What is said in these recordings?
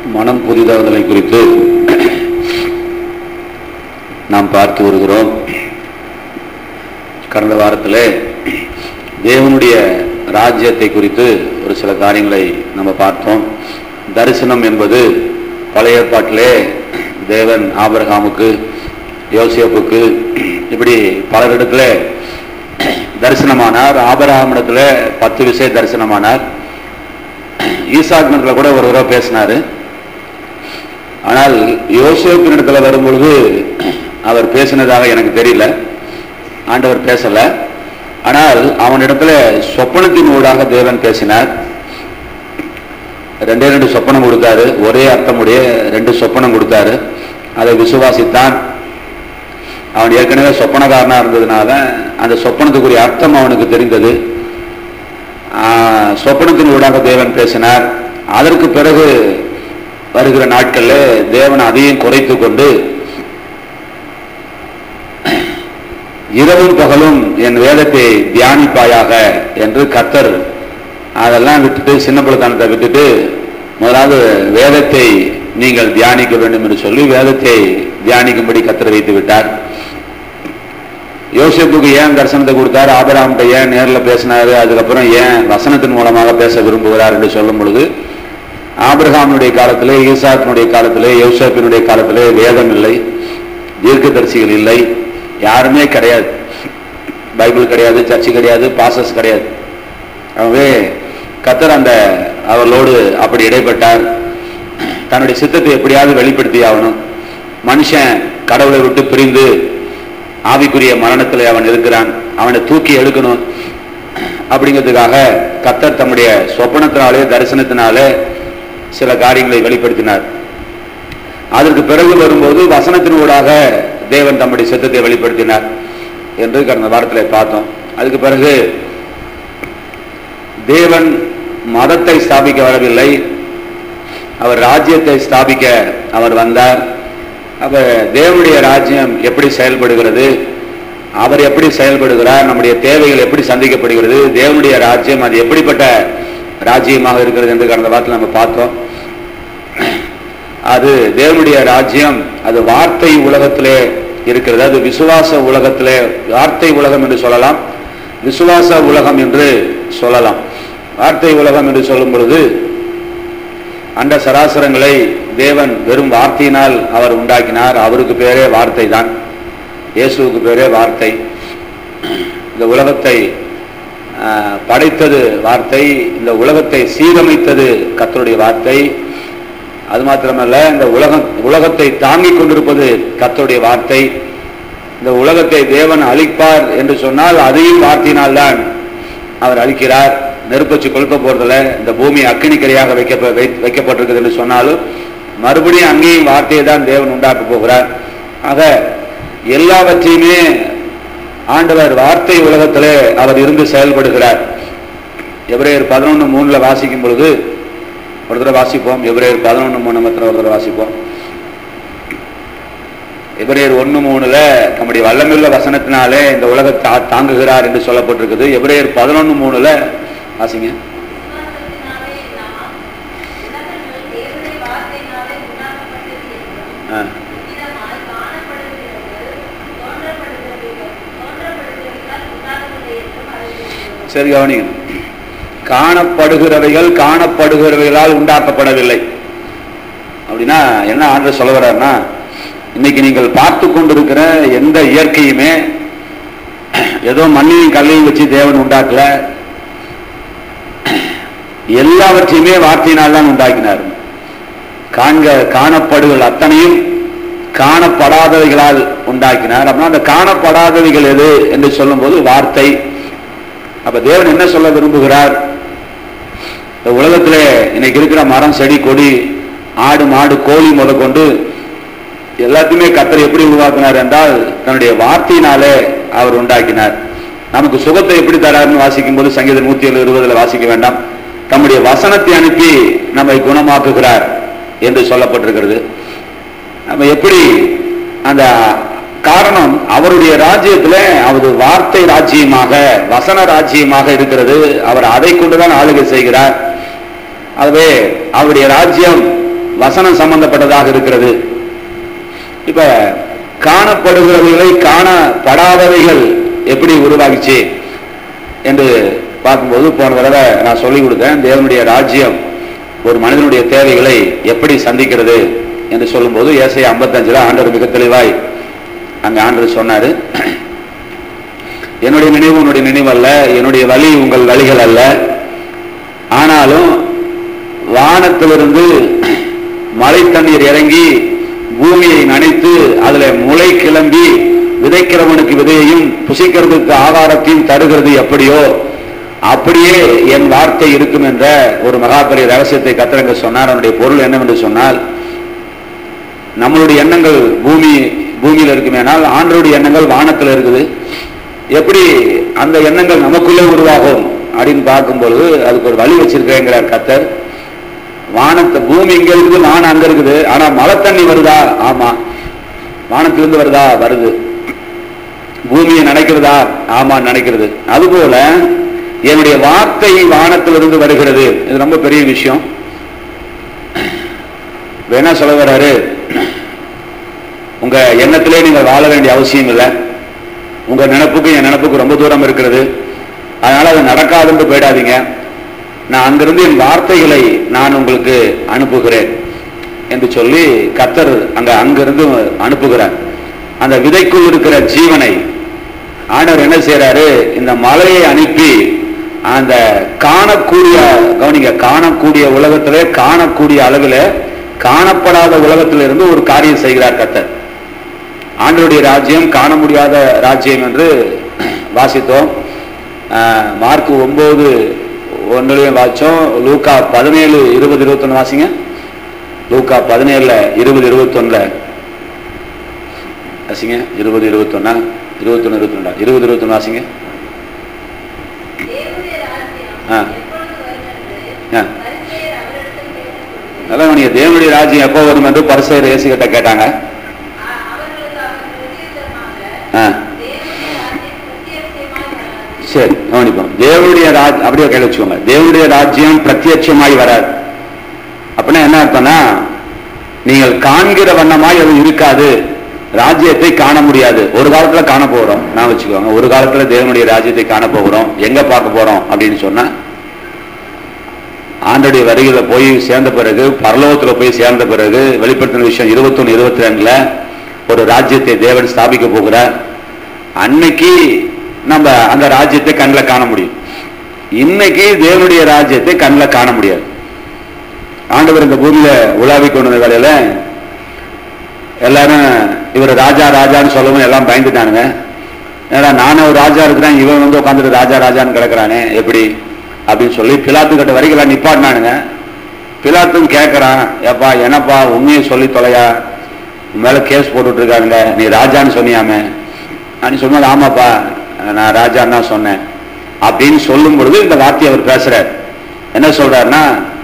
மனம் புதிதாகுதலை குறித்து நாம் பார்த்து வருகிறோம் கடந்த வாரத்தில் தேவனுடைய ராஜ்யத்தை குறித்து ஒரு சில காரியங்களை நம்ம பார்த்தோம் தரிசனம் என்பது பழைய ஏற்பாட்டிலே தேவன் ஆபிரகாமுக்கு யோசேப்புக்கு இப்படி பலரிடத்துல தரிசனமானார் ஆபரகாமிடத்துல பத்து விஷய தரிசனமானார் ஈசாக்கினத்துல கூட ஒரு தடவை பேசினாரு ஆனால் யோசேப்பினிடத்துல வரும்பொழுது அவர் பேசினதாக எனக்கு தெரியல ஆண்டவர் பேசல ஆனால் அவனிடத்துல சொப்பனத்தின் ஊடாக தேவன் பேசினார் ரெண்டே ரெண்டு சொப்பனம் கொடுத்தாரு ஒரே அர்த்தமுடைய ரெண்டு சொப்பனம் கொடுத்தாரு அதை விசுவாசித்தான் அவன் ஏற்கனவே சொப்பனக்காரனா இருந்ததுனால அந்த சொப்பனத்துக்குரிய அர்த்தம் அவனுக்கு தெரிந்தது ஆஹ், சொப்பனத்தின் ஊடாக தேவன் பேசினார் அதற்கு பிறகு வருகிற நாட்கள்ல தேவன் அதையும் குறைத்து கொண்டு இரவும் பகலும் என் வேதத்தை தியானிப்பாயாக என்று கத்தர் அதெல்லாம் விட்டுட்டு சின்ன பிள்ளைத்தனத்தை விட்டுட்டு முதலாவது வேதத்தை நீங்கள் தியானிக்க வேண்டும் என்று சொல்லி வேதத்தை தியானிக்கும்படி கத்தர் வைத்து விட்டார் யோசேப்புக்கு ஏன் தரிசனத்தை கொடுத்தார் ஆபராம்கிட்ட ஏன் நேரில் பேசினாரு அதுக்கப்புறம் ஏன் வசனத்தின் மூலமாக பேச விரும்புகிறார் என்று சொல்லும் பொழுது ஆபிரகாமினுடைய காலத்திலே ஈசாக்கினுடைய காலத்திலே யோசேப்பினுடைய காலத்திலே வேதம் இல்லை தீர்க்கதரிசிகள் இல்லை யாருமே கிடையாது பைபிள் கிடையாது சர்ச்சு கிடையாது பாசஸ் கிடையாது ஆகவே கத்தர் அந்த அவர்களோடு அப்படி இடைப்பட்டார் தன்னுடைய சித்தத்தை எப்படியாவது வெளிப்படுத்தி ஆகணும் மனுஷன் கடவுளை விட்டு பிரிந்து ஆவிக்குரிய மரணத்தில் அவன் இருக்கிறான் அவனை தூக்கி எடுக்கணும் அப்படிங்கிறதுக்காக கத்தர் தம்முடைய சொப்பனத்தினாலே தரிசனத்தினாலே சில காரியங்களை வெளிப்படுத்தினார் அதற்கு பிறகு வரும்போது வசனத்தினூடாக தேவன் தம்முடைய சித்தத்தை வெளிப்படுத்தினார் என்று கடந்த வாரத்தில் பார்த்தோம் அதுக்கு பிறகு தேவன் மதத்தை ஸ்தாபிக்க வரவில்லை அவர் ராஜ்யத்தை ஸ்தாபிக்க அவர் வந்தார் அப்ப தேவனுடைய ராஜ்யம் எப்படி செயல்படுகிறது அவர் எப்படி செயல்படுகிறார் நம்முடைய தேவைகள் எப்படி சந்திக்கப்படுகிறது தேவனுடைய ராஜ்யம் அது எப்படிப்பட்ட ராஜ்யமாக இருக்கிறது என்று கடந்த வாரத்தில் நம்ம பார்த்தோம் அது தேவனுடைய ராஜ்யம் அது வார்த்தை உலகத்திலே இருக்கிறது அது விசுவாச உலகத்திலே வார்த்தை உலகம் என்று சொல்லலாம் விசுவாச உலகம் என்று சொல்லலாம் வார்த்தை உலகம் என்று சொல்லும் பொழுது அண்ட சராசரங்களை தேவன் வெறும் வார்த்தையினால் அவர் உண்டாக்கினார் அவருக்கு பேரே வார்த்தை தான் இயேசுவுக்கு பேரே வார்த்தை இந்த உலகத்தை ஆஹ், படைத்தது வார்த்தை இந்த உலகத்தை சீரமைத்தது கர்த்தருடைய வார்த்தை அது மாத்திரமல்ல இந்த உலகம் உலகத்தை தாங்கிக் கொண்டிருப்பது கர்த்தருடைய வார்த்தை இந்த உலகத்தை தேவன் அழிப்பார் என்று சொன்னால் அதையும் வார்த்தையினால்தான் அவர் அழிக்கிறார் நெருப்பச்சு கொழுப்ப போறதில்ல இந்த பூமி அக்கினிக்கரையாக வைக்க வைக்கப்பட்டிருக்குது என்று சொன்னாலும் மறுபடியும் அங்கேயும் வார்த்தையை தான் தேவன் உண்டாக்க போகிறார் ஆக எல்லாவற்றையுமே ஆண்டவர் வார்த்தை உலகத்திலே அவர் இருந்து செயல்படுகிறார் எபிரேயர் பதினொன்று மூணுல வாசிக்கும் பொழுது ஒரு தடவை வாசிப்போம் எபிரேயர் பதினொன்று மூணு மாத்திரம் ஒரு தடவை வாசிப்போம் எபிரேயர் ஒன்று மூணுல நம்முடைய வல்லமில்ல வசனத்தினாலே இந்த உலகத்தை தா- தாங்குகிறார் என்று சொல்லப்பட்டிருக்குது எபிரேயர் பதினொன்று மூணுல வாசிங்க விசுவாசத்தினாலே நாம் உலகங்கள் தேவனுடைய வார்த்தையினாலே உண்டாக்கப்பட்டது என்றும், ஆ. இவ்விதமாய் காணப்படுகிறது, தோன்றப்படுகிறவைகள் தோன்றப்படுகிறவைகளால் உண்டாகவில்லை என்றும் அறிந்திருக்கிறோம். சரி கவனிங்க காணப்படுகிறவைகள் காணப்படுகிறவைகளால் உண்டாக்கப்படவில்லை அப்படின்னா என்ன ஆண்டு சொல்ல வர்றாருன்னா இன்னைக்கு நீங்கள் பார்த்து கொண்டிருக்கிற எந்த இயற்கையுமே ஏதோ மண்ணையும் கல்லையும் வச்சு தேவன் உண்டாக்கல எல்லாவற்றையுமே வார்த்தையினால் தான் உண்டாக்கினார் காண்க காணப்படுகள் அத்தனையும் காணப்படாதவைகளால் உண்டாக்கினார் அப்படின்னா அந்த காணப்படாதவைகள் எது என்று சொல்லும்போது வார்த்தை அப்ப தேவன் என்ன சொல்ல விரும்புகிறார் இந்த உலகத்திலே இன்னைக்கு இருக்கிற மரம் செடி கொடி ஆடு மாடு கோழி முதற்கொண்டு எல்லாத்தையுமே கத்தர் எப்படி உருவாக்கினார் என்றால் தன்னுடைய வார்த்தையினாலே அவர் உண்டாக்கினார் நமக்கு சுகத்தை எப்படி தராருன்னு வாசிக்கும் போது சங்கீதம் நூத்தி ஏழு இருபதுல வாசிக்க வேண்டாம் தம்முடைய வசனத்தை அனுப்பி நம்மை குணமாக்குகிறார் என்று சொல்லப்பட்டிருக்கிறது நம்ம எப்படி அந்த காரணம் அவருடைய ராஜ்யத்துல அவர் வார்த்தை ராஜ்யமாக வசன ராஜ்யமாக இருக்கிறது அவர் அதை கொண்டுதான் ஆளுகை செய்கிறார் ஆகவே அவருடைய ராஜ்யம் வசனம் சம்பந்தப்பட்டதாக இருக்கிறது இப்ப காணப்படுகிறவைகளை காணப்படாதவைகள் எப்படி உருவாகிச்சு என்று பார்க்கும்போது போன தடவை நான் சொல்லி கொடுத்தேன் தேவனுடைய ராஜ்யம் ஒரு மனிதனுடைய தேவைகளை எப்படி சந்திக்கிறது என்று சொல்லும்போது ஏசை ஐம்பத்தஞ்சுல ஆண்டவர் மிக தெளிவாய் அங்க ஆண்டவர் சொன்னாரு என்னுடைய நினைவு உன்னுடைய நினைவு அல்ல என்னுடைய வழி உங்கள் வழிகள் அல்ல ஆனாலும் வானத்திலிருந்து மழை தண்ணீர் இறங்கி பூமியை நனைத்து அதுல முளை கிளம்பி விதைக்கிறவனுக்கு விதையையும் புசிக்கிறதுக்கு ஆகாரத்தையும் தருகிறது எப்படியோ அப்படியே என் வார்த்தை இருக்கும் என்ற ஒரு மகாபெரிய ரகசியத்தை கத்திரங்க சொன்னார் அவனுடைய பொருள் என்னவென்று சொன்னால் நம்மளுடைய எண்ணங்கள் பூமி பூமியில் இருக்குமேனால் ஆண்டருடைய எண்ணங்கள் வானத்தில் இருக்குது எப்படி அந்த எண்ணங்கள் நமக்குள்ளே உருவாகும் அப்படின்னு பார்க்கும்பொழுது அதுக்கு ஒரு வழி வச்சிருக்கேங்கிறார் கத்தர் வானத்தை பூமி இங்க இருக்குது வானம் அங்க இருக்குது ஆனா மழை தண்ணி வருதா ஆமா வானத்திலிருந்து வருதா வருது பூமியை நினைக்கிறதா ஆமா நினைக்கிறது அதுபோல என்னுடைய வார்த்தை வானத்திலிருந்து வருகிறது இது ரொம்ப பெரிய விஷயம் வேணா சொல்ல வர்றாரு உங்க எண்ணத்திலே நீங்க வாழ வேண்டிய அவசியம் இல்லை உங்க நினைப்புக்கும் என் நினைப்புக்கும் ரொம்ப தூரம் இருக்கிறது அதனால அது நடக்காதுன்னு போயிடாதீங்க நான் அங்கிருந்து என் வார்த்தைகளை நான் உங்களுக்கு அனுப்புகிறேன் என்று சொல்லி கத்தர் அங்க அங்கிருந்து அனுப்புகிறார் அந்த விதைக்குள் இருக்கிற ஜீவனை ஆண்டவர் என்ன செய்யறாரு இந்த மலையை அனுப்பி அந்த காணக்கூடிய கவனிங்க காணக்கூடிய உலகத்திலே காணக்கூடிய அளவில் காணப்படாத உலகத்திலிருந்து ஒரு காரியம் செய்கிறார் கத்தர் ஆண்டவருடைய ராஜ்யம் காண முடியாத ராஜ்யம் என்று வாசித்தோம் ஆஹ் மார்க் ஒன்பது ஒன்றுலையும் வாசிச்சோம் லூக்கா பதினேழு இருபது இருபத்தொன்னு வாசிங்க லூக்கா பதினேழுல இருபது இருபத்தொன்னுல வாசிங்க இருபது இருபத்தொன்னா இருபத்தொன்னு இருபத்தொண்டா இருபது இருபத்தொன்னு வாசிங்க தேவனுடைய ராஜ்யம் ஆ. எப்பொழுது வருமென்று ஆ. பரிசேயர் அவரிடத்தில் கேட்டபொழுது, அதான் நீங்க தேவனுடைய ராஜ்யம் எப்போ வரும் என்று பரிசேயர் இயேசு கிட்ட கேட்டாங்க அ- அவர்களுக்கு அவர் பிரதியுத்தரமாக, ஆ. தேவனுடைய ராஜ்யம் பிரத்யட்சமாய் வராது. சரி கவனிப்போம் தேவனுடைய ராஜ் அப்படியே கையில் வச்சுக்கோங்க தேவனுடைய ராஜ்யம் பிரத்யட்சமாய் வராது அப்படின்னா என்ன அர்த்தம்னா நீங்கள் காண்கிற வண்ணமாய் அது இருக்காது ராஜ்யத்தை காண முடியாது ஒரு காலத்துல காண போகிறோம் நான் வச்சுக்கோங்க ஒரு காலத்துல தேவனுடைய ராஜ்யத்தை காண போகிறோம் எங்க பார்க்க போறோம் அப்படின்னு சொன்னா ஆண்டுடைய வருகையில போய் சேர்ந்த பிறகு பரலோகத்துல போய் சேர்ந்த பிறகு வெளிப்படுத்தின விஷயம் இருபத்தொன்னு இருபத்தி ரெண்டுல ஒரு ராஜ்யத்தை தேவன் ஸ்தாபிக்க போகிறார் அன்னைக்கு நம்ம அந்த ராஜ்யத்தை கண்ணில் காண முடியும் இன்னைக்கு தேவனுடைய ராஜ்யத்தை கண்ணில் காண முடியாது ஆண்டவர் இந்த பூமியில உலாவி கொண்டு வந்த வேலையில எல்லாரும் இவர் ராஜா ராஜான்னு சொல்லவும் எல்லாம் பயந்துட்டானுங்க ஏன்னா நானே ஒரு ராஜா இருக்கிறேன் இவன் வந்து உட்காந்துட்டு ராஜா ராஜான்னு கிடக்குறானே எப்படி அப்படின்னு சொல்லி பிலாத்து கிட்ட வரைக்கும் எல்லாம் நிப்பாட்டினானுங்க பிலாத்தும் கேட்கறான் ஏப்பா என்னப்பா உண்மையை சொல்லி தொலையா உன் மேல கேஸ் போட்டுட்டு இருக்காங்க நீ ராஜான்னு சொன்னியாமே அப்படின்னு சொன்னது ஆமாப்பா நான் ராஜான்னு தான் சொன்னேன் அப்படின்னு சொல்லும் பொழுது இந்த வார்த்தையை அவர் பேசுறார் என்ன சொல்றாருன்னா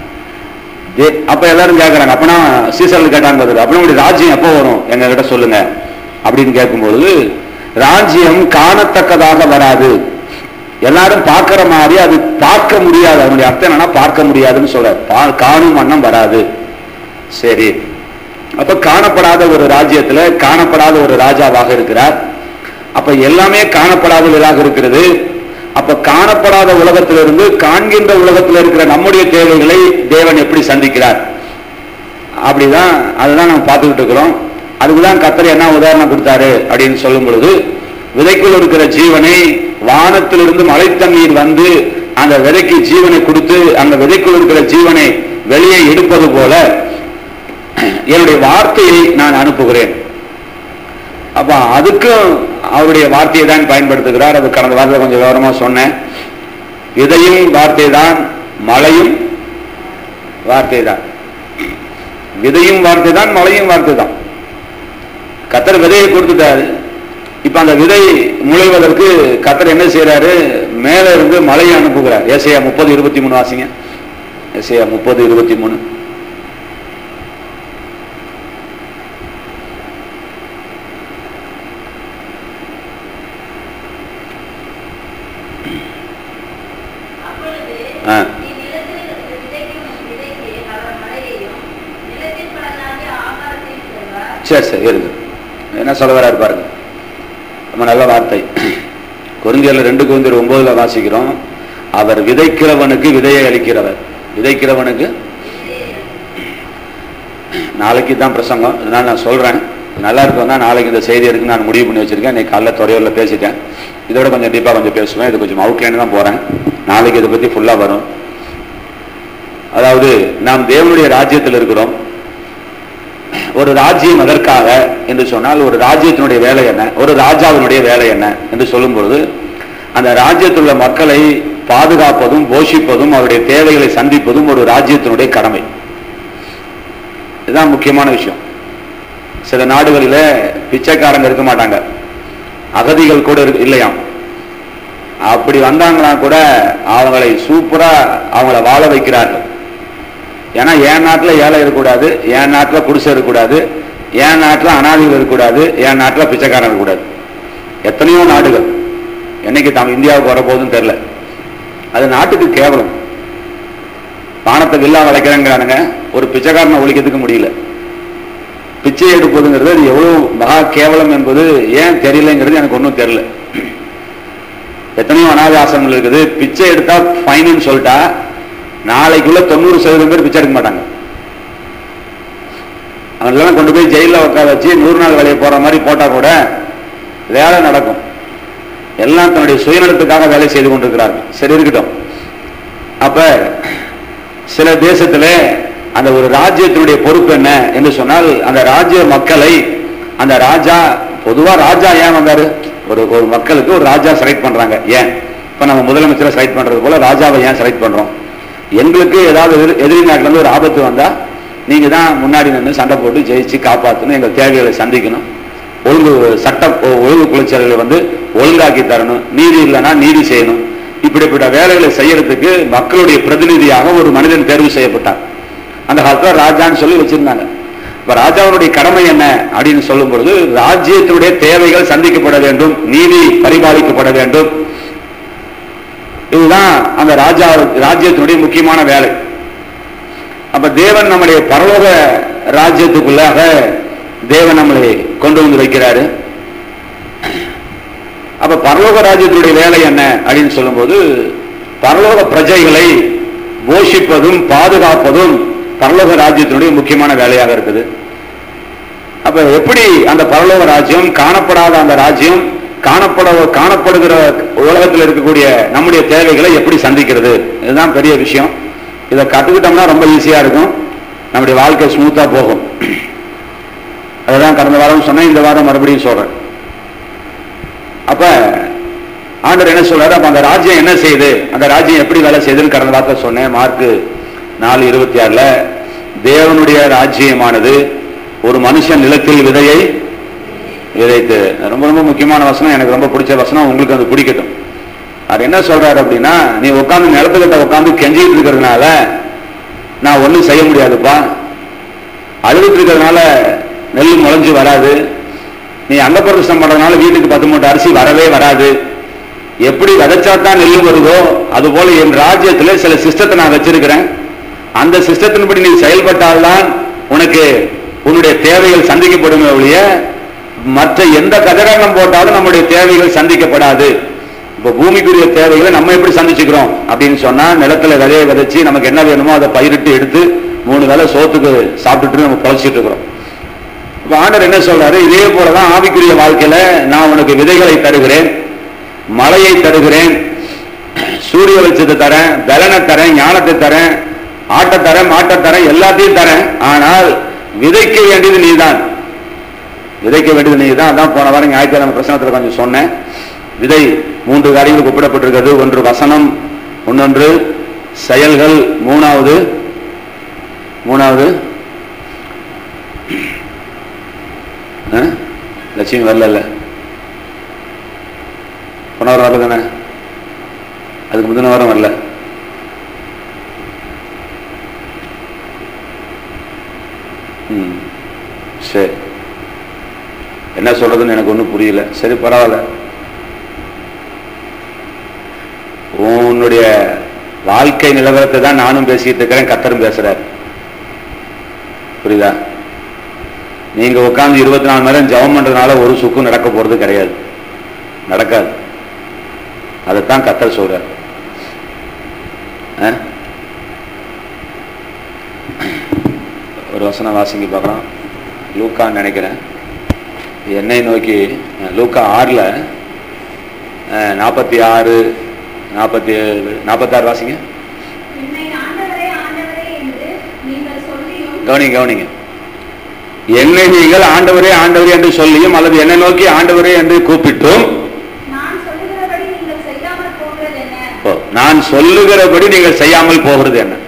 தே- அப்ப எல்லாரும் கேட்கறாங்க அப்பனா சீசர்கள் கேட்டாங்க பதில் அப்பனா உங்களுடைய ராஜ்யம் எப்போ வரும் எங்க கிட்ட சொல்லுங்க அப்படின்னு கேட்கும்பொழுது ராஜ்யம் காணத்தக்கதாக வராது எல்லாரும் பார்க்கிற மாதிரி அது பார்க்க முடியாது அதனுடைய அர்த்தம் என்னன்னா பார்க்க முடியாதுன்னு சொல்றாரு பா- காணும் வண்ணம் வராது சரி அப்ப காணப்படாத ஒரு ராஜ்யத்துல காணப்படாத ஒரு ராஜாவாக இருக்கிறார் அப்ப எல்லாமே காணப்படாதவர்களாக இருக்கிறது அப்ப காணப்படாத உலகத்திலிருந்து காண்கின்ற உலகத்தில் இருக்கிற நம்முடைய தேவைகளை தேவன் எப்படி சந்திக்கிறார் அப்படிதான் அதுதான் நம்ம பார்த்துக்கிட்டு இருக்கிறோம் அதுக்குதான் கத்தர் என்ன உதாரணம் கொடுத்தாரு அப்படின்னு சொல்லும் பொழுது விதைக்குள் இருக்கிற ஜீவனை வானத்திலிருந்து மழை தண்ணீர் வந்து அந்த விதைக்கு ஜீவனை கொடுத்து அந்த விதைக்குள் இருக்கிற ஜீவனை வெளியே எடுப்பது போல என்னுடைய வார்த்தையை நான் அனுப்புகிறேன் அப்ப அதுக்கும் அவருடைய வார்த்தையை தான் பயன்படுத்துகிறார் அது கடந்த வாரத்தில் கொஞ்சம் விவரமா சொன்னேன் விதையும் வார்த்தை தான் மழையும் வார்த்தை தான் விதையும் வார்த்தை தான் மழையும் வார்த்தை தான் கத்தர் விதையை கொடுத்துட்டாரு இப்ப அந்த விதை முளைவதற்கு கத்தர் என்ன செய்யறாரு மேல இருந்து மழையை அனுப்புகிறார் ஏசையா முப்பது இருபத்தி மூணு வாசிங்க ஏசையா முப்பது இருபத்தி மூணு அப்பொழுது ஆ. நீ நிலத்தில் விதைக்கும் விதைக்கு அவர் மழையையும் நிலத்தின் சரி சரி இருக்கு என்ன சொல்ல வராரு பாருங்க ரொம்ப நல்ல வார்த்தை கொரிந்தியர்ல ரெண்டு கொரிந்தியர் ஒன்பதுல வாசிக்கிறோம் அவர் விதைக்கிறவனுக்கு விதையை அளிக்கிறவர் விதைக்கிறவனுக்கு நாளைக்கு தான் பிரசங்கம் அதனால நான் சொல்றேன் நல்லா இருக்கும்னா நாளைக்கு இந்த செய்தி இருக்கு நான் முடிவு பண்ணி வச்சிருக்கேன் இன்னைக்கு காலைல துறையூரில் பேசிட்டேன் இதோட கொஞ்சம் டீப்பாக கொஞ்சம் பேசுவேன் இது கொஞ்சம் அவுட்லைன் தான் போறேன் நாளைக்கு இதை பத்தி ஃபுல்லா வரும் அதாவது நாம் தேவனுடைய ராஜ்யத்தில் இருக்கிறோம் ஒரு ராஜ்யம் எதற்காக என்று சொன்னால் ஒரு ராஜ்யத்தினுடைய வேலை என்ன ஒரு ராஜாவினுடைய வேலை என்ன என்று சொல்லும் பொழுது அந்த ராஜ்யத்தில் உள்ள மக்களை பாதுகாப்பதும் போஷிப்பதும் அவருடைய தேவைகளை சந்திப்பதும் ஒரு ராஜ்யத்தினுடைய கடமை இதுதான் முக்கியமான விஷயம் சில நாடுகளில் பிச்சைக்காரங்க இருக்க மாட்டாங்க அகதிகள் கூட இருக்கு இல்லையாம் அப்படி வந்தாங்கன்னா கூட அவங்களை சூப்பரா அவங்கள வாழ வைக்கிறார்கள் ஏன்னா என் நாட்டில் ஏழை இருக்கக்கூடாது என் நாட்டில் குடிசை இருக்கக்கூடாது என் நாட்டில் அனாதைகள் இருக்கக்கூடாது என் நாட்டில் பிச்சைக்காரன் இருக்கக்கூடாது எத்தனையோ நாடுகள் என்னைக்கு தாம் இந்தியாவுக்கு வரப்போகுதுன்னு தெரில அது நாட்டுக்கு கேவலம் பானத்தை வில்லா வளைக்கிறாங்கிறானுங்க ஒரு பிச்சைக்காரனை ஒழிக்கிறதுக்கு முடியல பிச்சை எடுப்பதுங்கிறது அது எவ்வளவு மகா கேவலம் என்பது ஏன் தெரியலங்கிறது எனக்கு ஒன்றும் தெரியல எத்தனையோ அனாதை ஆசிரமங்கள் இருக்குது பிச்சை எடுத்தா ஃபைன்னு சொல்லிட்டா நாளைக்குள்ள தொண்ணூறு சதவீதம் பேர் பிச்சை எடுக்க மாட்டாங்க அவங்களெல்லாம் கொண்டு போய் ஜெயிலில் உட்கார வச்சு நூறு நாள் வேலையை போற மாதிரி போட்டா கூட வேலை நடக்கும் எல்லாம் தன்னுடைய சுயநலத்துக்காக வேலை செய்து கொண்டிருக்கிறார்கள் சரி இருக்கட்டும் அப்ப சில தேசத்துல அந்த ஒரு ராஜ்யத்தினுடைய பொறுப்பு என்ன என்று சொன்னால் அந்த ராஜ்ய மக்களை அந்த ராஜா பொதுவா ராஜா ஏன் வந்தாரு ஒரு ஒரு மக்களுக்கு ஒரு ராஜா செலக்ட் பண்றாங்க ஏன் இப்ப நம்ம முதலமைச்சரை செலக்ட் பண்றது போல ராஜாவை ஏன் செலக்ட் பண்றோம் எங்களுக்கு ஏதாவது எதிர்- எதிரி நாட்டுல இருந்து ஒரு ஆபத்து வந்தா நீங்க தான் முன்னாடி நின்று சண்டை போட்டு ஜெயிச்சு காப்பாற்றணும் எங்க தேவைகளை சந்திக்கணும் ஒழுங்கு சட்ட ஒ- ஒழுங்கு குளிச்சல்களை வந்து ஒழுங்காக்கி தரணும் நீதி இல்லைன்னா நீதி செய்யணும் இப்படிப்பட்ட வேலைகளை செய்யறதுக்கு மக்களுடைய பிரதிநிதியாக ஒரு மனிதன் தேர்வு செய்யப்பட்டார் அந்த காலத்துல ராஜான்னு சொல்லி வச்சிருந்தாங்க இப்ப ராஜாவுடைய கடமை என்ன அப்படின்னு சொல்லும் பொழுது ராஜ்யத்தினுடைய தேவைகள் சந்திக்கப்பட வேண்டும் நீதி பரிபாலிக்கப்பட வேண்டும் இதுதான் அந்த ராஜா ராஜ்யத்தினுடைய முக்கியமான வேலை அப்ப தேவன் நம்முடைய பரலோக ராஜ்யத்துக்குள்ளாக தேவன் நம்மளை கொண்டு வந்து வைக்கிறாரு அப்ப பரலோக ராஜ்யத்தினுடைய வேலை என்ன அப்படின்னு சொல்லும்போது பரலோக பிரஜைகளை போஷிப்பதும் பாதுகாப்பதும் பரலோக ராஜ்யத்தினுடைய முக்கியமான வேலையாக இருக்குது அப்ப எப்படி அந்த பரலோக ராஜ்யம் காணப்படாத அந்த ராஜ்யம் காணப்பட காணப்படுகிற உலகத்தில் இருக்கக்கூடிய நம்முடைய தேவைகளை எப்படி சந்திக்கிறது இதுதான் பெரிய விஷயம் இதை கத்துக்கிட்டோம்னா ரொம்ப ஈஸியா இருக்கும் நம்முடைய வாழ்க்கை ஸ்மூத்தா போகும் அதுதான் கடந்த வாரம் சொன்னேன் இந்த வாரம் மறுபடியும் சொல்றேன் அப்ப ஆண்டவர் என்ன சொல்றாரு அப்ப அந்த ராஜ்யம் என்ன செய்யுது அந்த ராஜ்யம் எப்படி வேலை செய்யுதுன்னு கடந்த வார்த்தை சொன்னேன் மார்க் நாலு இருபத்தி ஆறுல தேவனுடைய ராஜ்யமானது ஒரு மனுஷன் நிலத்தில் விதையை விதைத்து ரொம்ப ரொம்ப முக்கியமான வசனம் எனக்கு ரொம்ப பிடிச்ச வசனம் உங்களுக்கு அது பிடிக்கட்டும் அது என்ன சொல்றாரு அப்படின்னா நீ உட்காந்து நிலத்துக்கிட்ட உட்காந்து கெஞ்சிட்டு இருக்கிறதுனால நான் ஒண்ணும் செய்ய முடியாதுப்பா அழுதுட்டு இருக்கிறதுனால நெல் முளைஞ்சு வராது நீ அங்கப்பிரதேசம் பண்றதுனால வீட்டுக்கு பத்து மூட்டை அரிசி வரவே வராது எப்படி விதைச்சா தான் நெல் வருதோ அது போல என் ராஜ்யத்துல சில சிஸ்டத்தை நான் வச்சிருக்கிறேன் அந்த சிஸ்டத்தின்படி நீ செயல்பட்டால்தான் உனக்கு உன்னுடைய தேவைகள் சந்திக்கப்படுமே ஒழிய மற்ற எந்த கதிரங்கம் போட்டாலும் நம்முடைய தேவைகள் சந்திக்கப்படாது இப்ப பூமிக்குரிய தேவைகளை நம்ம எப்படி சந்திச்சுக்கிறோம் அப்படின்னு சொன்னா நிலத்துல விதையை விதைச்சு நமக்கு என்ன வேணுமோ அதை பயிரிட்டு எடுத்து மூணு வேளை சோத்துக்கு சாப்பிட்டுட்டு நம்ம பொழைச்சிட்டு இருக்கிறோம் இப்ப ஆண்டவர் என்ன சொல்றாரு இதே போலதான் ஆவிக்குரிய வாழ்க்கையில நான் உனக்கு விதைகளை தருகிறேன் மழையை தருகிறேன் சூரிய வெளிச்சத்தை தரேன் பலனை தரேன் ஞானத்தை தரேன் ஆட்டை தரேன் மாட்டை தரேன் எல்லாத்தையும் தரேன் ஆனால் விதைக்க வேண்டியது நீதான் விதைக்க வேண்டியது நீதான் அதான் போன வாரம் ஞாயிற்றுக்கிழமை பிரசனத்தில் கொஞ்சம் சொன்னேன் விதை மூன்று காரியங்களுக்கு ஒப்பிடப்பட்டிருக்கிறது ஒன்று வசனம் இன்னொன்று செயல்கள் மூணாவது மூணாவது ஆ? லட்சுமி வரல போன வாரம் வரல தானே அதுக்கு முந்தின வாரம் வரல ம் சரி என்ன சொல்றதுன்னு எனக்கு ஒன்றும் புரியல சரி பரவாயில்ல உன்னுடைய வாழ்க்கை நிலவரத்தை தான் நானும் பேசிட்டு இருக்கிறேன் கத்தரும் பேசுறாரு புரியுதா நீங்க உட்கார்ந்து இருபத்தி நாலு மணி நேரம் ஜெபம் பண்றதுனால ஒரு சுக்கும் நடக்க போறது கிடையாது நடக்காது அதைத்தான் கத்தர் சொல்றார் ஆ? ஒரு வசனம் வாசிங்க பார்க்கலாம் லூக்கான்னு நினைக்கிறேன் என்னை நோக்கி அஹ், லூக்கா ஆறில் நாற்பத்தி ஆறு நாற்பத்தி ஏழு நாற்பத்தாறு வாசிங்க என்னை ஆண்டவரே ஆண்டவரே என்று நீங்கள் சொல்லியும் கவனிங்க கவனிங்க என்னை நீங்கள் ஆண்டவரே ஆண்டவரே என்று சொல்லியும் அல்லது என்னை நோக்கி ஆண்டவரே என்று கூப்பிட்டும் நான் சொல்லுகிறபடி நீங்கள் செய்யாமல் போகிறது என்ன ஓ, நான் சொல்லுகிறபடி நீங்கள் செய்யாமல் போகிறது என்ன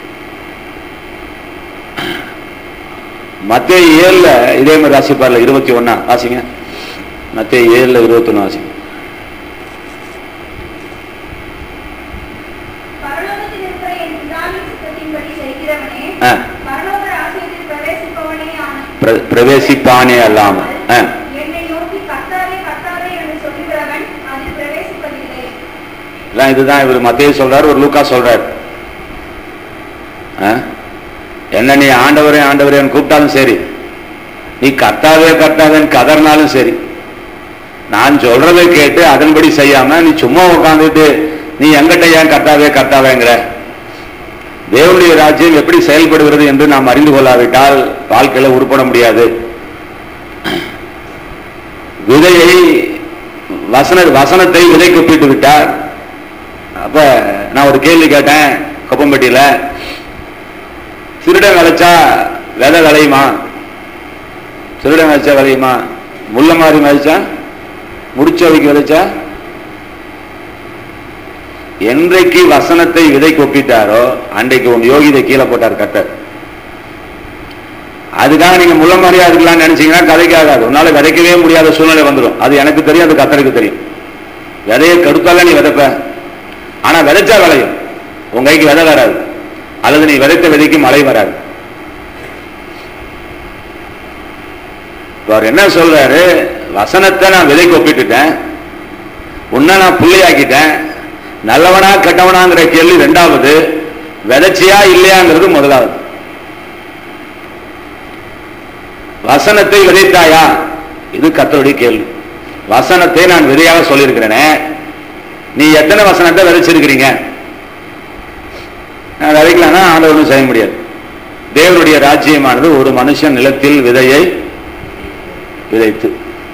மத்திய ஏழுல இதே மாதிரி வாசிப்பார்ல இருபத்தி ஒன்னா வாசிங்க மத்திய ஏழுல இருபத்தி ஒண்ணு வாசிங்க பரலோகத்தில் இருக்கிற என் பிதாவின் சித்தத்தின்படி செய்கிறவனே ஆ. பரலோக ராஜ்யத்தில் பிரவேசிப்பவனே ஆன பிர- பிரவேசிப்பானே அல்லாமல் ஆ. என்னை நோக்கி கர்த்தாவே கர்த்தாவே என்று சொல்லுகிறவன் அதில் பிரவேசிப்பதில்லை எல்லாம் இதுதான் இவர் மத்திய சொல்றாரு ஒரு லூக்கா சொல்றாரு ஆ? என்ன நீ ஆண்டவரே ஆண்டவரேன்னு கூப்பிட்டாலும் சரி நீ கர்த்தாவே கர்த்தாவேன்னு கதறினாலும் சரி நான் சொல்றதை கேட்டு அதன்படி செய்யாம நீ சும்மா உட்காந்துட்டு நீ எங்கிட்ட ஏன் கர்த்தாவே கர்த்தாவேங்கிற தேவனுடைய ராஜ்யம் எப்படி செயல்படுகிறது என்று நாம் அறிந்து கொள்ளாவிட்டால் வாழ்க்கையில உருப்பட முடியாது விதையை வசன வசனத்தை விதை கொப்பிட்டு விட்டார் அப்ப நான் ஒரு கேள்வி கேட்டேன் கொப்பம்பட்டியில திருடன் விளைச்சா விதை விளையுமா திருடன் விளைச்சா விளையுமா முள்ள மாதிரி விளைச்சா முடிச்சவைக்கு விளைச்சா என்றைக்கு வசனத்தை விதை கொப்பிட்டாரோ அன்றைக்கு உன் யோகிதை கீழே போட்டார் கட்டர் அதுக்காக நீங்க முள்ள மாதிரியா இருக்கலாம்னு நினைச்சீங்கன்னா கதைக்கு ஆகாது உன்னால விதைக்கவே முடியாத சூழ்நிலை வந்துடும் அது எனக்கு தெரியும் அது கத்தருக்கு தெரியும் விதையை கெடுத்தால நீ விதைப்ப ஆனா விதைச்சா விளையும் உன் கைக்கு விதை வராது அல்லது நீ விதைத்த விதைக்கு மழை வராது இப்ப அவர் என்ன சொல்றாரு வசனத்தை நான் விதை கொப்பிட்டுட்டேன் உன்னை நான் புள்ளையாக்கிட்டேன் நல்லவனா கெட்டவனாங்கிற கேள்வி ரெண்டாவது விதைச்சியா இல்லையாங்கிறது முதலாவது வசனத்தை விதைத்தாயா இது கத்தருடைய கேள்வி வசனத்தை நான் விதையாக சொல்லியிருக்கிறேனே நீ எத்தனை வசனத்தை விதைச்சிருக்கிறீங்க நான் விதைக்கலன்னா ஆண்டவனும் செய்ய முடியாது தேவனுடைய ராஜ்யமானது ஒரு மனுஷன் நிலத்தில் விதையை விதைத்து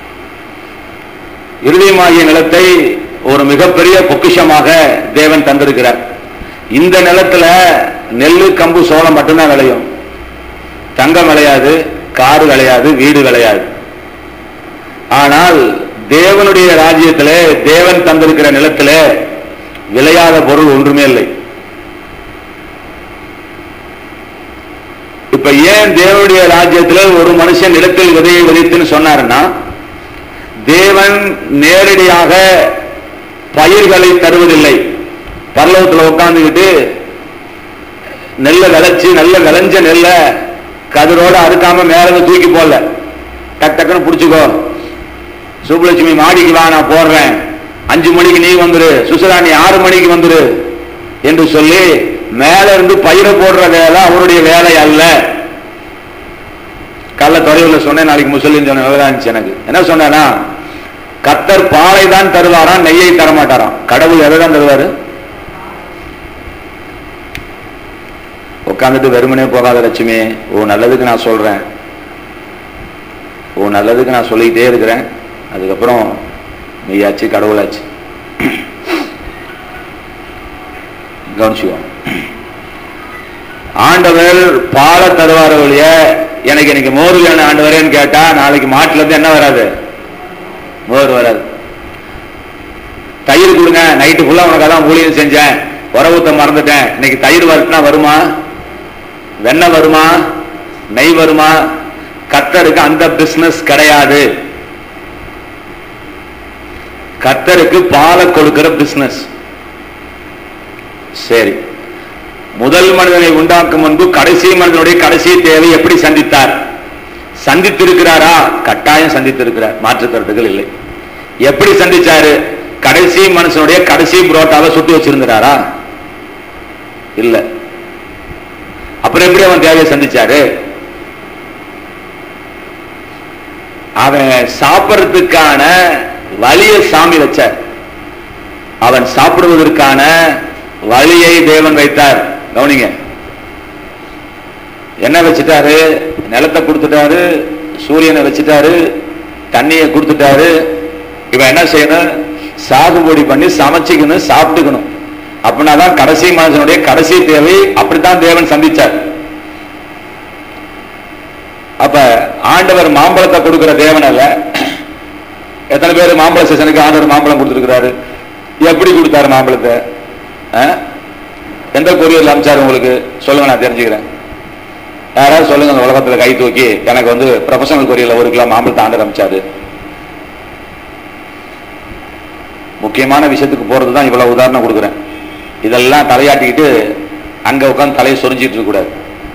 இருதயமாகிய நிலத்தை ஒரு மிகப்பெரிய பொக்கிஷமாக தேவன் தந்திருக்கிறார் இந்த நிலத்துல நெல்லு கம்பு சோளம் மட்டும்தான் விளையும் தங்கம் விளையாது காரு விளையாது வீடு விளையாது ஆனால் தேவனுடைய ராஜ்யத்திலே தேவன் தந்திருக்கிற நிலத்திலே விளையாத பொருள் ஒன்றுமே இல்லை இப்ப ஏன் தேவனுடைய ராஜ்யத்துல ஒரு மனுஷன் நிலத்தில் விதையை விதைத்துன்னு சொன்னாருன்னா தேவன் நேரடியாக பயிர்களை தருவதில்லை பரலோகத்துல உட்கார்ந்துக்கிட்டு நெல்லை விளைச்சு நல்ல விளைஞ்ச நெல்லை கதிரோட அறுக்காம மேல இருந்து தூக்கி போடல டக் டக்குன்னு பிடிச்சுக்கோ சுப்புலட்சுமி மாடிக்கு வா நான் போடுறேன் அஞ்சு மணிக்கு நீ வந்துரு சுசலா நீ ஆறு மணிக்கு வந்துரு என்று சொல்லி மேல இருந்து பயிரை போடுற வேலை அவருடைய வேலை அல்ல கள்ள தொலைவில் சொன்னேன் நாளைக்கு முசலிம் சொன்ன நல்லா இருந்துச்சு எனக்கு என்ன சொன்னேன்னா கத்தர் பாலை தான் தருவாராம் நெய்யை தர மாட்டாராம் கடவுள் எதை தான் தருவாரு உட்காந்துட்டு வெறுமனே போகாத லட்சுமி ஓ நல்லதுக்கு நான் சொல்றேன் ஓ நல்லதுக்கு நான் சொல்லிக்கிட்டே இருக்கிறேன் அதுக்கப்புறம் மெய்யாச்சு கடவுளாச்சு கவனிச்சுக்கோ ஆண்டவர் பால தருவார வழிய எனக்கு இன்னைக்கு மோர் வேணும் ஆண்டவரேன்னு கேட்டா நாளைக்கு மாட்டுல இருந்து என்ன வராது மோர் வராது தயிர் கொடுங்க நைட்டு ஃபுல்லா உனக்கு அதான் ஊழியம் செஞ்சேன் உறவுத்த மறந்துட்டேன் இன்னைக்கு தயிர் வரட்டுனா வருமா வெண்ணெய் வருமா நெய் வருமா கத்தருக்கு அந்த பிசினஸ் கிடையாது கத்தருக்கு பாலை கொடுக்கிற பிசினஸ் சரி முதல் மனிதனை உண்டாக்கும் முன்பு கடைசி மனிதனுடைய கடைசி தேவை எப்படி சந்தித்தார் சந்தித்திருக்கிறாரா கட்டாயம் சந்தித்திருக்கிறார் மாற்று கருத்துக்கள் இல்லை எப்படி சந்திச்சாரு கடைசி மனுஷனுடைய கடைசி புரோட்டாவை சுட்டு வச்சிருந்தாரா இல்ல அப்புறம் எப்படி அவன் தேவையை சந்திச்சாரு அவன் சாப்பிடுறதுக்கான வழிய சாமி வச்சார் அவன் சாப்பிடுவதற்கான வழியை தேவன் வைத்தார் கவனிங்க என்ன வச்சுட்டாரு நிலத்தை கொடுத்துட்டாரு சூரியனை வச்சுட்டாரு தண்ணியை கொடுத்துட்டாரு இவன் என்ன செய்யணும் சாகுபடி பண்ணி சமைச்சிக்கணும் சாப்பிட்டுக்கணும் அப்படின்னா தான் கடைசி மனுஷனுடைய கடைசி தேவை அப்படித்தான் தேவன் சந்திச்சார் அப்ப ஆண்டவர் மாம்பழத்தை கொடுக்கிற தேவன் அல்ல எத்தனை பேர் மாம்பழ சீசனுக்கு ஆண்டவர் மாம்பழம் கொடுத்துருக்கிறாரு எப்படி கொடுத்தாரு மாம்பழத்தை ஆ? எந்த கொரியர்ல அமிச்சாரு உங்களுக்கு சொல்லுங்க நான் தெரிஞ்சுக்கிறேன் யாராவது சொல்லுங்க அந்த உலகத்துல கை தூக்கி எனக்கு வந்து ப்ரொஃபஷனல் கொரியர்ல ஒரு கிலோ மாம்பழத்தை ஆண்டர் அமிச்சாரு முக்கியமான விஷயத்துக்கு போறது தான் இவ்வளவு உதாரணம் கொடுக்குறேன் இதெல்லாம் தலையாட்டிக்கிட்டு அங்க உட்காந்து தலையை சொரிஞ்சிட்டு இருக்க கூடாது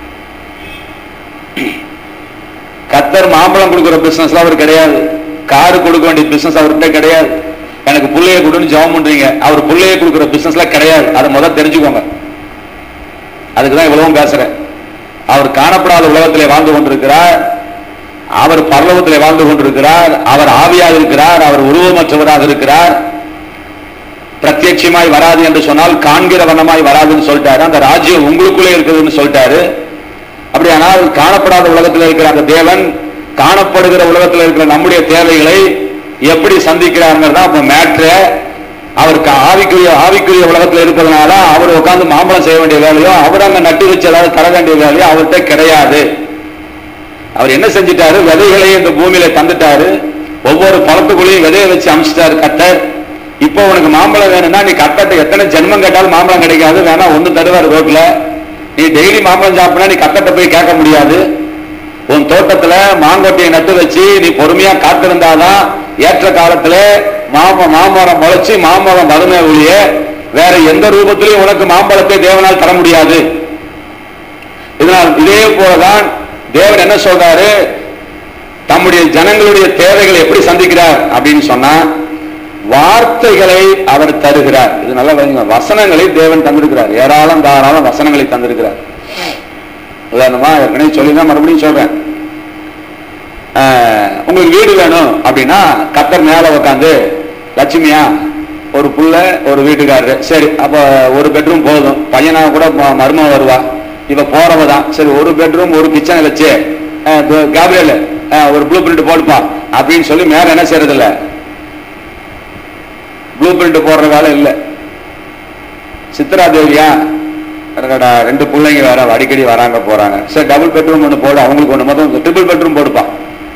கத்தர் மாம்பழம் கொடுக்குற பிசினஸ்ல அவர் கிடையாது காரு கொடுக்க வேண்டிய பிசினஸ் அவர்கிட்ட கிடையாது எனக்கு புள்ளைய கொடுன்னு ஜெபம் பண்றீங்க அவர் புள்ளைய கொடுக்குற பிசினஸ்ல கிடையாது அதை முதல்ல தெரிஞ்சுக்கோங்க அதுக்கு தான் இவ்வளவும் பேசுறேன் அவர் காணப்படாத உலகத்திலே வாழ்ந்து கொண்டிருக்கிறார் அவர் பரலோகத்திலே வாழ்ந்து கொண்டிருக்கிறார் அவர் ஆவியாக இருக்கிறார் அவர் உருவமற்றவராக இருக்கிறார் பிரத்யட்சமாய் வராது என்று சொன்னால் காண்கிற வண்ணமாய் வராதுன்னு சொல்லிட்டாரு அந்த ராஜ்யம் உங்களுக்குள்ளே இருக்குதுன்னு சொல்லிட்டாரு அப்படியானால் காணப்படாத உலகத்தில் இருக்கிற அந்த தேவன் காணப்படுகிற உலகத்தில் இருக்கிற நம்முடைய தேவைகளை எப்படி சந்திக்கிறாருங்கிறது தான் அப்ப மேட்ரு அவருக்கு ஆவிக்குரிய ஆவிக்குரிய உலகத்தில் இருப்பதனால அவர் உட்கார்ந்து மாம்பழம் செய்ய வேண்டிய வேலையோ அவர் அங்க நட்டு வச்சு ஏதாவது தர வேண்டிய வேலையோ அவர்கிட்ட கிடையாது அவர் என்ன செஞ்சிட்டாரு விதைகளை இந்த பூமியில தந்துட்டாரு ஒவ்வொரு பழத்துக்குள்ளேயும் விதையை வச்சு அமிச்சிட்டாரு கத்தர் இப்போ உனக்கு மாம்பழம் வேணும்னா நீ கத்தட்ட எத்தனை ஜென்மம் கேட்டாலும் மாம்பழம் கிடைக்காது வேணா ஒண்ணு தருவார் ரோட்ல நீ டெய்லி மாம்பழம் சாப்பிட்டா நீ கத்தட்ட போய் கேட்க முடியாது உன் தோட்டத்துல மாங்கொட்டையை நட்டு வச்சு நீ பொறுமையா காத்திருந்தாதான் ஏற்ற காலத்துல மாம மாமரம் முளைச்சு மாமரம் வருமே ஒழிய வேற எந்த ரூபத்திலையும் உனக்கு மாம்பழத்தை தேவனால் தர முடியாது இதனால் இதே போலதான் தேவன் என்ன சொல்றாரு தம்முடைய ஜனங்களுடைய தேவைகளை எப்படி சந்திக்கிறார் அப்படின்னு சொன்னா வார்த்தைகளை அவர் தருகிறார் இது நல்லா வைங்க வசனங்களை தேவன் தந்திருக்கிறார் ஏராளம் தாராளம் வசனங்களை தந்திருக்கிறார் உதாரணமா ஏற்கனவே சொல்லி தான் மறுபடியும் சொல்றேன் ஆஹ், உங்களுக்கு வீடு வேணும் அப்படின்னா கத்தர் மேல உட்காந்து லட்சுமியா ஒரு புள்ள ஒரு வீட்டுக்காரரு சரி அப்ப ஒரு பெட்ரூம் போதும் பையனா கூட ம- மருமக வருவா இப்ப போறவ தான் சரி ஒரு பெட்ரூம் ஒரு கிச்சனை வச்சு கேப்ரியல் ஒரு ப்ளூ பிரிண்ட் போடுப்பா அப்படின்னு சொல்லி மேல என்ன செய்யறது இல்ல ப்ளூ பிரிண்ட் போடுற வேலை இல்லை சித்ரா தேவியா அடடா, ரெண்டு பிள்ளைங்க வேற அடிக்கடி வராங்க போறாங்க சரி டபுள் பெட்ரூம் ஒன்று போடு அவங்களுக்கு ஒன்று மொத்தம் ட்ரிபிள் பெட்ரூம் போடுப்பா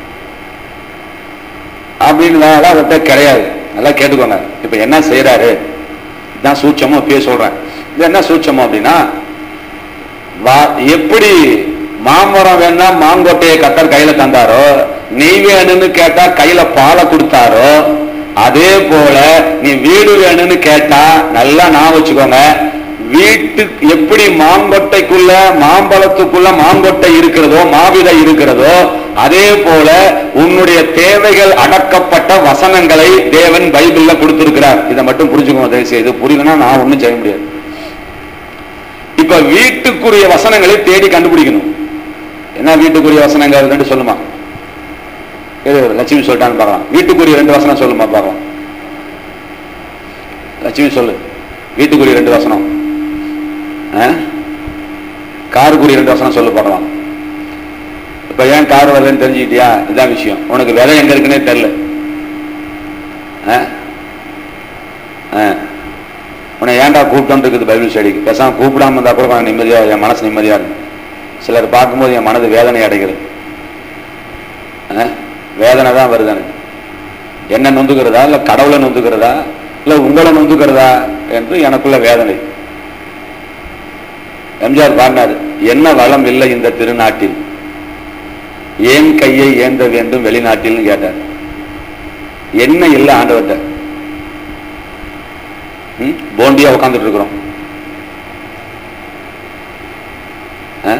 அப்படின்னு வேலை அவர்கிட்ட கிடையாது நல்லா கேட்டுக்கோங்க இப்ப என்ன செய்யறாரு இதான் சூட்சமோ இப்பயே சொல்றேன் இது என்ன சூட்சமோ அப்படின்னா வா- எப்படி மாமரம் வேணா மாங்கொட்டையை கத்தர் கையில தந்தாரோ நெய் வேணும்னு கேட்டா கையில பாலை கொடுத்தாரோ அதே போல நீ வீடு வேணும்னு கேட்டா நல்லா நான் வச்சுக்கோங்க வீட்டு எப்படி மாங்கொட்டைக்குள்ள மாம்பழத்துக்குள்ள மாங்கொட்டை இருக்கிறதோ மாவிதை இருக்கிறதோ அதே போல உன்னுடைய தேவைகள் அடக்கப்பட்ட வசனங்களை தேவன் பைபிள்ல கொடுத்திருக்கிறார் இதை மட்டும் புரிஞ்சுக்கோங்க தயவு செய்து புரியலன்னா நான் ஒண்ணும் செய்ய முடியாது இப்ப வீட்டுக்குரிய வசனங்களை தேடி கண்டுபிடிக்கணும் என்ன வீட்டுக்குரிய வசனங்கள் ரெண்டு சொல்லுமா எது லட்சுமி சொல்லிட்டான்னு பார்க்கலாம் வீட்டுக்குரிய ரெண்டு வசனம் சொல்லுமா பார்க்கலாம் லட்சுமி சொல்லு வீட்டுக்குரிய ரெண்டு வசனம் ஆ? காருக்குரிய ரெண்டு வசனம் சொல்லு பார்க்கலாம் இப்ப ஏன் கார் வரலன்னு தெரிஞ்சுக்கிட்டியா இதான் விஷயம் உனக்கு விதை எங்க இருக்குன்னே தெரியல ஆ? ஆ. உன்னை ஏன்டா கூப்பிட்டு இருக்குது பைபிள் ஸ்டடிக்கு பேசாம கூப்பிடாம இருந்தா கூட கொஞ்சம் நிம்மதியா என் மனசு நிம்மதியா இருக்கும் சிலர் பார்க்கும்போது என் மனது வேதனை அடைகிறது ஆ? வேதனை தான் வருது எனக்கு என்ன நொந்துக்கிறதா இல்ல கடவுளை நொந்துக்கிறதா இல்ல உங்களை நொந்துக்கிறதா என்று எனக்குள்ள வேதனை எம்ஜிஆர் பாடினார் என்ன வளம் இல்லை இந்த திருநாட்டில் ஏன் கையை ஏந்த வேண்டும் வெளிநாட்டில்னு கேட்டார் என்ன இல்லை ஆண்டவர்கிட்ட ம்? போண்டியா உட்காந்துட்டு இருக்கிறோம் ஆ?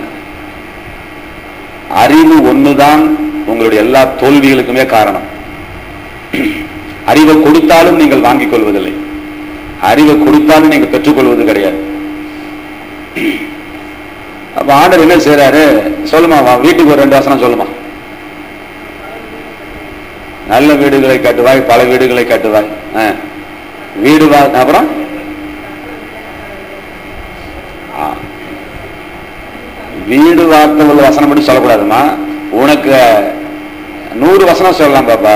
அறிவு ஒண்ணுதான் உங்களுடைய எல்லா தோல்விகளுக்குமே காரணம் அறிவை கொடுத்தாலும் நீங்கள் வாங்கிக் கொள்வதில்லை அறிவை கொடுத்தாலும் நீங்க பெற்றுக்கொள்வது கிடையாது அப்ப ஆண்டவர் என்ன செய்யறாரு சொல்லுமா வா, வீட்டுக்கு ஒரு ரெண்டு வசனம் சொல்லுமா நல்ல வீடுகளை கட்டுவாய் பல வீடுகளை கட்டுவாய் ஆ. வீடு வா அப்புறம் ஆ. வீடு வார்த்தை உள்ள வசனம் மட்டும் சொல்லக்கூடாதுமா உனக்கு நூறு வசனம் சொல்லலாம் பாப்பா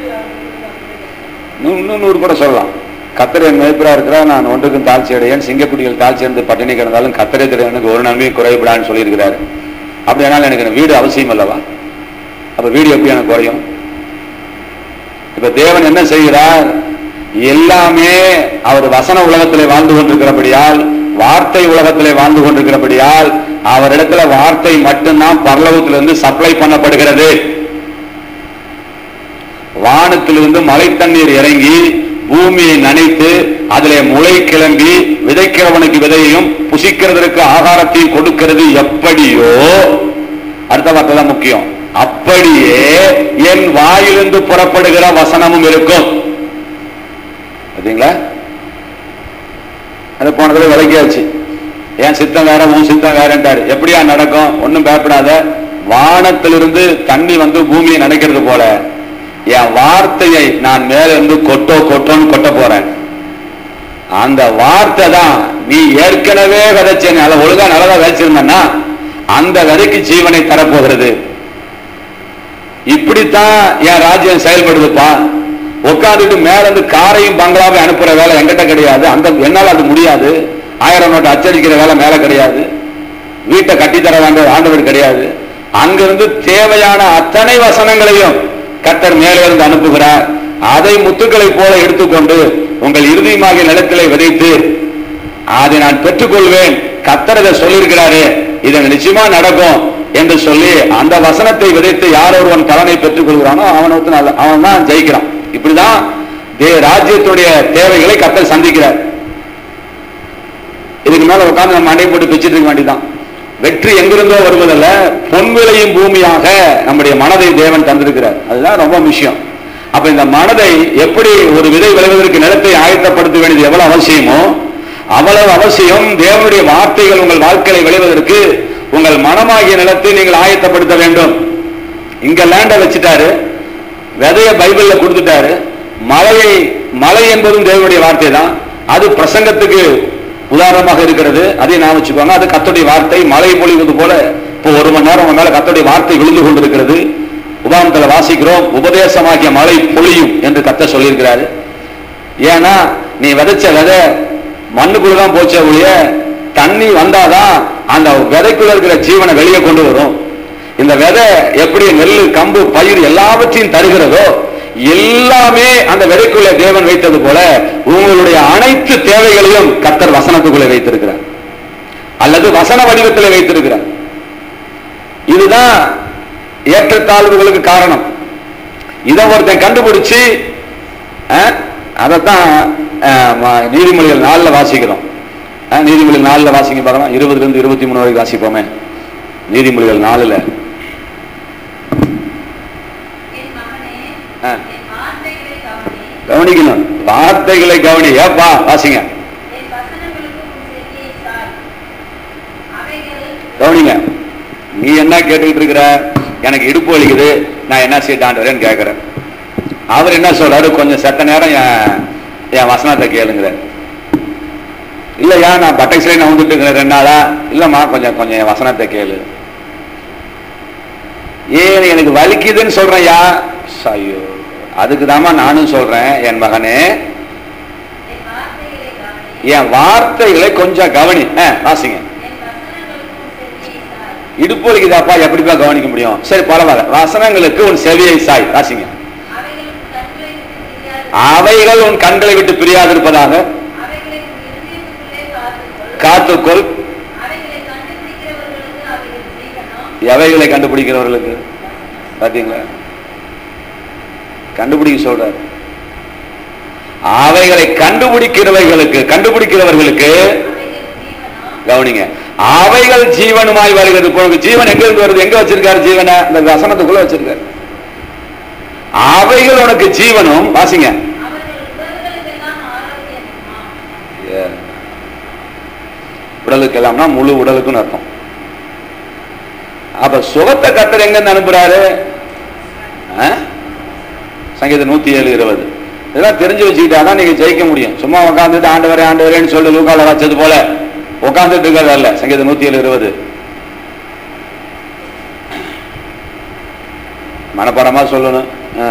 நூ- இன்னும் நூறு கூட சொல்லலாம் கத்தரை மேய்ப்பரா இருக்கிறா நான் ஒன்றுக்கும் தாழ்ச்சி அடையேன் சிங்கக்குடிகள் தாழ்ச்சி இருந்து பட்டினி கிடந்தாலும் கத்தரை எனக்கு ஒரு நன்மையும் குறைவிடான்னு சொல்லியிருக்கிறாரு அப்படியானாலும் எனக்கு இந்த வீடு அவசியம் அல்லவா அப்ப வீடு எப்படி எனக்கு குறையும் இப்ப தேவன் என்ன செய்கிறார் எல்லாமே அவர் வசன உலகத்திலே வாழ்ந்து கொண்டிருக்கிறபடியால் வார்த்தை உலகத்திலே வாழ்ந்து கொண்டிருக்கிறபடியால் அவரிடத்துல வார்த்தை மட்டும்தான் பரலோகத்திலிருந்து சப்ளை பண்ணப்படுகிறது வானத்திலிருந்து மழை தண்ணீர் இறங்கி பூமியை நனைத்து அதிலே முளை கிளம்பி விதைக்கிறவனுக்கு விதையையும் புசிக்கிறதற்கு ஆகாரத்தையும் கொடுக்கிறது எப்படியோ அடுத்த வார்த்தை தான் முக்கியம் அப்படியே என் வாயிலிருந்து புறப்படுகிற வசனமும் இருக்கும் பார்த்தீங்களா அது போனதுல விளக்கியாச்சு என் சித்தம் வேற உன் சித்தம் வேறன்றாரு எப்படியா நடக்கும் ஒன்றும் பயப்படாத வானத்திலிருந்து தண்ணி வந்து பூமியை நினைக்கிறது போல என் வார்த்தையை நான் மேல இருந்து கொட்டோ கொட்டோன்னு கொட்ட போறேன் அந்த வார்த்தை தான் நீ ஏற்கனவே விதைச்ச நல்ல ஒழுங்கா நல்லதா விதைச்சிருந்தன்னா அந்த விதைக்கு ஜீவனை தரப்போகிறது இப்படித்தான் என் ராஜ்யம் செயல்படுதுப்பா உட்காந்துட்டு மேல இருந்து காரையும் பங்களாவையும் அனுப்புற வேலை என்கிட்ட கிடையாது அந்த என்னால அது முடியாது ஆயிரம் நோட்டு அச்சடிக்கிற வேலை மேல கிடையாது வீட்டை கட்டித்தர வேண்டிய ஆண்டவர் கிடையாது அங்கிருந்து தேவையான அத்தனை வசனங்களையும் கர்த்தர் மேலே இருந்து அனுப்புகிறார் அதை முத்துக்களை போல எடுத்துக்கொண்டு உங்கள் இறுதியுமாகிய நிலத்திலே விதைத்து அதை நான் பெற்றுக்கொள்வேன் கர்த்தர் இதை சொல்லியிருக்கிறாரு இது நிச்சயமா நடக்கும் என்று சொல்லி அந்த வசனத்தை விதைத்து யார் ஒருவன் பலனை பெற்றுக் கொள்கிறானோ அவன் ஒருத்தன் அல்ல அவன் தான் ஜெயிக்கிறான் இப்படிதான் தே ராஜ்யத்துடைய தேவைகளை கர்த்தர் சந்திக்கிறார் இதுக்கு மேல உட்கார்ந்து நம்ம அண்டை போட்டு பிச்சுட்டு இருக்க வேண்டியதான் வெற்றி எங்கிருந்தோ வருவதல்ல பொன் விளையும் பூமியாக நம்முடைய மனதை தேவன் தந்திருக்கிறார் அதுதான் ரொம்ப விஷயம் அப்ப இந்த மனதை எப்படி ஒரு விதை விளைவதற்கு நிலத்தை ஆயத்தப்படுத்த வேண்டியது எவ்வளவு அவசியமோ அவ்வளவு அவசியம் தேவனுடைய வார்த்தைகள் உங்கள் வாழ்க்கையை விளைவதற்கு உங்கள் மனமாகிய நிலத்தை நீங்கள் ஆயத்தப்படுத்த வேண்டும் இங்க லேண்ட வச்சுட்டாரு விதைய பைபிள்ல கொடுத்துட்டாரு மலையை மலை என்பதும் தேவனுடைய வார்த்தை தான் அது பிரசங்கத்துக்கு உதாரணமாக இருக்கிறது அதை நான் வச்சுக்கோங்க அது கத்தோடைய வார்த்தை மழை பொழிவது போல இப்போ ஒரு மணி நேரம் உங்க மேல கத்தோடைய வார்த்தை விழுந்து கொண்டிருக்கிறது உதாரணத்துல வாசிக்கிறோம் உபதேசமாகிய மழை பொழியும் என்று கத்த சொல்லியிருக்கிறாரு ஏன்னா நீ விதைச்ச விதை மண்ணுக்குள்ள தான் போச்சே ஒழிய தண்ணி வந்தாதான் அந்த விதைக்குள்ள இருக்கிற ஜீவனை வெளியே கொண்டு வரும் இந்த விதை எப்படி நெல் கம்பு பயிர் எல்லாவற்றையும் தருகிறதோ எல்லாமே அந்த விதைக்குள்ள தேவன் வைத்தது போல உங்களுடைய அனைத்து தேவைகளையும் கத்தர் வசனத்துக்குள்ளே வைத்திருக்கிறார் அல்லது வசன வடிவத்தில் வைத்திருக்கிறார் இதுதான் ஏற்றத்தாழ்வுகளுக்கு காரணம் இதை ஒருத்தன் கண்டுபிடிச்சு அஹ், அதைத்தான் அஹ், ம- நீதிமொழிகள் நாளில் வாசிக்கிறோம் அஹ், நீதிமொழிகள் நாளில் வாசிங்க பாருங்க இருபதுல இருந்து இருபத்தி மூணு வரைக்கும் வாசிப்போமே நீதிமொழிகள் நாலுல என் மகனே ஆ. என் வார்த்தைகளை கவனி கவனிக்கணும் வார்த்தைகளை கவனி ஏப்பா வாசிங்க என் வசனங்களுக்கு உன் செவியை சாய் அவைகள் கவனிங்க நீ என்ன கேட்டுக்கிட்டு இருக்கிற எனக்கு இடுப்பு வலிக்குது நான் என்ன செய்தாண்டுறேன்னு கேட்கிறேன் அவர் என்ன சொல்றாரு கொஞ்சம் செத்த நேரம் என் என் வசனத்தை கேளுங்கிற இல்லையா நான் பட்டக்ஸ்லேயே நான் வந்துட்டு இருக்கிறேன் ரெண்டு நாளா இல்லைம்மா கொஞ்சம் கொஞ்சம் என் வசனத்தை கேளு ஏன் எனக்கு வலிக்குதுன்னு சொல்றேன்யா ஐயோ அதுக்கு நானும் சொல்றேன் என் மகனே என் வார்த்தைகளை கவனி என் வார்த்தைகளை கொஞ்சம் கவனி ஆ, வாசிங்க என் வசனங்களுக்கு உன் செவியை சாய் இடுப்பு வலிக்குதாப்பா எப்படிப்பா கவனிக்க முடியும் சரி பரவாயில்ல வசனங்களுக்கு உன் செவியை சாய் வாசிங்க அவைகள் உன் கண்களை விட்டு பிரியாது அவைகள் உன் கண்களை விட்டு பிரியாதிருப்பதாக அவைகளை உன் இருதயத்துக்குள்ளே காத்துக்கொள் காத்துக்கொள் அவைகளை கண்டுபிடிக்கிறவர்களுக்கு அவைகள் ஜீவனம் எவைகளை கண்டுபிடிக்கிறவர்களுக்கு பாத்தீங்களா கண்டுபிடிக்க சொல்றாரு அவைகளை கண்டுபிடிக்கிறவைகளுக்கு கண்டுபிடிக்கிறவர்களுக்கு அவைகள் ஜீவனம் கவனிங்க அவைகள் ஜீவனுமாய் வருகிறது இப்போ உனக்கு ஜீவன் எங்க இருந்து வருது எங்க வச்சிருக்காரு ஜீவனை அந்த வசனத்துக்குள்ள வச்சிருக்காரு அவைகள் உனக்கு ஜீவனும் வாசிங்க அவர்கள் உடல்களுக்கெல்லாம் ஆரோக்கியமா ஏ. உடலுக்கு எல்லாம்னா முழு உடலுக்குன்னு அர்த்தம் அப்ப சுகத்தை கத்தர் எங்க இருந்து அனுப்புறாரு ஆ? சங்கீதம் நூத்தி ஏழு இருபது இதெல்லாம் தெரிஞ்சு வச்சுக்கிட்டா தான் நீங்க ஜெயிக்க முடியும் சும்மா உட்காந்துட்டு ஆண்டவரே ஆண்டவரேன்னு சொல்லி லூக்கால வச்சது போல உட்காந்துட்டு இருக்கிறது அல்ல சங்கீதம் நூத்தி ஏழு இருபது மனப்பாடமா சொல்லணும் ஆ.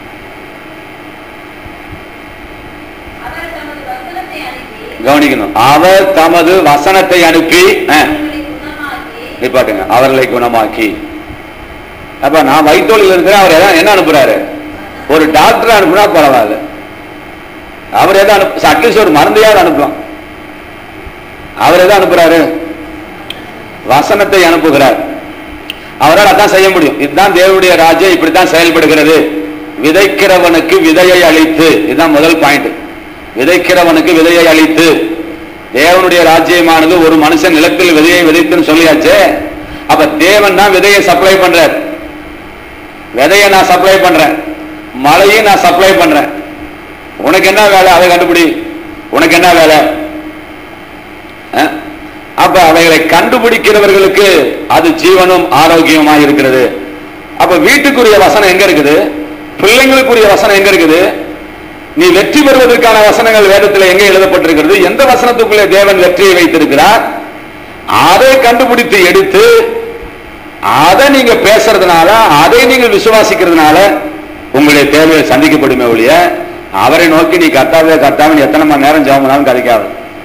அவர் தமது வசனத்தை அனுப்பி கவனிக்கணும் அவர் தமது வசனத்தை அனுப்பி ஆ, அவர்களை குணமாக்கி நிப்பாட்டுங்க அவர்களை குணமாக்கி அப்ப நான் வைத்தோலில் இருக்கிறேன் அவர் எதாவது என்ன அனுப்புறாரு ஒரு டாக்டர் அனுப்புனா பரவாயில்ல அவர் எதை அனுப்பு அட்லீஸ்ட் ஒரு மருந்தையாவது அனுப்பலாம் அவர் எதை அனுப்புறாரு வசனத்தை அனுப்புகிறார் அவரால் அதான் செய்ய முடியும் இதுதான் தேவனுடைய ராஜ்யம் இப்படித்தான் செயல்படுகிறது விதைக்கிறவனுக்கு விதையை அளித்து இதுதான் முதல் பாயிண்ட் விதைக்கிறவனுக்கு விதையை அளித்து தேவனுடைய ராஜ்யமானது ஒரு மனுஷன் நிலத்தில் விதையை விதைத்துன்னு சொல்லியாச்சே அப்ப தேவன் தான் விதையை சப்ளை பண்றார் விதையை நான் சப்ளை பண்றேன் மழையும் நான் சப்ளை பண்றேன் உனக்கு என்ன வேலை அதை கண்டுபிடி உனக்கு என்ன வேலை அஹ்? அப்ப அவைகளை கண்டுபிடிக்கிறவர்களுக்கு அது ஜீவனும் ஆரோக்கியமா இருக்கிறது அப்ப வீட்டுக்குரிய வசனம் எங்க இருக்குது பிள்ளைங்களுக்குரிய வசனம் எங்க இருக்குது நீ வெற்றி பெறுவதற்கான வசனங்கள் வேதத்தில் எங்க எழுதப்பட்டிருக்கிறது எந்த வசனத்துக்குள்ளே தேவன் வெற்றியை வைத்திருக்கிறார் அதை கண்டுபிடித்து எடுத்து அதை நீங்க பேசுறதுனால அதை நீங்கள் விசுவாசிக்கிறதுனால உங்களுடைய தேவையை சந்திக்கப்படுமே ஒழிய அவரை நோக்கி நீ கர்த்தாவே கர்த்தாவின் எத்தனை மணி நேரம் ஜெபம் பண்ணாலும் கதைக்காது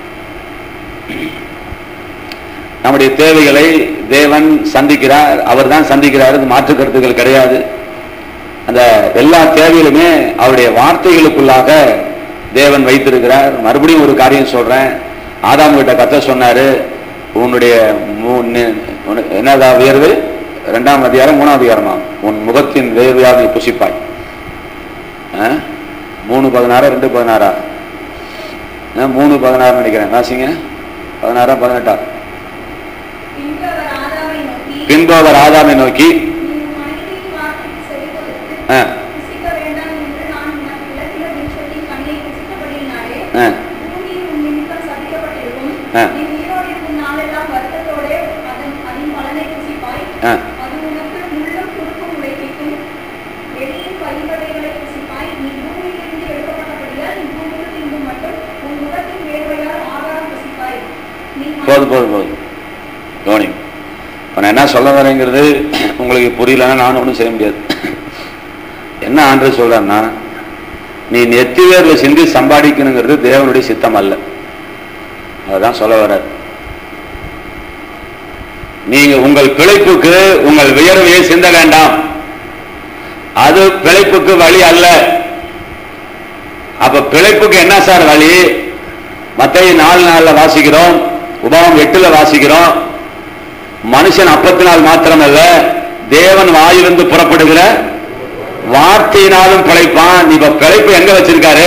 நம்முடைய தேவைகளை தேவன் சந்திக்கிறார் அவர் தான் சந்திக்கிறார் அது மாற்று கருத்துக்கள் கிடையாது அந்த எல்லா தேவையிலுமே அவருடைய வார்த்தைகளுக்குள்ளாக தேவன் வைத்திருக்கிறார் மறுபடியும் ஒரு காரியம் சொல்றேன் ஆதாம் கிட்ட கத்த சொன்னாரு உன்னுடைய மூ- நி- உனக்கு என்னதா வியர்வு ரெண்டாம் அதிகாரம் மூணாம் அதிகாரமா உன் முகத்தின் வேர்வையாக நீ புசிப்பாய் ஆ? மூணு பதினாறா ரெண்டு பதினாறா ஆ, மூணு பதினாறு நினைக்கிறேன் வாசிங்க பதினாறா பதினெட்டா பின்பு அவர் ஆதாமை நோக்கி பின்பு அவர் ஆதாமை நோக்கி நீ உன் மனைவியின் வார்த்தைக்கு செவிகொடுத்து ஆ, புசிக்க வேண்டாம் என்று நான் உனக்கு விளக்கின விருட்சத்தின் கனியை புசித்தபடியினாலே ஆ, பூமி உன் நிமித்தம் சபிக்கப்பட்டிருக்கும் ஆ. நீ உயிரோடு இருக்கும் நாளெல்லாம் வருத்தத்தோடே அதன் அதன் பலனை புசிப்பாய் ஆ. அது உனக்கு முள்ளும் குறுக்கும் உழைப்பிக்கும் வெளியின் பயிர்வகைகளை புசிப்பாய் நீ பூமியிலிருந்து எடுக்கப்பட்டபடியால் நீ பூமியில் திரும்பும் மட்டும் உன் முகத்தின் வேர்வையால் ஆகாரம் புசிப்பாய் நீ போதும் போதும் போதும் கவனி இப்போ நான் என்ன சொல்ல வரேங்கிறது உங்களுக்கு புரியலன்னா நான் ஒன்றும் செய்ய முடியாது என்ன ஆண்டு சொல்றேன்னா நீ நெத்தி வேர்ல சிந்தி சம்பாதிக்கணுங்கிறது தேவனுடைய சித்தம் அல்ல அதுதான் சொல்ல வர்றார் நீங்க உங்கள் பிழைப்புக்கு உங்கள் வியர்வையை சிந்த வேண்டாம் அது பிழைப்புக்கு வழி அல்ல அப்ப பிழைப்புக்கு என்ன சார் வழி மத்திய நாலு நாள்ல வாசிக்கிறோம் உபாவம் எட்டுல வாசிக்கிறோம் மனுஷன் அப்பத்தினால் மாத்திரமல்ல தேவன் வாயிலிருந்து புறப்படுகிற வார்த்தையினாலும் பிழைப்பான் இப்ப பிழைப்பு எங்க வச்சிருக்காரு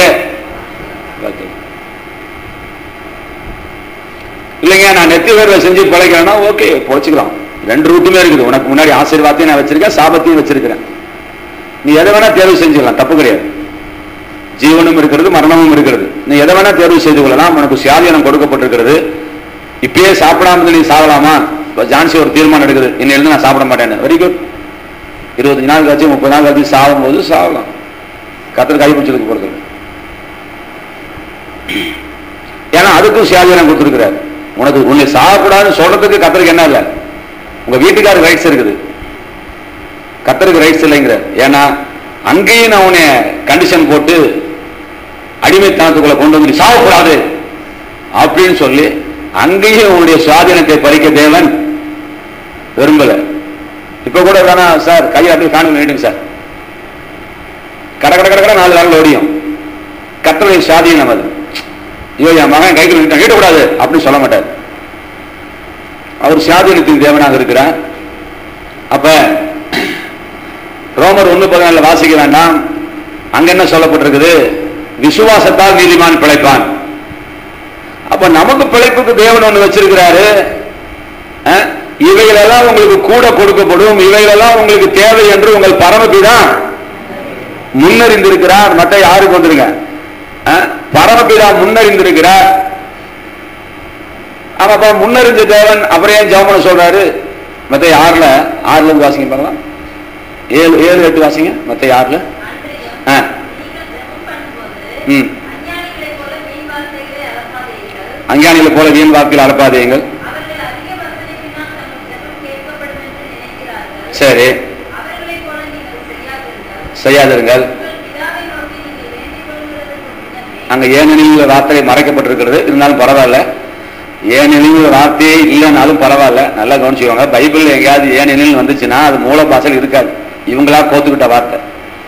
இல்லைங்க நான் நெத்தி வேர்வை செஞ்சு பிழைக்கிறேன்னா ஓகே பொழைச்சிக்கலாம் ரெண்டு ரூட்டுமே இருக்குது உனக்கு முன்னாடி ஆசீர்வாதத்தையும் நான் வச்சிருக்கேன் சாபத்தையும் வச்சிருக்கிறேன் நீ எதை வேணா தேர்வு செஞ்சுக்கலாம் தப்பு கிடையாது ஜீவனும் இருக்கிறது மரணமும் இருக்கிறது நீ எதை வேணா தேர்வு செய்து கொள்ளலாம் உனக்கு சுயாதீனம் கொடுக்கப்பட்டிருக்கிறது இப்பயே சாப்பிடாம இருந்து நீ சாகலாமா இப்ப ஜான்சி ஒரு தீர்மானம் எடுக்குது இன்னிலிருந்து நான் சாப்பிட மாட்டேன்னு வெரி குட் இருபத்தஞ்சு நாள் கழிச்சு முப்பது நாள் கழிச்சு சாகும் போது சாகலாம் கத்தர் கை பிடிச்சதுக்கு போறது இல்ல. ஏன்னா அதுக்கும் சுயாதீனம் கொடுத்துருக்கிறார் உனக்கு உன்னை சாகக்கூடாதுன்னு சொல்றதுக்கு கத்தருக்கு என்ன இல்லை உங்க வீட்டுக்காரருக்கு ரைட்ஸ் இருக்குது கத்தருக்கு ரைட்ஸ் இல்லைங்கிற ஏன்னா அங்கேயும் நான் உன்னை கண்டிஷன் போட்டு அடிமைத்தனத்துக்குள்ள கொண்டு வந்து நீ சாகக்கூடாது அப்படின்னு சொல்லி அங்கேயும் உன்னுடைய சுவாதீனத்தை பறிக்க தேவன் விரும்பல இப்ப கூட வேணா சார் கையை அப்படியே காணும் வேண்டுங்க சார் கட கட கட கட நாலு நாள் ஓடியும் கத்தருடைய சுவாதீனம் அது ஐயோ என் மகன் கைக்கு நீட்டக்கூடாது அப்படின்னு சொல்ல மாட்டார் அவர் சுயாதீனத்தின் தேவனாக இருக்கிறார் அப்ப ரோமர் ஒண்ணு பதினாலுல வாசிக்க வேண்டாம் அங்க என்ன சொல்லப்பட்டிருக்குது விசுவாசத்தால் நீதிமான் பிழைப்பான் அப்ப நமக்கு பிழைப்புக்கு தேவன் ஒண்ணு வச்சிருக்கிறாரு அஹ், இவைகளெல்லாம் உங்களுக்கு கூட கொடுக்கப்படும் இவைகளெல்லாம் உங்களுக்கு தேவை என்று உங்கள் பரமபிதா முன்னறிந்திருக்கிறார் மற்ற யாருக்கு வந்துருங்க அஹ், பரமபிதா முன்னறிந்திருக்கிறார் ஆமாப்பா முன்னறிஞ்ச தேவன் அப்புறம் ஏன் ஜெபம் சொல்றாரு மத்த ஆறுல ஆறுல இருந்து வாசிங்க பார்க்கலாம் ஏழு ஏழு எட்டு வாசிங்க மத்த ஆறுல அன்றையும் ஆ நீங்கள் ஜெபம் பண்ணும்போது ம் அஞ்ஞானிகளைப் போல வீண் வார்த்தைகளை அலப்பாதீர்கள். அஞ்ஞானிகளை போல வீண் வாக்கில் அலப்பாதீங்கள் அவர்கள் அதிக வசனிப்பினால் தங்கள் ஜெபம் கேட்கப்படும் என்று நினைக்கிறார்கள். சரி அவர்களைப் போல நீங்கள் செய்யாதிருங்கள். செய்யாதிருங்கள் உங்கள் பிதாவை நோக்கி நீங்கள் வேண்டிக் கொள்கிறதற்கு முன்னமே அங்க ஏனெனில் வார்த்தை மறைக்கப்பட்டிருக்கிறது இருந்தாலும் பரவாயில்ல ஏனெனில் வார்த்தையே இல்லைனாலும் பரவாயில்ல நல்லா கவனிச்சுக்கோங்க பைபிள் எங்கேயாவது ஏனெனில் வந்துச்சுன்னா அது மூல பாசல் இருக்காது இவங்களா கோத்துக்கிட்ட வார்த்தை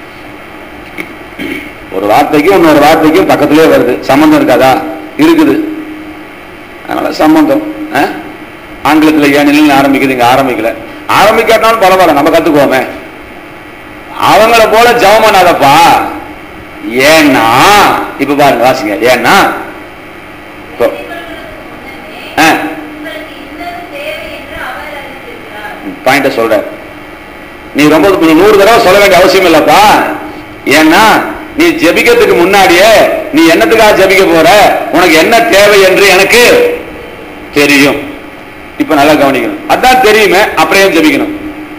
ஒரு வார்த்தைக்கும் இன்னொரு வார்த்தைக்கும் பக்கத்திலே வருது சம்பந்தம் இருக்காதா இருக்குது அதனால சம்பந்தம் ஆ? ஆங்கிலத்தில் ஏனெனில் ஆரம்பிக்குது இங்க ஆரம்பிக்கல ஆரம்பிக்காட்டாலும் பரவாயில்ல நம்ம கத்துக்குவோமே அவங்கள போல ஜெபம் பண்ணாதப்பா ஏன்னா இப்ப பாருங்க வாசிங்க ஏன்னா இப்போ, வேண்டிக் கொள்கிறதற்கு முன்னமே ஆ, உங்களுக்கு இன்னது தேவை என்று அவர் அறிந்திருக்கிறார். பாயிண்ட சொல்ற நீ ரொம்ப நீ நூறு தடவை சொல்ல வேண்டிய அவசியம் இல்லப்பா ஏன்னா நீ ஜெபிக்கிறதுக்கு முன்னாடியே நீ என்னத்துக்காக ஜெபிக்க போற உனக்கு என்ன தேவை என்று எனக்கு தெரியும் இப்ப நல்லா கவனிக்கணும் அதான் தெரியுமே அப்புறம் ஏன் ஜெபிக்கணும்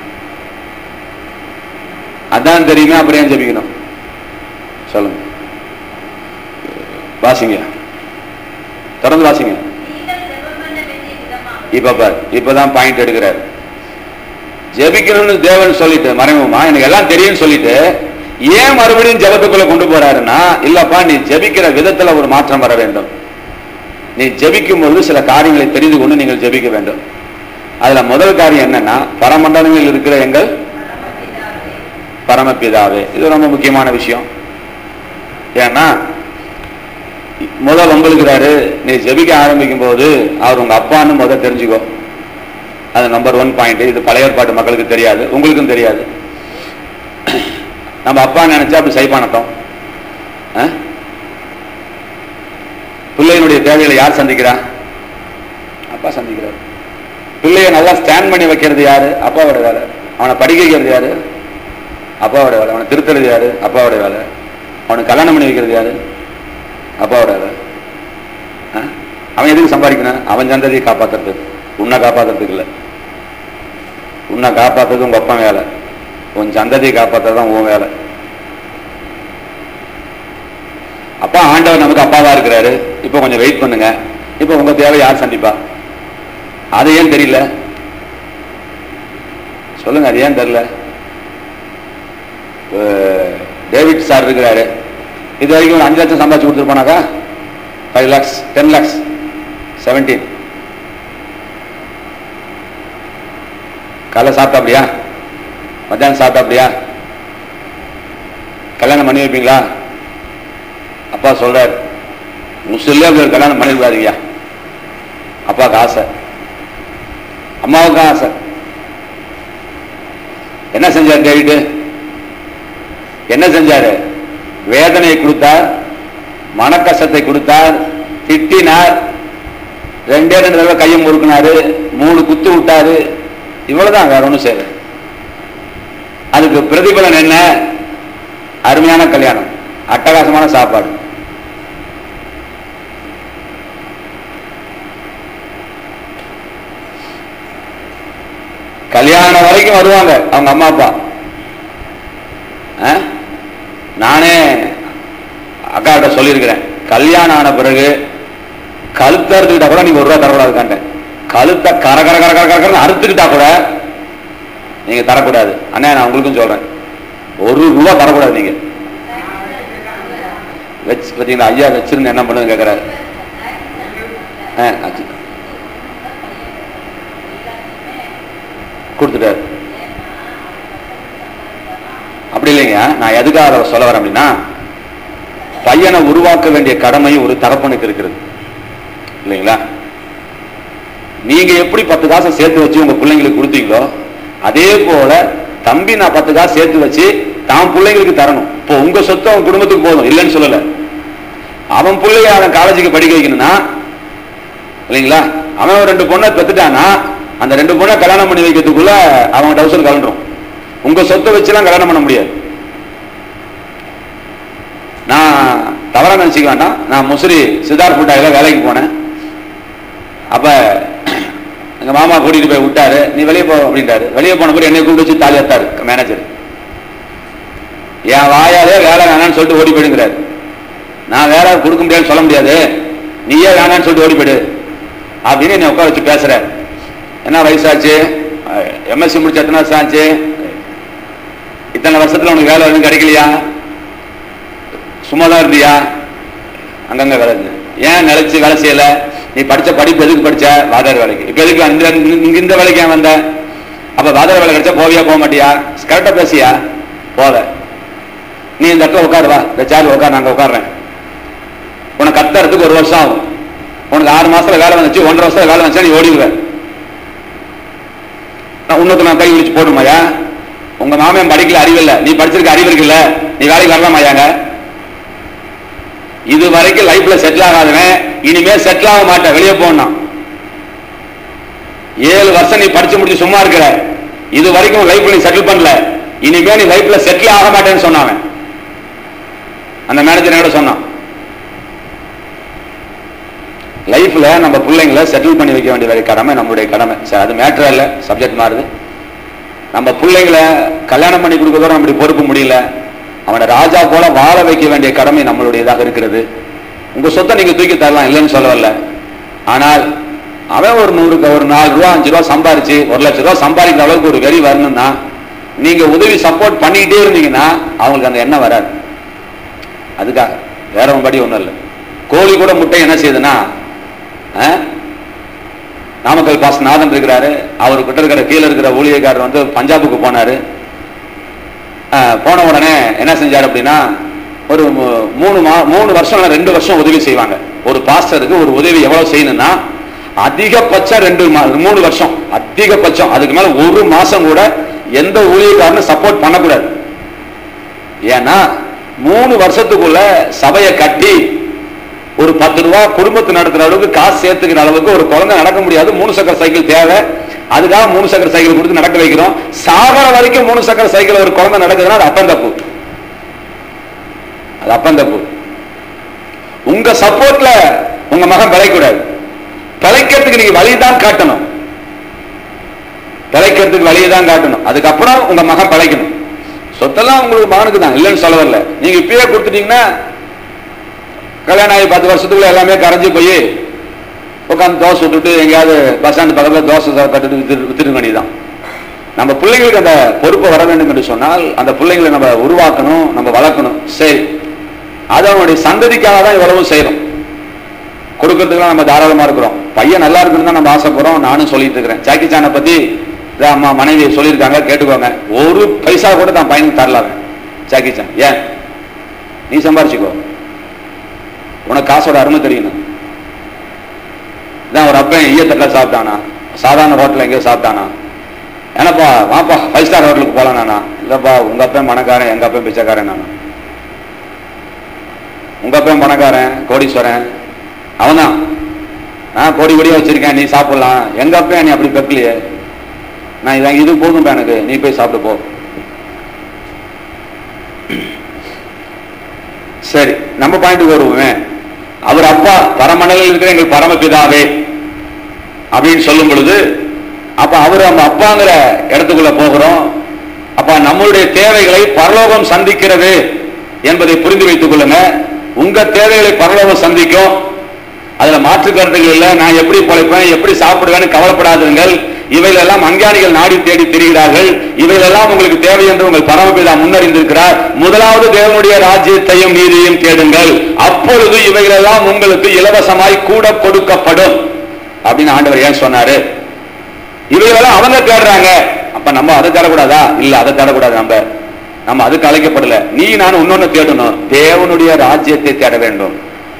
அதான் தெரியுமே அப்புறம் ஏன் ஜெபிக்கணும் சொல்லுங்க வாசிங்க தொடர்ந்து வாசிங்க நீங்கள் ஜெபம் பண்ண வேண்டிய விதமாக இப்ப பார் இப்பதான் பாயிண்ட் எடுக்கிறார் ஜெபிக்கணும்னு தேவன் சொல்லிட்டு மறைமுகமா எனக்கு எல்லாம் தெரியும்னு சொல்லிட்டு ஏன் மறுபடியும் ஜெபத்துக்குள்ள கொண்டு போறாருன்னா இல்லப்பா நீ ஜெபிக்கிற விதத்துல ஒரு மாற்றம் வர வேண்டும் நீ ஜெபிக்கும் போது சில காரியங்களை தெரிந்து கொண்டு நீங்கள் ஜெபிக்க வேண்டும் அதுல முதல் காரியம் என்னன்னா பரமண்டலங்களில் இருக்கிற எங்கள் பரமபிதாவே, பரமபிதாவே இது ரொம்ப முக்கியமான விஷயம் ஏன்னா முதல் வம்பளுக்கிறாரு நீ ஜெபிக்க ஆரம்பிக்கும் போது அவர் உங்க அப்பான்னு முதல் தெரிஞ்சுக்கோ அது நம்பர் ஒன் பாயிண்ட் இது பழைய ஏற்பாட்டு மக்களுக்கு தெரியாது உங்களுக்கும் தெரியாது நம்ம அப்பா நினைச்சா அப்படி சைப்பானத்தம் ஆ? பிள்ளையினுடைய தேவைகளை யார் சந்திக்கிறா அப்பா சந்திக்கிறார் பிள்ளையை நல்லா ஸ்டாண்ட் பண்ணி வைக்கிறது யாரு அப்பாவோட வேலை அவனை படிக்க வைக்கிறது யாரு அப்பாவோட வேலை அவனை திருத்துறது யாரு அப்பாவோட வேலை அவனுக்கு கல்யாணம் பண்ணி வைக்கிறது யாரு அப்பாவோட வேலை ஆ? அவன் எதுக்கு சம்பாதிக்கணும் அவன் சந்ததியை காப்பாத்துறதுக்கு உன்னை காப்பாத்துறதுக்கு இல்லை உன்னை காப்பாத்துறது உங்க அப்பா வேலை உன் சந்ததியை காப்பாத்துறது தான் உன் வேலை அப்பா ஆண்டவர் நமக்கு அப்பாவா இருக்கிறாரு இப்போ கொஞ்சம் வெயிட் பண்ணுங்க இப்போ உங்க தேவை யார் சந்திப்பா அது ஏன் தெரியல சொல்லுங்க அது ஏன் தெரியல அஹ், டேவிட் சார் இருக்கிறாரு இது வரைக்கும் ஒரு அஞ்சு லட்சம் சம்பாதிச்சு கொடுத்துருப்பானாக்கா five lakhs ten lakhs seventeen காலை சாப்பிட்டாப்டியா மத்தியானம் சாப்பிட்டாப்டியா கல்யாணம் பண்ணி வைப்பீங்களா அப்பா சொல்றாரு முஸ்லிம் அப்படி ஒரு கல்யாணம் பண்ணி விடாதீங்க அப்பாவுக்கு ஆசை அம்மாவுக்கும் ஆசை என்ன செஞ்சார் டேவிடு என்ன செஞ்சாரு வேதனையை கொடுத்தார் மனக்கஷ்டத்தை கொடுத்தார் திட்டினார் ரெண்டே ரெண்டு தடவை கையை முறுக்கினாரு மூணு குத்து விட்டாரு இவ்வளவுதான் வேற ஒண்ணும் செய்யல அதுக்கு பிரதிபலன் என்ன அருமையான கல்யாணம் அட்டகாசமான சாப்பாடு கல்யாணம் வரைக்கும் வருவாங்க அவங்க அம்மா அப்பா ஆ? நானே அக்காட்ட சொல்லியிருக்கிறேன் கல்யாணம் ஆன பிறகு கழுத்தை அறுத்துக்கிட்டா கூட நீங்க ஒரு ரூபா தரக்கூடாது கண்டேன் கழுத்தை கர கர கர கர கரன்னு அறுத்துக்கிட்டா கூட நீங்க தரக்கூடாது அண்ணா நான் உங்களுக்கும் சொல்றேன் ஒரு ரூபா தரக்கூடாது நீங்க வச்சு பார்த்தீங்களா ஐயா வச்சிருந்து என்ன பண்ணுன்னு கேட்குறாரு ஆ ஆச்சு கொடுத்துட்டாரு அப்படி இல்லைங்க நான் எதுக்காக அதை சொல்ல வரேன் அப்படின்னா பையனை உருவாக்க வேண்டிய கடமை ஒரு தகப்பனுக்கு இருக்கிறது இல்லைங்களா நீங்க எப்படி பத்து காசை சேர்த்து வச்சு உங்க பிள்ளைங்களுக்கு கொடுத்தீங்களோ அதே போல தம்பி நான் பத்து காசு சேர்த்து வச்சு தான் பிள்ளைங்களுக்கு தரணும் இப்போ உங்க சொத்து அவன் குடும்பத்துக்கு போதும் இல்லைன்னு சொல்லல அவன் பிள்ளைய அவன் காலேஜுக்கு படிக்க வைக்கணும்னா இல்லைங்களா அவன் ஒரு ரெண்டு பொண்ணை பெத்துட்டானா அந்த ரெண்டு பொண்ணை கல்யாணம் பண்ணி வைக்கிறதுக்குள்ள அவன் டவுசர் கலண்டுரும் உங்க சொத்தை வச்சுலாம் கல்யாணம் பண்ண முடியாது நான் தவறா நினைச்சுக்க வேண்டாம் நான் முசிறி சித்தார்த் புட்டாயில வேலைக்கு போனேன் அப்ப எங்க மாமா கூட்டிட்டு போய் விட்டாரு நீ வெளியே போ அப்படின்ட்டாரு வெளியே போன பிறகு என்னை கூப்பிட்டு வச்சு தாலி எடுத்தாரு மேனேஜர் என் வாயாலே வேலை வேணாம்னு சொல்லிட்டு ஓடி போயிடுங்கிறார் நான் வேலை கொடுக்க முடியாதுன்னு சொல்ல முடியாது நீயே வேணாம்னு சொல்லிட்டு ஓடி போயிடு அப்படின்னு என்னை உட்கார வச்சு பேசுற என்ன வயசாச்சு எம்எஸ்சி முடிச்ச எத்தனை வருஷம் ஆச்சு இத்தனை வருஷத்துல உனக்கு வேலை எதுவும் கிடைக்கலையா சும்மா தான் இருந்தியா அங்கங்க வேலை இருந்து ஏன் நிலைச்சு வேலை செய்யல நீ படிச்ச படிப்பு எதுக்கு படிச்ச வாதார் வேலைக்கு இப்ப எதுக்கு அந்த இங்க இந்த வேலைக்கு ஏன் வந்த அப்ப வாதார் வேலை கிடைச்சா போவியா போக மாட்டியா கரெக்டா பேசியா போத நீ இந்த இடத்துல உட்காரு வா இந்த சேர்ல உட்காரு நாங்க உட்காடுறேன் உனக்கு கத்துறதுக்கு ஒரு வருஷம் ஆகும் உனக்கு ஆறு மாசத்துல வேலை வந்துச்சு ஒன்றரை வருஷத்துல வேலை வந்துச்சா நீ ஓடிடுவ நான் உன்னத்து நான் கை விழிச்சு போடுமாயா உங்க மாமன் படிக்கல அறிவில்ல நீ படிச்சிருக்க அறிவு இருக்குல்ல நீ வேலைக்கு வரலாமாயாங்க இது வரைக்கும் லைஃப்ல செட்டில் ஆகாதவன் இனிமே செட்டில் ஆக மாட்டேன் வெளியே போனான் ஏழு வருஷம் நீ படிச்சு முடிச்சு சும்மா இருக்கிற இது வரைக்கும் லைஃப்ல நீ செட்டில் பண்ணல இனிமே நீ லைஃப்ல செட்டில் ஆக மாட்டேன்னு சொன்னான் அந்த மேனேஜர் கூட சொன்னான் லைஃப்ல நம்ம பிள்ளைங்களை செட்டில் பண்ணி வைக்க வேண்டிய வேண்டிய கடமை நம்மளுடைய கடமை சரி அது மேட்டர் இல்ல சப்ஜெக்ட் மாறுது நம்ம பிள்ளைங்களை கல்யாணம் பண்ணி கொடுக்கறதோட நம்முடைய பொறுப்பு முடியல அவனை ராஜா போல வாழ வைக்க வேண்டிய கடமை நம்மளுடையதாக இருக்கிறது உங்க சொத்தை நீங்க தூக்கி தரலாம் இல்லைன்னு சொல்லவில்ல ஆனால் அவன் ஒரு நூறு ஒரு நாலு ரூபா அஞ்சு ரூபா சம்பாரிச்சு ஒரு லட்ச ரூபா சம்பாதிக்கிற அளவுக்கு ஒரு வெறி வரணும்னா நீங்க உதவி சப்போர்ட் பண்ணிக்கிட்டே இருந்தீங்கன்னா அவங்களுக்கு அந்த எண்ணம் வராது அதுக்காக வேற ஒன்படி ஒண்ணும் இல்லை கோழி கூட முட்டை என்ன செய்யுதுன்னா ஆ? நாமக்கல் பாஸ் நாதன் இருக்கிறாரு அவர் கிட்ட இருக்கிற கீழே இருக்கிற ஊழியக்காரர் வந்து பஞ்சாபுக்கு போனாரு ஆ, போன உடனே என்ன செஞ்சார் அப்படின்னா ஒரு மூ- மூணு மா மூணு வருஷம் இல்ல ரெண்டு வருஷம் உதவி செய்வாங்க ஒரு பாஸ்டருக்கு ஒரு உதவி எவ்வளவு செய்யணும்னா அதிகபட்சம் ரெண்டு மா- மூணு வருஷம் அதிகபட்சம் அதுக்கு மேல ஒரு மாசம் கூட எந்த ஊழியக்காரனும் சப்போர்ட் பண்ணக்கூடாது ஏன்னா மூணு வருஷத்துக்குள்ள சபையை கட்டி ஒரு பத்து ரூபா குடும்பத்தை நடத்துற அளவுக்கு காசு சேர்த்துக்கிற அளவுக்கு ஒரு குழந்தை நடக்க முடியாது மூணு சக்கர சைக்கிள் தேவை அதுக்காக மூணு சக்கர சைக்கிள் கொடுத்து நடக்க வைக்கிறோம் சாகர வரைக்கும் மூணு சக்கர சைக்கிள் ஒரு குழந்தை நடக்குதுன்னா அது அப்பன் தப்பு அது அப்பன் தப்பு உங்க சப்போர்ட்ல உங்க மகன் பிழைக்கூடாது பிழைக்கிறதுக்கு நீங்க வழி தான் காட்டணும் பிழைக்கிறதுக்கு வழியை தான் காட்டணும் அதுக்கப்புறம் உங்க மகன் பிழைக்கணும் சொத்தெல்லாம் உங்களுக்கு மகனுக்கு தான் இல்லைன்னு சொல்ல வரல நீங்க இப்பயே கொடுத்துட்டீங்கன்னா கல்யாணம் ஆகி பத்து வருஷத்துக்குள்ள எல்லாமே கரைஞ்சு போய் உட்காந்து தோசை விட்டுட்டு எங்கேயாவது பஸ் ஸ்டாண்டு பக்கத்தில் தோசை கட்டுட்டு வித்து வித்துட்டு வேண்டியதுதான் நம்ம பிள்ளைங்களுக்கு அந்த பொறுப்பை வர வேண்டும் என்று சொன்னால் அந்த பிள்ளைங்களை நம்ம உருவாக்கணும் நம்ம வளர்க்கணும் சரி அது அவனுடைய சந்ததிக்காக தான் இவ்வளவும் செய்யறோம் கொடுக்கறதுக்குலாம் நம்ம தாராளமா இருக்கிறோம் பையன் நல்லா இருக்குன்னு தான் நம்ம ஆசைப்படுறோம் நானும் சொல்லிட்டு இருக்கிறேன் ஜாக்கி சானை பத்தி இதான் அம்மா மனைவி சொல்லியிருக்காங்க கேட்டுக்கோங்க ஒரு பைசா கூட தான் பையனுக்கு தரல அவன். ஜாக்கி சான் ஏன் நீ சம்பாரிச்சுக்கோ உனக்கு காசோட அருமை தெரியணும் இதான் ஒரு அப்பன் ஈயத்தட்டில் சாப்பிட்டானா சாதாரண ஹோட்டலில் எங்கேயோ சாப்பிட்டானா ஏன்னாப்பா வாப்பா ஃபைவ் ஸ்டார் ஹோட்டலுக்கு போகலாம் நானா இல்லைப்பா உங்க அப்பன் பணக்காரன் எங்க அப்பன் பிச்சைக்காரன் நானா உங்க அப்பன் பணக்காரன் கோடீஸ்வரன் அவன்தான் நான் கோடி கோடியா வச்சிருக்கேன் நீ சாப்பிடலாம் எங்க அப்பன் நீ அப்படி பெக்கலையே நான் இதான் இது போதும்பா எனக்கு நீ போய் சாப்பிட்டு போ சரி நம்ம பாயிண்ட்டுக்கு வருவோமே அவர் அப்பா பரமண்டலில் இருக்கிற எங்கள் பரமபிதாவே அப்படின்னு சொல்லும் பொழுது அப்ப அவர் நம்ம அப்பாங்கிற இடத்துக்குள்ள போகிறோம் அப்ப நம்மளுடைய தேவைகளை பரலோகம் சந்திக்கிறது என்பதை புரிந்து வைத்துக் கொள்ளுங்க உங்க தேவைகளை பரலோகம் சந்திக்கும் அதுல மாற்று கருத்துகள் இல்லை நான் எப்படி பொழைப்பேன் எப்படி சாப்பிடுவேன்னு கவலைப்படாதீர்கள் இவைகளெல்லாம் அஞ்ஞானிகள் நாடி தேடி திரிகிறார்கள் இவைகளெல்லாம் உங்களுக்கு தேவை என்று உங்கள் பரமபிதா முன்னறிந்திருக்கிறார் முதலாவது தேவனுடைய ராஜ்யத்தையும் நீதியையும் தேடுங்கள் அப்பொழுது இவைகளெல்லாம் உங்களுக்கு இலவசமாய் கூட கொடுக்கப்படும் அப்படின்னு ஆண்டவர் ஏன் சொன்னாரு இவைகளெல்லாம் அவங்க தேடுறாங்க அப்ப நம்ம அதை தேடக்கூடாதா இல்ல அதை தேடக்கூடாது நம்ம நம்ம அதுக்கு அழைக்கப்படல நீ நான் இன்னொன்னு தேடணும் தேவனுடைய ராஜ்யத்தை தேட வேண்டும்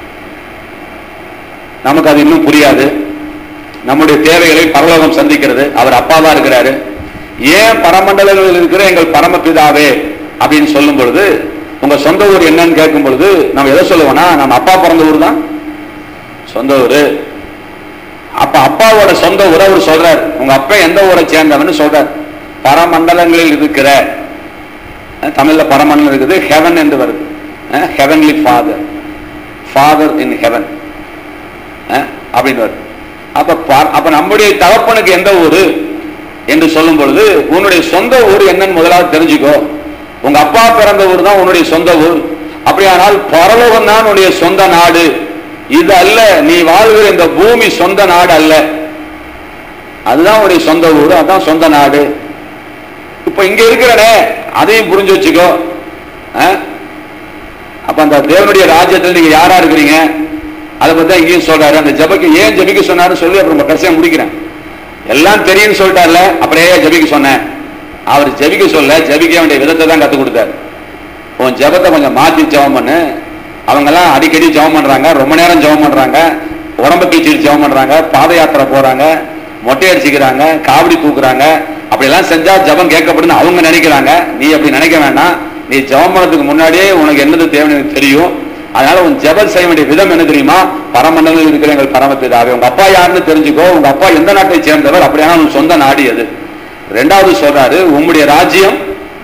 நமக்கு அது இன்னும் புரியாது நம்முடைய தேவைகளை பரலோகம் சந்திக்கிறது அவர் அப்பாவா இருக்கிறாரு ஏன் பரமண்டலங்களில் இருக்கிற எங்கள் பரமபிதாவே அப்படின்னு சொல்லும் பொழுது உங்க சொந்த ஊர் என்னன்னு கேட்கும் பொழுது நம்ம எதை சொல்லுவோம்னா நம்ம அப்பா பிறந்த ஊர் தான் சொந்த ஊரு அப்ப அப்பாவோட சொந்த ஊரை அவர் சொல்றார் உங்க அப்பா எந்த ஊரை சேர்ந்தவன்னு சொல்றார் பரமண்டலங்களில் இருக்கிற அஹ், தமிழ்ல பரமண்டலம் இருக்குது ஹெவன் என்று வருது heavenly father father in heaven அப்படின்னு வருது அப்ப பா- அப்ப நம்முடைய தகப்பனுக்கு எந்த ஊரு என்று சொல்லும் பொழுது உன்னுடைய சொந்த ஊர் என்னன்னு முதலாவது தெரிஞ்சுக்கோ உங்க அப்பா பிறந்த ஊர் தான் உன்னுடைய சொந்த ஊர் அப்படியானால் பரலோகம் தான் உன்னுடைய சொந்த நாடு இது அல்ல நீ வாழ்கிற இந்த பூமி சொந்த நாடு அல்ல அதுதான் உன்னுடைய சொந்த ஊர் அதான் சொந்த நாடு இப்ப இங்க இருக்கிறனே அதையும் புரிஞ்சு வச்சுக்கோ ஆ? அப்ப அந்த தேவனுடைய ராஜ்யத்தில் நீங்க யாரா இருக்கிறீங்க அதை பத்தி தான் இங்கேயும் சொல்றாரு அந்த ஜெபக்கு ஏன் ஜெபிக்க சொன்னாரு சொல்லி அப்புறம் கடைசியா முடிக்கிறேன் எல்லாம் தெரியும்னு சொல்லிட்டார்ல அப்படியே ஜெபிக்க சொன்னேன் அவர் ஜெபிக்க சொல்ல ஜெபிக்க வேண்டிய விதத்தை தான் கத்து கொடுத்தாரு உன் ஜெபத்தை கொஞ்சம் மாத்தி ஜெபம் பண்ணு அவங்க எல்லாம் அடிக்கடி ஜெபம் பண்றாங்க ரொம்ப நேரம் ஜெபம் பண்றாங்க உடம்பு கீச்சிட்டு ஜெபம் பண்றாங்க பாத யாத்திரை போறாங்க மொட்டை அடிச்சுக்கிறாங்க காவடி தூக்குறாங்க அப்படியெல்லாம் செஞ்சா ஜெபம் கேட்கப்படுன்னு அவங்க நினைக்கிறாங்க நீ அப்படி நினைக்க வேண்டாம் நீ ஜெபம் பண்ணதுக்கு முன்னாடியே உனக்கு என்னது தேவைன்னு எனக்கு தெரியும் அதனால உன் ஜெபம் செய்ய வேண்டிய விதம் என்ன தெரியுமா பரமண்டலில் இருக்கிற எங்கள் பரமபிதாவே உங்க அப்பா யாருன்னு தெரிஞ்சுக்கோ உங்க அப்பா எந்த நாட்டை சேர்ந்தவர் அப்படியான உன் சொந்த நாடு அது ரெண்டாவது சொல்றாரு உம்முடைய ராஜ்யம்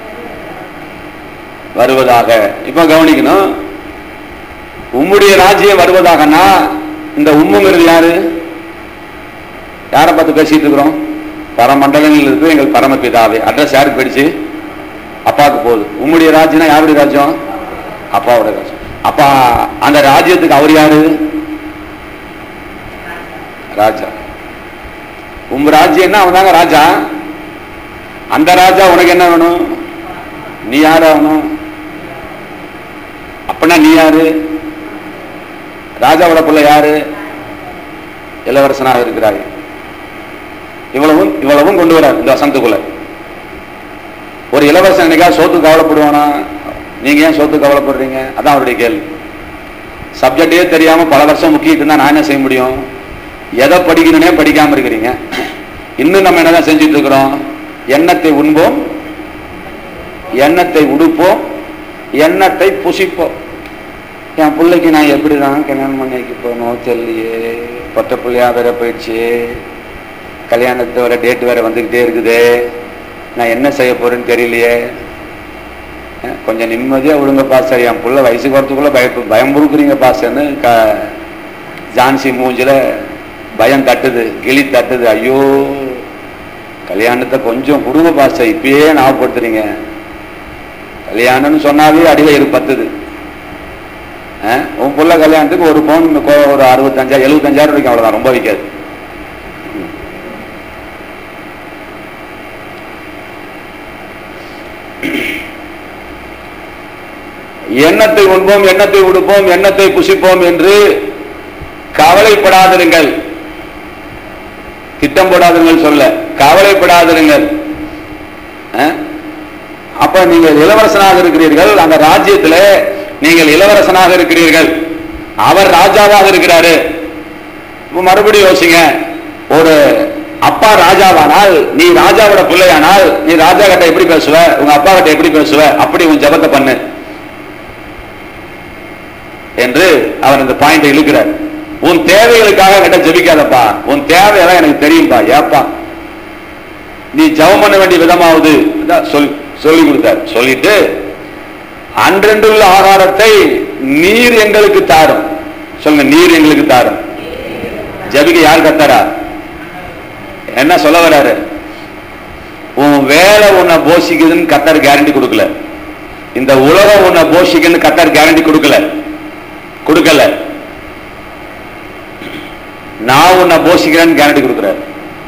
வருவதாக இப்ப கவனிக்கணும் உம்முடைய ராஜ்யம் வருவதாகனா இந்த உம்முங்கிறது யாரு யாரை பார்த்து பேசிட்டு இருக்கிறோம் பரமண்டலங்களில் இருக்கிற எங்கள் பரமபிதாவே அட்ரஸ் யாருக்கு போயிடுச்சு அப்பாவுக்கு போகுது உம்முடைய ராஜ்யம்னா யாருடைய ராஜ்யம் அப்பாவோட ராஜ்யம் அப்பா அந்த ராஜ்யத்துக்கு அவர் யாரு ராஜா உம் ராஜ்யம்னா அவன் தாங்க ராஜா அந்த ராஜா உனக்கு என்ன வேணும் நீ யாராகணும் அப்படின்னா நீ யாரு ராஜாவோட பிள்ளை யாரு இளவரசனாக இருக்கிறாய் இவ்வளவும் இவ்வளவும் கொண்டு வரார் இந்த வசந்தத்துக்குள்ள ஒரு இளவரசன் என்னைக்கா சோத்து கவலைப்படுவானா நீங்க ஏன் சோத்து கவலைப்படுறீங்க அதான் அவருடைய கேள்வி சப்ஜெக்டே தெரியாம பல வருஷம் முக்கிட்டு இருந்தா நான் என்ன செய்ய முடியும் எதை படிக்கணும்னே படிக்காம இருக்கிறீங்க இன்னும் நம்ம என்னதான் செஞ்சுட்டு இருக்கிறோம் எண்ணத்தை உண்போம் எண்ணத்தை உடுப்போம் எண்ணத்தை புசிப்போம் என் பிள்ளைக்கு நான் எப்படி தான் கல்யாணம் பண்ணி வைக்க போகணும் தெரியலையே பொட்ட பிள்ளையா வேற போயிடுச்சு கல்யாணத்தை வர டேட் வேற வந்துக்கிட்டே இருக்குதே நான் என்ன செய்ய போறேன்னு தெரியலையே அஹ் கொஞ்சம் நிம்மதியா விடுங்க பாஸ்டர் என் புள்ள வயசுக்கு வரத்துக்குள்ள பய பயம் கொடுக்குறீங்க பாஸ்டர்னு க ஜான்சி மூஞ்சில பயம் தட்டுது கிளி தட்டுது ஐயோ கல்யாணத்தை கொஞ்சம் கொடுங்க பாஸ்டர் இப்பயே ஞாபகப்படுத்துறீங்க கல்யாணம்னு சொன்னாலே அடியில் இரு பத்துது அஹ் உன் புள்ள கல்யாணத்துக்கு ஒரு பவுன் கொ- ஒரு அறுபத்தஞ்சா எழுபத்தஞ்சாயிரம் வரைக்கும் அவ்வளவுதான் ரொம்ப வைக்காது எண்ணத்தை உண்போம் எண்ணத்தை உடுப்போம் எண்ணத்தை புசிப்போம் என்று கவலைப்படாதிருங்கள் திட்டம் போடாதிருங்கள் சொல்ல கவலைப்படாதிருங்கள் அஹ்? அப்ப நீங்கள் இளவரசனாக இருக்கிறீர்கள் அந்த ராஜ்யத்திலே நீங்கள் இளவரசனாக இருக்கிறீர்கள் அவர் ராஜாவாக இருக்கிறாரு இப்ப மறுபடியும் யோசிங்க ஒரு அப்பா ராஜாவானால் நீ ராஜாவோட பிள்ளையானால் நீ ராஜா கிட்ட எப்படி பேசுவ உங்க அப்பா கிட்ட எப்படி பேசுவ அப்படி உன் ஜபத்தை பண்ணு என்று அவர் இந்த பாயிண்டை இழுக்கிறார் உன் தேவைகளுக்காக கிட்ட ஜெபிக்காதப்பா உன் தேவையெல்லாம் எனக்கு தெரியும்பா ஏப்பா நீ ஜெபம் பண்ண வேண்டிய விதமாவது இதான் சொல் சொல்லி கொடுத்தார் சொல்லிட்டு அன்றென்றுள்ள ஆகாரத்தை நீர் எங்களுக்கு தாரும் சொல்லுங்க நீர் எங்களுக்கு தாரும் ஜபிக்க யார் கத்தாரா என்ன சொல்ல வராரு உன் வேலை உன்னை போஷிக்குதுன்னு கத்தர் கேரண்டி கொடுக்கல இந்த உலகம் உன்னை போஷிக்குன்னு கத்தர் கேரண்டி கொடுக்கல கொடுக்கல நான் உன்னை போஷிக்கிறேன்னு கேரண்டி கொடுக்குறாரு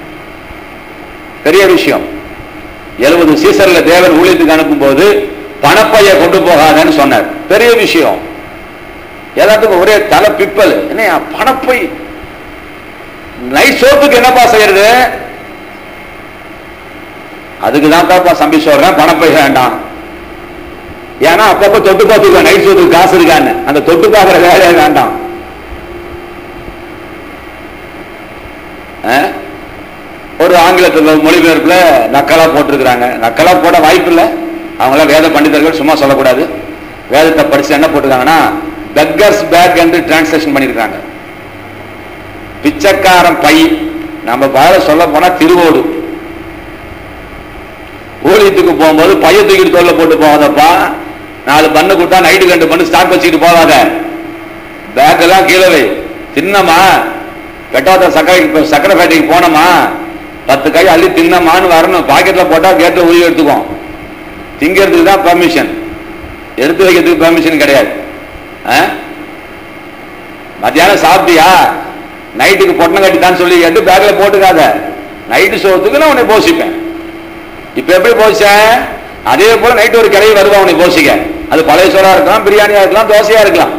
பெரிய விஷயம் எழுபது சீசர்ல தேவன் ஊழியத்துக்கு அனுப்பும் போது பணப்பைய கொண்டு போகாதன்னு சொன்னார் பெரிய விஷயம் எல்லாத்துக்கும் ஒரே தலை பிப்பல் என்ன பணப்பை நைட் சோத்துக்கு என்னப்பா செய்யறது அதுக்கு தான்ப்பா சம்பி சொல்றேன் பணப்பை வேண்டாம் ஏன்னா அப்பப்ப தொட்டு பார்த்துக்க நைட் சோத்துக்கு காசு இருக்கான்னு அந்த தொட்டு பார்க்குற வேலையே வேண்டாம் ஆ? ஒரு ஆங்கிலத்தில் மொழிபெயர்ப்புல நக்கலா போட்டிருக்கிறாங்க நக்கலா போட வாய்ப்பு இல்லை அவங்களாம் வேத பண்டிதர்கள் சும்மா சொல்லக்கூடாது வேதத்தை படிச்சு என்ன போட்டிருக்காங்கன்னா பெக்கர்ஸ் பேக் என்று டிரான்ஸ்லேஷன் பண்ணியிருக்காங்க பிச்சைக்காரன் பை நம்ம பாட சொல்ல போனா திருவோடு ஊழியத்துக்கு போகும்போது பைய தூக்கிட்டு தொல்லை போட்டு போகாதப்பா நாலு பண்ணு கொடுத்தா நைட்டு ரெண்டு பண்ணு ஸ்டாக் வச்சுக்கிட்டு போகாத பேக் எல்லாம் கீழே வை தின்னமா வெட்டாத சக்கரை சக்கரை ஃபேக்டரிக்கு போனோமா பத்து கை அள்ளி தின்னமான்னு வரணும் பாக்கெட்ல போட்டா கேட்ல உயிர் எடுத்துக்கும் திங்கிறதுக்கு தான் பர்மிஷன் எடுத்து வைக்கிறதுக்கு பர்மிஷன் கிடையாது ஆ? மத்தியானம் சாப்பிட்டியா நைட்டுக்கு பொட்டணம் கட்டித்தான்னு சொல்லி எடுத்து பேக்ல போட்டுக்காத நைட்டு சோத்துக்கு நான் உன்னை போஷிப்பேன் இப்ப எப்படி போஷேன் அதே போல நைட்டு ஒரு கிளவி வருவா உன்னை போஷிக்க அது பழைய சோறா இருக்கலாம் பிரியாணியா இருக்கலாம் தோசையா இருக்கலாம்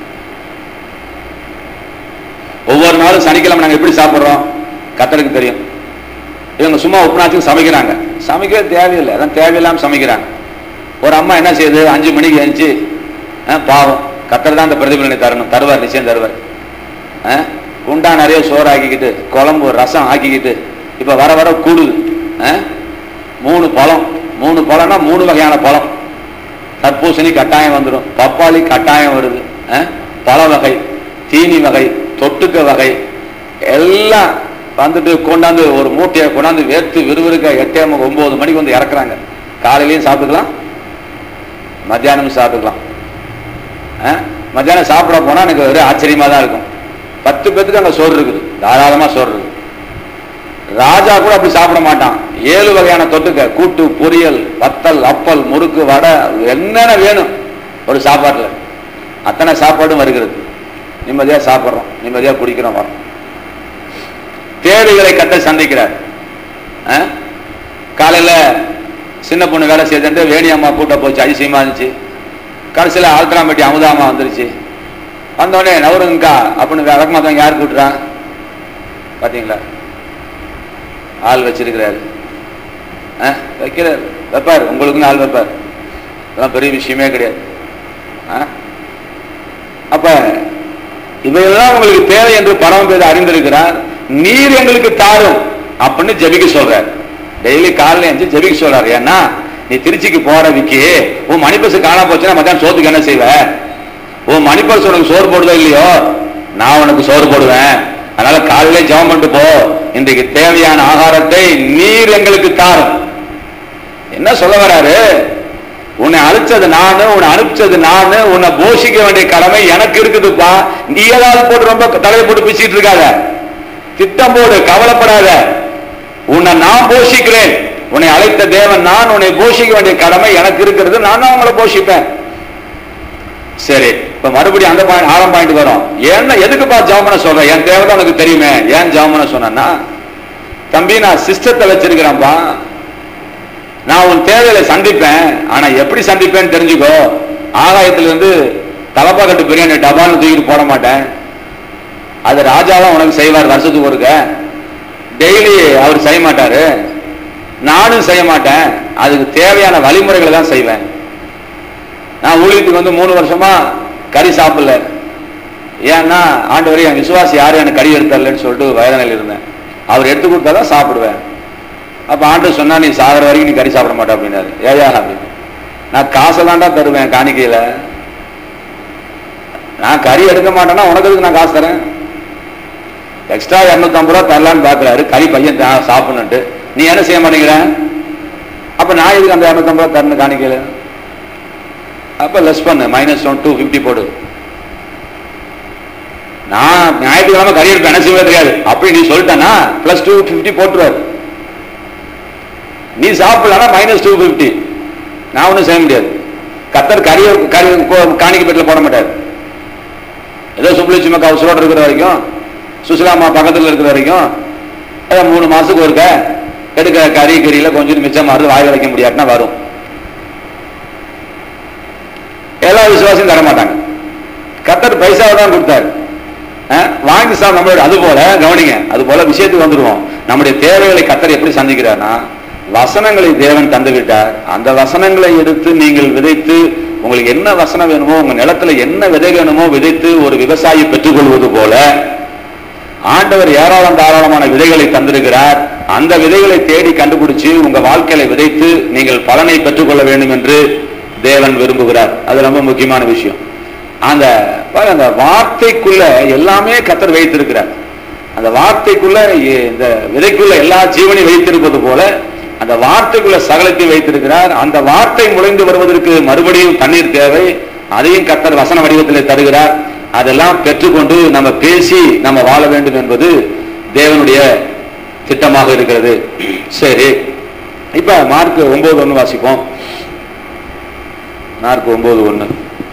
ஒவ்வொரு நாளும் சனிக்கிழமை நாங்க எப்படி சாப்பிடுறோம் கத்தருக்கு தெரியும் இவங்க சும்மா உப்புனாச்சும் சமைக்கிறாங்க சமைக்கவே தேவையில்லை அதான் தேவையில்லாம சமைக்கிறாங்க ஒரு அம்மா என்ன செய்யுது அஞ்சு மணிக்கு எழுந்துச்சு பாவம் கத்தர் தான் அந்த பிரதிபலனை தரணும் தருவார் நிச்சயம் தருவார் ஆ? குண்டா நிறைய சோறு ஆக்கிக்கிட்டு குழம்பு ரசம் ஆக்கிக்கிட்டு இப்ப வர வர கூடுது ஆ? மூணு பழம் மூணு பழம்னா மூணு வகையான பழம் தர்பூசணி கட்டாயம் வந்துடும் பப்பாளி கட்டாயம் வருது ஆ? பழ வகை தீனி வகை தொட்டுக்க வகை எல்லாம் வந்துட்டு கொண்டாந்து ஒரு மூட்டையை கொண்டாந்து வேர்த்து விறுவிறுக்க எட்டே மு- ஒன்பது மணிக்கு வந்து இறக்குறாங்க காலையிலையும் சாப்பிட்டுக்கலாம் மத்தியானமும் சாப்பிட்டுக்கலாம் ஆ? மத்தியானம் சாப்பிட போனா எனக்கு ஒரே ஆச்சரியமா தான் இருக்கும் பத்து பேத்துக்கு அங்க சோறு இருக்குது தாராளமா சோறு இருக்குது ராஜா கூட அப்படி சாப்பிட மாட்டான் ஏழு வகையான தொட்டுக்க கூட்டு பொரியல் வத்தல் அப்பல் முறுக்கு வடை என்னென்ன வேணும் ஒரு சாப்பாட்டுல அத்தனை சாப்பாடும் வருகிறது நிம்மதியா சாப்பிடுறோம் நிம்மதியா குடிக்கிறோம் வரோம் தேவைகளை கத்த சந்திக்கிறார் ஆ? காலையில சின்ன பொண்ணு வேலை செய்துட்டு வேணி அம்மா கூட்ட போச்சு அதிசயமா இருந்துச்சு கடைசியில ஆல்ட்ராமேட்டி அமுதாமா வந்துருச்சு வந்தோடனே நவருங்கக்கா அப்படின்னு விளக்கமாத்தவங்க யார் கூட்டுறா பாத்தீங்களா ஆள் வச்சிருக்கிறாரு ஆ, வைக்கிறார் வைப்பார் உங்களுக்குன்னு ஆள் வைப்பார் அதெல்லாம் பெரிய விஷயமே கிடையாது ஆ? அப்ப இவையெல்லாம் உங்களுக்கு தேவை என்று பரமபேத அறிந்திருக்கிறார் நீர் எங்களுக்கு தாரும் அப்படின்னு ஜெபிக்க சொல்றார் டெய்லி காலையில எழுந்து ஜெபிக்க சொல்றாரு ஏன்னா நீ திருச்சிக்கு போற விக்கி உன் மணிப்பசு காணாம போச்சுன்னா மத்தியானம் சோத்துக்கு என்ன செய்வ உன் மணிப்பர்ஸ் உனக்கு சோறு போடுதோ இல்லையோ நான் உனக்கு சோறு போடுவேன் அதனால காலையில ஜெபம் பண்ணிட்டு போ இன்றைக்கு தேவையான ஆகாரத்தை நீர் எங்களுக்கு தாரும் என்ன சொல்ல வராரு உன்னை அழிச்சது நானு உன்னை அனுப்பிச்சது நானு உன்னை போஷிக்க வேண்டிய கடமை எனக்கு இருக்குதுப்பா நீ ஏதாவது போட்டு ரொம்ப தலையை போட்டு பிச்சுட்டு இருக்காத திட்டம் போடு கவலைப்படாத உன்னை நான் போஷிக்கிறேன் உன்னை அழைத்த தேவன் நான் உன்னை போஷிக்க வேண்டிய கடமை எனக்கு இருக்கிறது நான் தான் உங்களை போஷிப்பேன் சரி இப்ப மறுபடியும் அந்த பாயிண்ட் ஆறாம் பாயிண்ட் வரும் ஏன்னா எதுக்குப்பா ஜெபம் பண்ண சொல்றேன் என் தேவை தான் உனக்கு தெரியுமே ஏன் ஜெபம் பண்ண சொன்னா தம்பி நான் சிஸ்டத்தை வச்சிருக்கிறேன்ப்பா நான் உன் தேவைகளை சந்திப்பேன் ஆனா எப்படி சந்திப்பேன்னு தெரிஞ்சுக்கோ ஆகாயத்துல இருந்து தலப்பா கட்டு பிரியாணி டபால்னு தூக்கிட்டு போட மாட்டேன் அது ராஜாவா உனக்கு செய்வார் வருஷத்துக்கு ஒருக்க டெய்லி அவர் செய்ய மாட்டாரு நானும் செய்ய மாட்டேன் அதுக்கு தேவையான வழிமுறைகளை தான் செய்வேன் நான் ஊழியத்துக்கு வந்து மூணு வருஷமா கறி சாப்பிடல ஏன்னா ஆண்டவரே என் விசுவாசி யாரும் எனக்கு கறி எடுத்தரலன்னு சொல்லிட்டு வயதனையில் இருந்தேன் அவர் எடுத்து கொடுத்தா தான் சாப்பிடுவேன் அப்ப ஆண்டு சொன்னா நீ சாகிற வரைக்கும் நீ கறி சாப்பிட மாட்ட அப்படின்னாரு ஏயா அப்படின்னு நான் காசை தான்டா தருவேன் காணிக்கையில நான் கறி எடுக்க மாட்டேன்னா உனக்கு எதுக்கு நான் காசு தரேன் எக்ஸ்ட்ரா இரநூத்தம்பது ரூபா தரலான்னு பாக்குறாரு கறி பையன் தா- சாப்பிடணுன்ட்டு நீ என்ன செய்ய மாட்டேங்கிற அப்ப நான் எதுக்கு அந்த இரநூத்தம்பது ரூபா தரணும் காணிக்கையில அப்ப லெஸ் பண்ணு மைனஸ் ஒன் டூ ஃபிஃப்டி போடு நான் ஞாயிற்றுக்கிழமை கறி எடுப்பேன் என்ன செய்வே தெரியாது அப்படி நீ சொல்லிட்டேன்னா பிளஸ் டூ ஃபிஃப்டி போட்டுருவாரு நீ சாப்பிடலன்னா மைனஸ் டூ ஃபிஃப்டி நான் ஒன்றும் செய்ய முடியாது கத்தர் கறி கறி கோ- காணிக்கை பெட்டில் போட மாட்டார் ஏதோ சுப்புலட்சுமி அக்கா உசுரோட இருக்கிற வரைக்கும் சுசிலாமா பக்கத்தில் இருக்கிற வரைக்கும் ஏதோ மூணு மாசத்துக்கு ஒருக்க எடுக்கிற கறி கறியில கொஞ்சம் மிச்சம் மாறுது வாயில் வைக்க முடியாதுன்னா வரும் எல்லா விசுவாசியும் தர மாட்டாங்க கத்தர் பைசாவை தான் கொடுத்தாரு அஹ், வாங்கி சாப்பிட நம்மளோட அது போல கவனிங்க அது போல விஷயத்துக்கு வந்துருவோம் நம்முடைய தேவைகளை கத்தர் எப்படி சந்திக்கிறார்னா வசனங்களை தேவன் தந்து விட்டார் அந்த வசனங்களை எடுத்து நீங்கள் விதைத்து உங்களுக்கு என்ன வசனம் வேணுமோ உங்க நிலத்துல என்ன விதை வேணுமோ விதைத்து ஒரு விவசாயி பெற்றுக்கொள்வது போல ஆண்டவர் ஏராளம் தாராளமான விதைகளை தந்திருக்கிறார் அந்த விதைகளை தேடி கண்டுபிடிச்சு உங்க வாழ்க்கையில விதைத்து நீங்கள் பலனை பெற்றுக்கொள்ள வேண்டும் என்று தேவன் விரும்புகிறார் அது ரொம்ப முக்கியமான விஷயம் அந்த பாருங்க, அந்த வார்த்தைக்குள்ள எல்லாமே கத்தர் வைத்திருக்கிறார் அந்த வார்த்தைக்குள்ள இ- இந்த விதைக்குள்ள எல்லா ஜீவனையும் வைத்திருப்பது போல அந்த வார்த்தைக்குள்ள சகலத்தை வைத்திருக்கிறார் அந்த வார்த்தை முளைந்து வருவதற்கு மறுபடியும் தண்ணீர் தேவை அதையும் கத்தர் வசன வடிவத்தில் தருகிறார் அதெல்லாம் பெற்றுக்கொண்டு நம்ம பேசி நம்ம வாழ வேண்டும் என்பது தேவனுடைய திட்டமாக இருக்கிறது சரி இப்ப மார்க் ஒன்பது ஒன்று வாசிப்போம் மார்க் ஒன்பது ஒன்று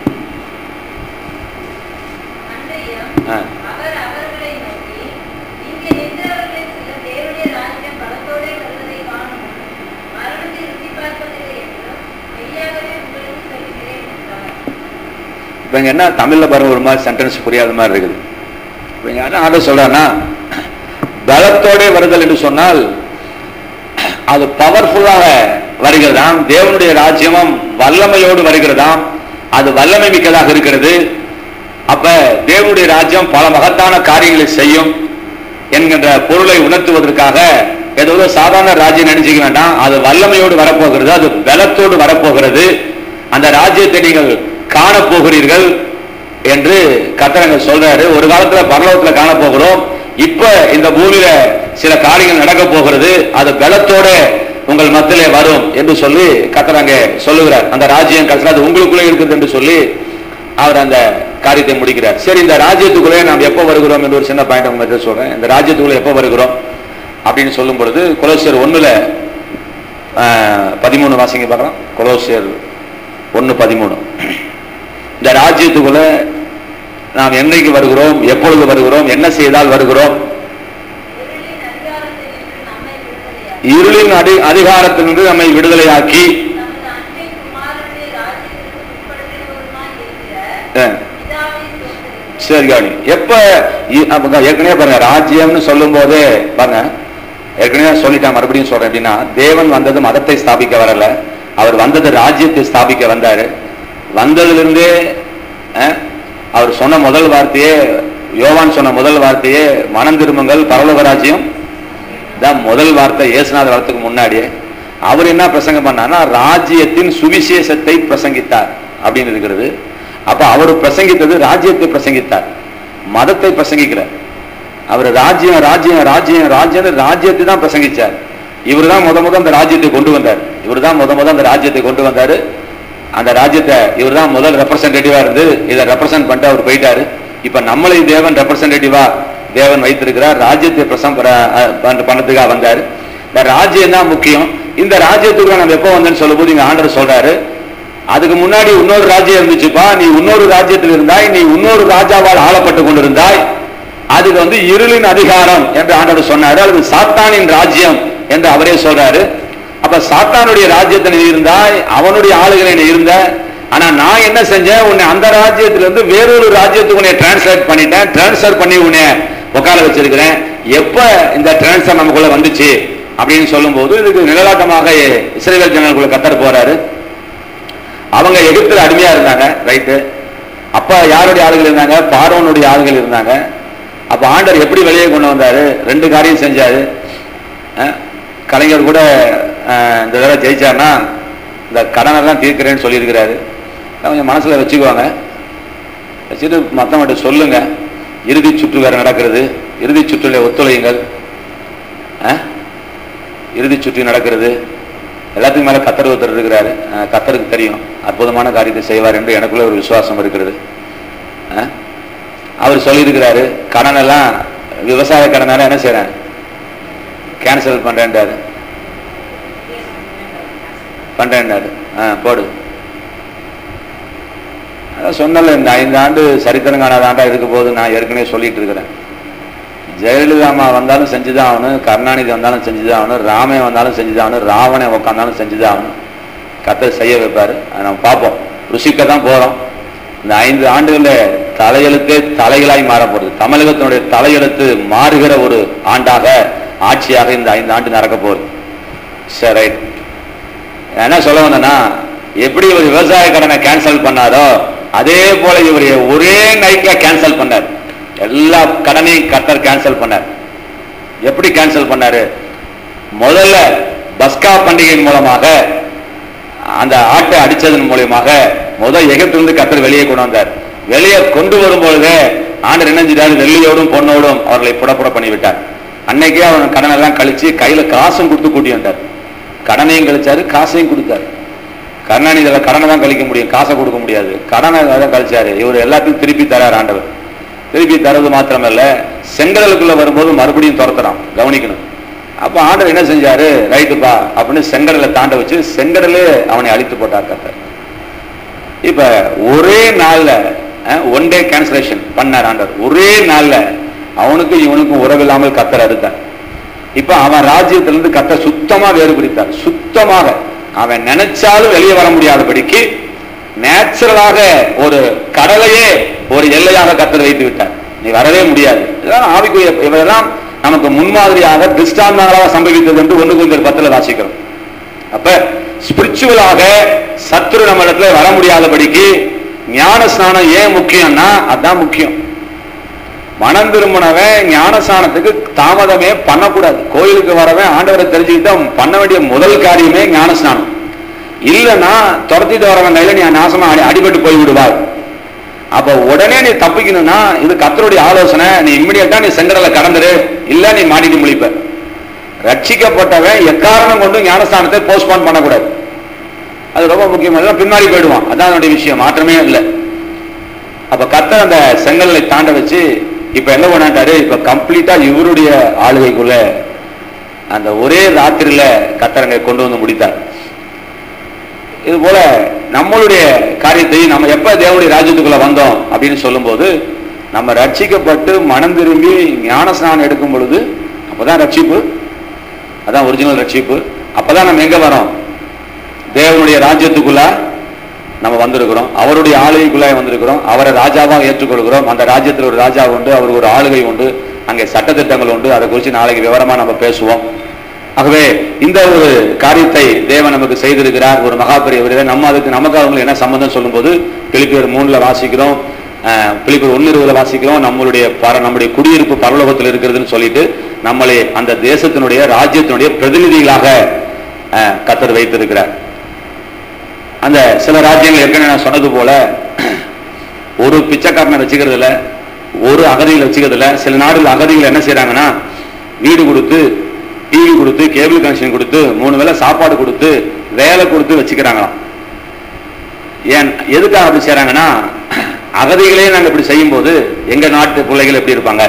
அன்றையும் ஆ. அவர் அவர்களை நோக்கி இங்கே நின்றவர்களில் சிலர் தேவனுடைய ராஜ்யம் பலத்தோடே வருவதை காணும் மரணத்தை ருசி பார்ப்பதில்லை என்றும் மெய்யாகவே உங்களுக்கு சொல்கிறேன் என்றார் இப்போ இங்கே என்ன தமிழில் பாருங்க ஒரு மாதிரி சென்டென்ஸ் புரியாத மாதிரி இருக்குது இப்போ இங்கே என்ன ஆர்டர் சொல்கிறான்னா பலத்தோட வருதல் என்று சொன்னால் அது பவர்ஃபுல்லாக வருகிறதாம் தேவனுடைய ராஜ்யமும் வல்லமையோடு வருகிறதாம் அது வல்லமை மிக்கதாக இருக்கிறது அப்ப தேவனுடைய ராஜ்யம் பல மகத்தான காரியங்களை செய்யும் என்கின்ற பொருளை உணர்த்துவதற்காக ஏதோ ஒரு சாதாரண ராஜ்யம் நினைச்சுக்க வேண்டாம் அது வல்லமையோடு வரப்போகிறது அது பலத்தோடு வரப்போகிறது அந்த ராஜ்யத்தை நீங்கள் காணப்போகிறீர்கள் என்று கத்தரங்க சொல்றாரு ஒரு காலத்துல பரலோகத்துல காணப்போகிறோம் இப்ப இந்த பூமியில சில காரியங்கள் நடக்க போகிறது அது பலத்தோட உங்கள் மத்தியிலே வரும் என்று சொல்லி கத்தரங்க சொல்லுகிறார் அந்த ராஜ்யம் கடைசியில் அது உங்களுக்குள்ளே இருக்குது என்று சொல்லி அவர் அந்த காரியத்தை முடிக்கிறார் சரி இந்த ராஜ்யத்துக்குள்ளே நாம் எப்போ வருகிறோம் என்று ஒரு சின்ன பாயிண்ட் உங்க சொல்றேன் இந்த ராஜ்யத்துக்குள்ளே எப்போ வருகிறோம் அப்படின்னு சொல்லும் பொழுது கொலோசியர் ஒண்ணுல ஆஹ், பதிமூணு வாசிங்க பார்க்கலாம் கொலோசியர் ஒன்று பதிமூணு இந்த ராஜ்யத்துக்குள்ள நாம் என்னைக்கு வருகிறோம் எப்பொழுது வருகிறோம் என்ன செய்தால் வருகிறோம் இருளின் அதிகாரத்திலிருந்து நம்மை இருளின் அடி அதிகாரத்திலிருந்து நம்மை விடுதலையாக்கி விடுதலையாக்கி நமது அன்பின் குமாரனுடைய ராஜ்யத்திற்கு உட்படுத்துகிறவருமாய் இருக்கிற அஹ், பிதாவை ஸ்தோத்திரிக்கிறேன். சரி கவனி எப்ப இ- அப்ப ஏற்கனவே பாருங்க ராஜ்யம்னு சொல்லும் போதே பாருங்க ஏற்கனவே சொல்லிட்டேன் மறுபடியும் சொல்றேன் அப்படின்னா தேவன் வந்தது மதத்தை ஸ்தாபிக்க வரல அவர் வந்தது ராஜ்யத்தை ஸ்தாபிக்க வந்தாரு வந்ததிலிருந்தே அஹ், அவர் சொன்ன முதல் வார்த்தையே யோவான் சொன்ன முதல் வார்த்தையே மனம் திரும்புங்கள் பரலோக ராஜ்யம் தான் முதல் வார்த்தை இயேசுநாதர் வரத்துக்கு முன்னாடியே அவர் என்ன பிரசங்கம் பண்ணார்னா ராஜ்யத்தின் சுவிசேஷத்தை பிரசங்கித்தார் அப்படின்னு இருக்கிறது அப்ப அவர் பிரசங்கித்தது ராஜ்யத்தை பிரசங்கித்தார் மதத்தை பிரசங்கிக்கிறார் அவர் ராஜ்யம் ராஜ்யம் ராஜ்யம் ராஜ்யம் ராஜ்யத்தை தான் பிரசங்கிச்சார் இவர் தான் முத முத அந்த ராஜ்யத்தை கொண்டு வந்தார் இவர் தான் முத முத அந்த ராஜ்யத்தை கொண்டு வந்தாரு அந்த ராஜ்யத்தை இவர் தான் முதல் ரெப்ரசன்டேட்டிவா இருந்து இதை ரெப்ரசன்ட் பண்ணிட்டு அவர் போயிட்டாரு இப்ப நம்மளை தேவன் ரெப்ரசன்டேட்டிவா தேவன் வைத்திருக்கிறார் ராஜ்யத்தை பிரசம் பண்ணதுக்காக வந்தாரு இந்த ராஜ்யம் தான் முக்கியம் இந்த ராஜ்யத்துக்கு நம்ம எப்போ வந்தேன்னு சொல்லும்போது இங்க ஆண்டர் சொல்றாரு அதுக்கு முன்னாடி இன்னொரு ராஜ்யம் இருந்துச்சுப்பா நீ இன்னொரு ராஜ்யத்தில் இருந்தாய் நீ இன்னொரு ராஜாவால் ஆளப்பட்டு கொண்டிருந்தாய் அதுக்கு வந்து இருளின் அதிகாரம் என்று ஆண்டவர் சொன்னாரு அது சாத்தானின் ராஜ்யம் என்று அவரே சொல்றாரு அப்ப சாத்தானுடைய ராஜ்யத்தில் நீ இருந்தாய் அவனுடைய ஆளுகளை நீ இருந்த ஆனா நான் என்ன செஞ்சேன் உன்னை அந்த ராஜ்யத்திலிருந்து வேறொரு ராஜ்யத்துக்கு உன்னை டிரான்ஸ்லேட் பண்ணிட்டேன் டிரான்ஸ்ஃபர் பண்ணி உன்னை உட்கார வச்சிருக்கிறேன் எப்ப இந்த டிரான்ஸ்ஃபர் நமக்குள்ள வந்துச்சு அப்படின்னு சொல்லும்போது இதுக்கு நிழலாட்டமாக இஸ்ரேல் ஜனங்களுக்குள்ள கத்தர் போறாரு அவங்க எகிப்துல அடிமையா இருந்தாங்க ரைட்டு அப்ப யாருடைய ஆளுகள் இருந்தாங்க பார்வோனுடைய ஆளுகள் இருந்தாங்க அப்ப ஆண்டர் எப்படி வெளியே கொண்டு வந்தாரு ரெண்டு காரியம் செஞ்சாரு அஹ், கலைஞர் கூட அஹ், இந்த தடவை ஜெயிச்சார்னா இந்த கடனெல்லாம் தீர்க்கிறேன்னு சொல்லியிருக்கிறாரு அதை கொஞ்சம் மனசுல வச்சுக்குவாங்க வச்சுட்டு மற்றவங்கள்ட்ட சொல்லுங்க இறுதி சுற்று வேற நடக்கிறது இறுதி சுற்றுல ஒத்துழையுங்கள் அஹ், இறுதி சுற்று நடக்கிறது எல்லாத்துக்கும் மேல கத்தர் ஒருத்தர் இருக்கிறாரு அஹ், கத்தருக்கு தெரியும் அற்புதமான காரியத்தை செய்வார் என்று எனக்குள்ள ஒரு விசுவாசம் இருக்கிறது அஹ், அவர் சொல்லியிருக்கிறாரு கடன் எல்லாம் விவசாய கடனால என்ன செய்றேன் கேன்சல் பண்றேன்டாரு பண்றேன்டாரு ஆ போடு அதான் சொன்னல இந்த ஐந்து ஆண்டு சரித்திரம் காணாத ஆண்டா இருக்க போது நான் ஏற்கனவே சொல்லிட்டு இருக்கிறேன் ஜெயலலிதா அம்மா வந்தாலும் செஞ்சுதான் ஆகணும் கருணாநிதி வந்தாலும் செஞ்சுதான் ஆகணும் ராமே வந்தாலும் செஞ்சுதான் ஆகணும் ராவணே உட்காந்தாலும் செஞ்சுதான் ஆகணும் கத்தர் செய்ய வைப்பாரு அதை நம்ம பார்ப்போம் ருசிக்க தான் போறோம் இந்த ஐந்து ஆண்டுகள்ல தலையெழுத்தே தலைகளாய் மாற போகுது தமிழகத்தினுடைய தலையெழுத்து மாறுகிற ஒரு ஆண்டாக ஆட்சியாக இந்த ஐந்து ஆண்டு நடக்க போகுது சரி ரைட் நான் என்ன சொல்ல வந்தேன்னா எப்படி இவர் விவசாய கடனை கேன்சல் பண்ணாரோ அதே போல இவர் ஒரே நைட்ல கேன்சல் பண்ணார் எல்லா கடனையும் கத்தர் கேன்சல் பண்ணார் எப்படி கேன்சல் பண்ணாரு முதல்ல பஸ்கா பண்டிகையின் மூலமாக அந்த ஆட்டை அடிச்சதன் மூலியமாக முதல் எகிப்திலிருந்து கத்தர் வெளியே கொண்டு வந்தார் வெளியே கொண்டு வரும்பொழுது ஆண்டர் என்ன செஞ்சாரு வெள்ளியோடும் பொண்ணோடும் அவர்களை புடப்புட பண்ணி விட்டார் அன்னைக்கே அவன் கடன் எல்லாம் கழிச்சு கையில காசும் கொடுத்து கூட்டி வந்தார் கடனையும் கழிச்சாரு காசையும் கொடுத்தாரு கருணாநிதியில கடனை தான் கழிக்க முடியும் காசை கொடுக்க முடியாது கடனை தான் கழிச்சாரு இவர் எல்லாத்தையும் திருப்பி தரார் ஆண்டவர் திருப்பி தரது மாத்திரமல்ல செங்கடலுக்குள்ள வரும்போது மறுபடியும் துரத்துறான் கவனிக்கணும் அப்ப ஆண்டவர் என்ன செஞ்சாரு ரைட்டுப்பா அப்படின்னு செங்கடலை தாண்ட வச்சு செங்கடலே அவனை அழித்து போட்டார் கத்தர் இப்ப ஒரே நாள்ல ஒன் டே கேன்சலேஷன் பண்ணார் ஆண்டவர் ஒரே நாள்ல அவனுக்கு இவனுக்கும் உறவில்லாமல் கத்தர் அறுத்தார் இப்ப அவன் ராஜ்யத்திலிருந்து கத்த சுத்தமா வேறு பிரித்தார் சுத்தமாக அவன் நினைச்சாலும் வெளியே வர முடியாதபடிக்கு நேச்சுரலாக ஒரு கடலையே ஒரு எல்லையாக கத்தர் வைத்து விட்டார் நீ வரவே முடியாது இதெல்லாம் ஆவிக்குரிய இவையெல்லாம் நமக்கு முன்மாதிரியாக திருஷ்டாந்தங்களாக சம்பவித்தது என்று ஒன்று கொஞ்சம் பத்துல வாசிக்கிறோம் அப்ப ஸ்பிரிச்சுவலாக சத்துரு நம்ம இடத்துல வர முடியாதபடிக்கு ஞான ஸ்நானம் ஏன் முக்கியம்னா அதான் முக்கியம் மனம் திரும்பினவன் ஞானஸ்நானத்துக்கு தாமதமே பண்ணக்கூடாது கோயிலுக்கு வரவன் ஆண்டவரை தெரிஞ்சுக்கிட்டு அவன் பண்ண வேண்டிய முதல் காரியமே ஞானஸ்நானம் இல்லைன்னா துரத்திட்டு வரவன் கையில நீ நாசமா அடி அடிபட்டு போய் விடுவார் அப்ப உடனே நீ தப்பிக்கணும்னா இது கத்தருடைய ஆலோசனை நீ இம்மிடியட்டா நீ செங்கடலை கடந்துரு இல்ல நீ மாட்டிட்டு முழிப்ப ரட்சிக்கப்பட்டவன் எக்காரணம் கொண்டு ஞானஸ்தானத்தை போஸ்ட்போன் பண்ணக்கூடாது அது ரொம்ப முக்கியம் அதெல்லாம் பின்னாடி போயிடுவான் அதான் அதனுடைய விஷயம் மாற்றமே இல்லை அப்ப கத்தர் அந்த செங்கல்லை தாண்ட வச்சு இப்ப என்ன பண்ணாட்டாரு இப்ப கம்ப்ளீட்டா இவருடைய ஆளுகைக்குள்ள அந்த ஒரே ராத்திரியில கத்தரங்க கொண்டு வந்து முடித்தார் இது போல நம்மளுடைய காரியத்தை நம்ம எப்ப தேவனுடைய ராஜ்யத்துக்குள்ள வந்தோம் அப்படின்னு சொல்லும்போது நம்ம ரட்சிக்கப்பட்டு மனம் திரும்பி ஞானஸ்நானம் எடுக்கும் பொழுது அப்பதான் ரட்சிப்பு அதான் ஒரிஜினல் ரட்சிப்பு அப்பதான் நம்ம எங்க வரோம் தேவனுடைய ராஜ்யத்துக்குள்ள நம்ம வந்திருக்கிறோம் அவருடைய ஆளுகைக்குள்ளே வந்திருக்கிறோம் அவரை ராஜாவாக ஏற்றுக்கொள்கிறோம் அந்த ராஜ்யத்தில் ஒரு ராஜா உண்டு அவருக்கு ஒரு ஆளுகை உண்டு அங்கே சட்டத்திட்டங்கள் உண்டு அதை குறித்து நாளைக்கு விவரமா நம்ம பேசுவோம் ஆகவே இந்த ஒரு காரியத்தை தேவன் நமக்கு செய்திருக்கிறார் ஒரு மகா பெரியவர் நம்ம அதுக்கு நமக்கு அவங்களுக்கு என்ன சம்பந்தம் சொல்லும்போது பிலிப்பியர் மூணுல வாசிக்கிறோம் அஹ், பிலிப்பியர் ஒன்னு இருபதுல வாசிக்கிறோம் நம்மளுடைய பர நம்முடைய குடியிருப்பு பரலோகத்தில் இருக்கிறதுன்னு சொல்லிட்டு நம்மளை அந்த தேசத்தினுடைய ராஜ்யத்தினுடைய பிரதிநிதிகளாக அஹ், கத்தர் வைத்திருக்கிறார் அந்த சில ராஜ்யங்கள் ஏற்கனவே நான் சொன்னது போல ஒரு பிச்சைக்காரனை வச்சுக்கிறது இல்ல ஒரு அகதிகளை வச்சுக்கிறது இல்ல சில நாடுகள் அகதிகள் என்ன செய்றாங்கன்னா வீடு கொடுத்து டிவி கொடுத்து கேபிள் கனெக்ஷன் கொடுத்து மூணு வேளை சாப்பாடு கொடுத்து வேலை கொடுத்து வச்சுக்கிறாங்களாம் ஏன் எதுக்காக அப்படி செய்றாங்கன்னா அகதிகளே நாங்க இப்படி செய்யும்போது எங்க நாட்டு பிள்ளைகள் எப்படி இருப்பாங்க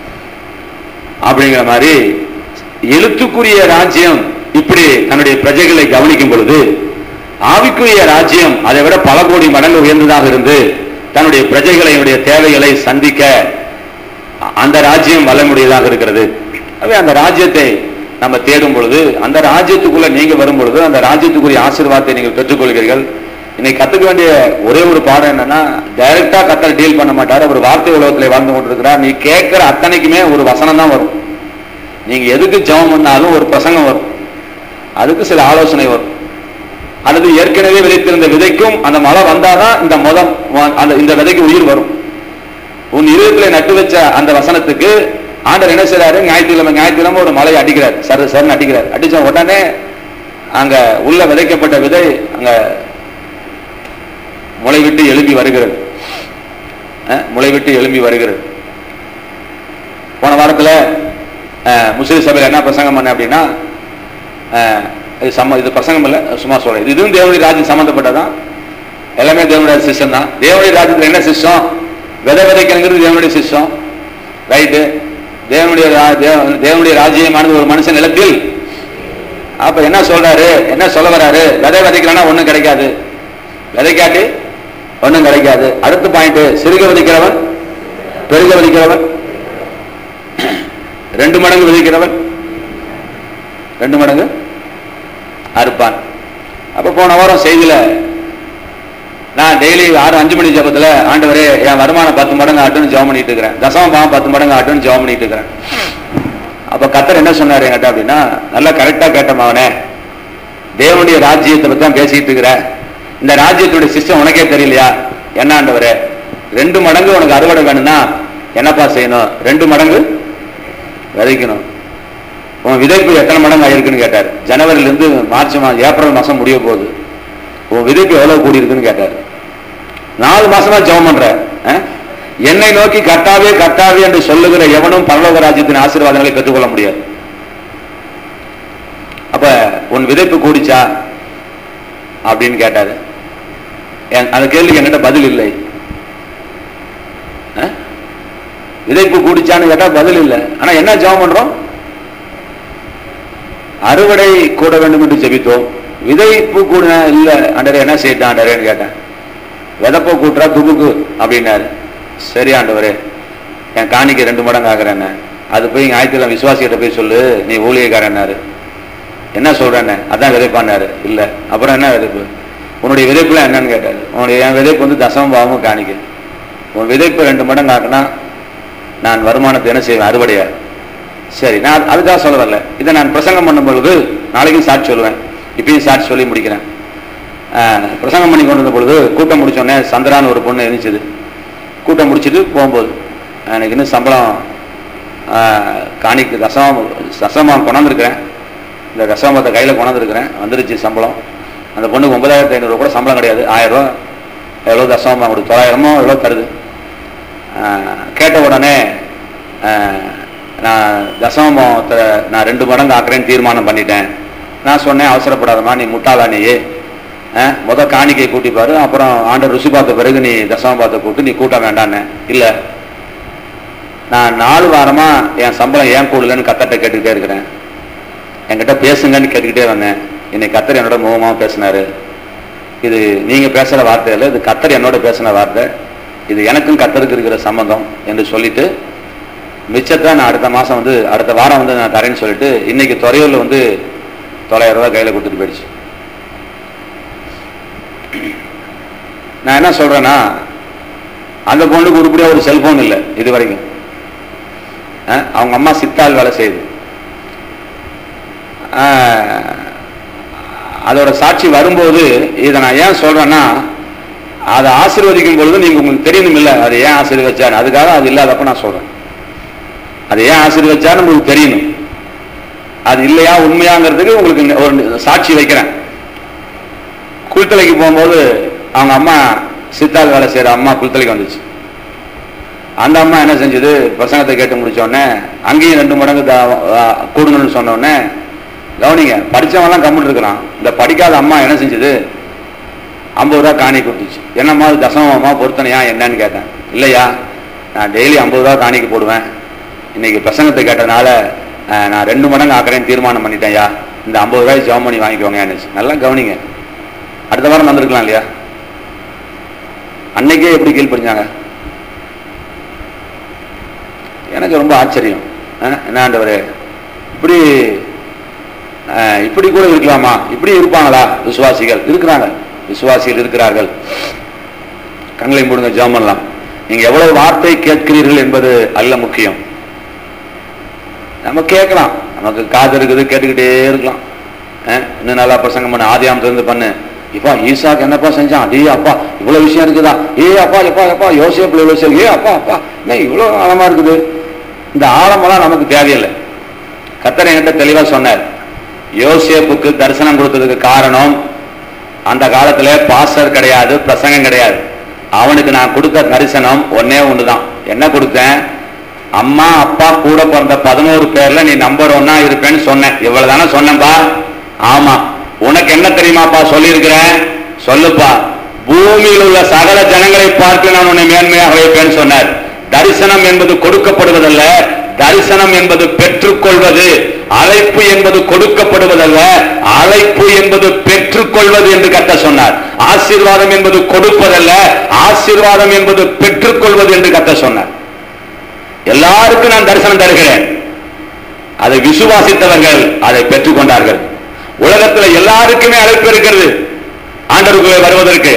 அப்படிங்கிற மாதிரி எழுத்துக்குரிய ராஜ்யம் இப்படி தன்னுடைய பிரஜைகளை கவனிக்கும் பொழுது ஆவிக்குரிய ராஜ்யம் அதை விட பல கோடி மடங்கு உயர்ந்ததாக இருந்து தன்னுடைய பிரஜைகளுடைய தேவைகளை சந்திக்க அந்த ராஜ்யம் வல்லமுடையதாக இருக்கிறது எனவே அந்த ராஜ்யத்தை நம்ம தேடும் பொழுது அந்த ராஜ்யத்துக்குள்ள நீங்க வரும் பொழுது அந்த ராஜ்யத்துக்குரிய ஆசீர்வாதத்தை நீங்கள் பெற்றுக்கொள்கிறீர்கள் இன்னைக்கு கத்துக்க வேண்டிய ஒரே ஒரு பாடம் என்னன்னா டைரக்டா கத்தர் டீல் பண்ண மாட்டார் அவர் வார்த்தை உலகத்துல வாழ்ந்து கொண்டிருக்கிறார் நீ கேட்கிற அத்தனைக்குமே ஒரு வசனம் தான் வரும் நீங்க எதுக்கு ஜெபம் பண்ணாலும் ஒரு பிரசங்கம் வரும் அதுக்கு சில ஆலோசனை வரும் அல்லது ஏற்கனவே விதைத்திருந்த விதைக்கும் அந்த மழை வந்தாதான் இந்த முதம் அந்த இந்த விதைக்கு உயிர் வரும் உன் இருதயத்துல நட்டு வச்ச அந்த வசனத்துக்கு ஆண்டவர் என்ன செய்றாரு ஞாயிற்றுக்கிழமை ஞாயிற்றுக்கிழமை ஒரு மலை அடிக்கிறார் சர சரன்னு அடிக்கிறார் அடிச்ச உடனே அங்க உள்ள விதைக்கப்பட்ட விதை அங்க முளைவிட்டு எழும்பி வருகிறது அஹ், முளைவிட்டு எழும்பி வருகிறது போன வாரத்துல அஹ், முஸ்லிம் சபையில் என்ன பிரசங்கம் பண்ண அப்படின்னா அஹ், இது சம்ம இது பிரசங்கம் இல்லை சும்மா சொல்றேன் இது இதுவும் தேவனுடைய ராஜ்யம் சம்மந்தப்பட்டதான் எல்லாமே தேவனுடைய சிஸ்டம் தான் தேவனுடைய ராஜ்யத்தில் என்ன சிஸ்டம் விதை விதைக்கணுங்கிறது தேவனுடைய சிஸ்டம் ரைட்டு தேவனுடைய ரா- தேவ- தேவனுடைய ராஜ்யமானது ஒரு மனுஷன் நிலத்தில் அப்ப என்ன சொல்றாரு என்ன சொல்ல வராரு விதை விதைக்கலன்னா ஒண்ணும் கிடைக்காது விதைக்காட்டி ஒண்ணும் கிடைக்காது அடுத்த பாயிண்ட் சிறுக விதைக்கிறவன் பெருக விதைக்கிறவன் ரெண்டு மடங்கு விதைக்கிறவன் ரெண்டு மடங்கு அறுப்பான் அப்ப போன வாரம் செய்தியில நான் டெய்லி ஆறு அஞ்சு மணி ஜபத்துல ஆண்டவரே என் வருமானம் பத்து மடங்கு ஆட்டுன்னு ஜெபம் பண்ணிட்டு இருக்கிறேன் தசம பாவம் பத்து மடங்கு ஆட்டுன்னு ஜெபம் பண்ணிட்டு இருக்கிறேன் அப்ப கத்தர் என்ன சொன்னாரு என்கிட்ட அப்படின்னா நல்லா கரெக்டா கேட்ட மகனே தேவனுடைய ராஜ்யத்தை பத்தி தான் பேசிட்டு இருக்கிற இந்த ராஜ்யத்துடைய சிஸ்டம் உனக்கே தெரியலையா என்ன ஆண்டவரே ரெண்டு மடங்கு உனக்கு அறுவடை வேணும்னா என்னப்பா செய்யணும் ரெண்டு மடங்கு விதைக்கணும் உன் விதைப்பு எத்தனை மடங்கு ஆயிருக்குன்னு கேட்டார் ஜனவரில இருந்து மார்ச் மாதம் ஏப்ரல் மாசம் முடிய போகுது உன் விதைப்பு எவ்வளவு கூடி இருக்குன்னு கேட்டார் நாலு மாசமா ஜெபம் பண்ற அஹ்? என்னை நோக்கி கர்த்தாவே கர்த்தாவே என்று சொல்லுகிற எவனும் பரலோக ராஜ்யத்தின் ஆசீர்வாதங்களை பெற்றுக்கொள்ள முடியாது அப்ப உன் விதைப்பு கூடிச்சா அப்படின்னு கேட்டாரு என்- அந்த கேள்விக்கு என்கிட்ட பதில் இல்லை அஹ்? விதைப்பு கூடிச்சான்னு கேட்டா பதில் இல்லை ஆனா என்ன ஜெபம் பண்றோம் அறுவடை கூட வேண்டும் என்று ஜெபித்தோம் விதைப்பு கூட இல்ல ஆண்டரே என்ன செய்யட்டும் ஆண்டரேன்னு கேட்டேன் விதப்ப கூட்டுறா துபுக்கு அப்படின்னாரு சரி ஆண்டவரே என் காணிக்கு ரெண்டு மடங்கு ஆகிறேன்னு அது போய் ஞாயிற்றுக்கிழமை விசுவாசிகிட்ட போய் சொல்லு நீ ஊழியக்காரன்னாரு என்ன சொல்றேன்னு அதான் விதைப்பான்னாரு இல்லை அப்புறம் என்ன விதைப்பு உன்னுடைய விதைப்புலாம் என்னன்னு கேட்டாரு உன்னுடைய என் விதைப்பு வந்து தசம பாவமும் காணிக்க உன் விதைப்பு ரெண்டு மடங்கு ஆக்குனா நான் வருமானத்தை என்ன செய்வேன் அறுவடையா சரி நான் அதுக்காக சொல்ல வரல இதை நான் பிரசங்கம் பண்ணும் பொழுது நாளைக்கும் சாட்சி சொல்லுவேன் இப்பயும் சாட்சி சொல்லி முடிக்கிறேன் ஆஹ், பிரசங்கம் பண்ணி கொண்டு வந்த பொழுது கூட்டம் முடிச்சோடனே சந்திரான்னு ஒரு பொண்ணு எழுந்துச்சுது கூட்டம் முடிச்சிட்டு போகும்போது எனக்கு இன்னும் சம்பளம் ஆஹ், காணிக்கு தசமம் தசமம் கொண்டாந்துருக்கிறேன் இந்த தசமத்தை கையில் கொண்டாந்துருக்கிறேன் வந்துருச்சு சம்பளம் அந்த பொண்ணுக்கு ஒன்பதாயிரத்தி ஐநூறு கூட சம்பளம் கிடையாது ஆயிரம் ரூபா எவ்வளோ தசமமாக கொடுத்து தொள்ளாயிரமோ எவ்வளோ தருது ஆஹ், கேட்ட உடனே ஆஹ், நான் தசமத்தை நான் ரெண்டு மடங்கு ஆக்குறேன்னு தீர்மானம் பண்ணிட்டேன் நான் சொன்னேன் அவசரப்படாதம்மா நீ முட்டாளா நீ ஆஹ், முத காணிக்கை கூட்டிப்பாரு அப்புறம் ஆண்டர் ருசி பார்த்த பிறகு நீ தசம பார்த்த கூட்டு நீ கூட்ட வேண்டான்னு இல்லை நான் நாலு வாரமா என் சம்பளம் ஏன் கூடலன்னு கத்தட்ட கேட்டுக்கிட்டே இருக்கிறேன் என்கிட்ட பேசுங்கன்னு கேட்டுக்கிட்டே வந்தேன் இன்னைக்கு கத்தர் என்னோட முகமாக பேசினாரு இது நீங்க பேசுற வார்த்தை இல்லை இது கத்தர் என்னோட பேசின வார்த்தை இது எனக்கும் கத்தருக்கு இருக்கிற சம்பந்தம் என்று சொல்லிட்டு மிச்சத்தை நான் அடுத்த மாசம் வந்து அடுத்த வாரம் வந்து நான் தரேன்னு சொல்லிட்டு இன்னைக்கு துறையூர்ல வந்து தொள்ளாயிரம் ரூபாய் கையில கொடுத்துட்டு போயிடுச்சு நான் என்ன சொல்றேன்னா அந்த பொண்ணுக்கு உருப்படியா ஒரு செல்போன் இல்லை இது வரைக்கும் அஹ், அவங்க அம்மா சித்தாள் வேலை செய்யுது அஹ், அதோட சாட்சி வரும்போது இதை நான் ஏன் சொல்றேன்னா அதை ஆசீர்வதிக்கும் பொழுது நீங்க உங்களுக்கு தெரியணும் இல்லை அது ஏன் ஆசீர்வச்சாரு அதுக்காக அது இல்லாதப்ப நான் சொல்றேன் அது ஏன் ஆசீர்வச்சாருன்னு உங்களுக்கு தெரியணும் அது இல்லையா உண்மையாங்கிறதுக்கு உங்களுக்கு ஒரு சாட்சி வைக்கிறேன் குளித்தலைக்கு போகும்போது அவங்க அம்மா சித்தாள் வேலை செய்யற அம்மா குளித்தலைக்கு வந்துச்சு அந்த அம்மா என்ன செஞ்சது பிரசங்கத்தை கேட்டு முடிச்ச உடனே அங்கேயும் ரெண்டு மடங்கு த- ஆ, கூடுங்கன்னு சொன்ன உடனே கவனிங்க படிச்சவன்லாம் கம்முன்னு இருக்கிறான் இந்த படிக்காத அம்மா என்ன செஞ்சது ஐம்பது ரூபா காணி கொடுத்துச்சு என்னம்மா அது தசமமா பொருத்தனையா என்னன்னு கேட்டேன் இல்லையா நான் டெய்லி ஐம்பது ரூபா காணிக்கு போடுவேன் இன்னைக்கு பிரசங்கத்தை கேட்டனால ஆ, நான் ரெண்டு மடங்கு ஆக்குறேன்னு தீர்மானம் பண்ணிட்டேன்யா இந்த ஐம்பது ரூபாய் ஜெபம் பண்ணி வாங்கிக்கோங்க நல்லா கவனிங்க அடுத்த வாரம் வந்திருக்கலாம் இல்லையா அன்னைக்கே எப்படி கீழ்ப்படிஞ்சாங்க எனக்கு ரொம்ப ஆச்சரியம் அஹ், என்ன ஆண்டவரே இப்படி அஹ், இப்படி கூட இருக்கலாமா இப்படி இருப்பாங்களா விசுவாசிகள் இருக்கிறாங்க விசுவாசிகள் இருக்கிறார்கள் கண்களை மூடுங்க ஜெபம் பண்ணலாம் நீங்க எவ்வளவு வார்த்தை கேட்கிறீர்கள் என்பது அல்ல முக்கியம் நம்ம கேட்கலாம் நமக்கு காது இருக்குது கேட்டுக்கிட்டே இருக்கலாம் அஹ், இன்னும் நல்லா பிரசங்கம் பண்ணு ஆதியாமத்திலிருந்து பண்ணு இப்பா ஈசாக்கு என்னப்பா செஞ்சான் டே அப்பா இவ்வளவு விஷயம் இருக்குதா ஏ அப்பா எப்பா எப்பா யோசிப்பு இவ்வளவு சரி ஏ அப்பா அப்பா என்ன இவ்வளவு ஆழமா இருக்குது இந்த ஆழமெல்லாம் நமக்கு தேவையில்லை கத்தர் என்கிட்ட தெளிவா சொன்னார் யோசேப்புக்கு தரிசனம் கொடுத்ததுக்கு காரணம் அந்த காலத்துல பாஸ்டர் கிடையாது பிரசங்கம் கிடையாது அவனுக்கு நான் கொடுத்த தரிசனம் ஒன்னே ஒண்ணுதான் என்ன கொடுத்தேன் அம்மா அப்பா கூட பிறந்த பதினோரு பேர்ல நீ நம்பர் ஒன்னா இருப்பேன்னு சொன்னேன் இவ்வளவுதானே சொன்னேன்பா ஆமா உனக்கு என்ன தெரியுமாப்பா சொல்லியிருக்கிறேன் சொல்லுப்பா பூமியில் உள்ள சகல ஜனங்களை பார்த்து நான் உன்னை மேன்மையாக வைப்பேன்னு சொன்னார் தரிசனம் என்பது கொடுக்கப்படுவதல்ல தரிசனம் என்பது பெற்றுக்கொள்வது அழைப்பு என்பது கொடுக்கப்படுவதல்ல அழைப்பு என்பது பெற்றுக்கொள்வது என்று கத்த சொன்னார் ஆசீர்வாதம் என்பது கொடுப்பதல்ல ஆசீர்வாதம் என்பது பெற்றுக்கொள்வது என்று கத்த சொன்னார் எல்லாருக்கும் நான் தரிசனம் தருகிறேன் அதை விசுவாசித்தவர்கள் அதை பெற்றுக்கொண்டார்கள் உலகத்தில் எல்லாருக்குமே அழைப்பு இருக்கிறது ஆண்டவருக்குள்ளே வருவதற்கு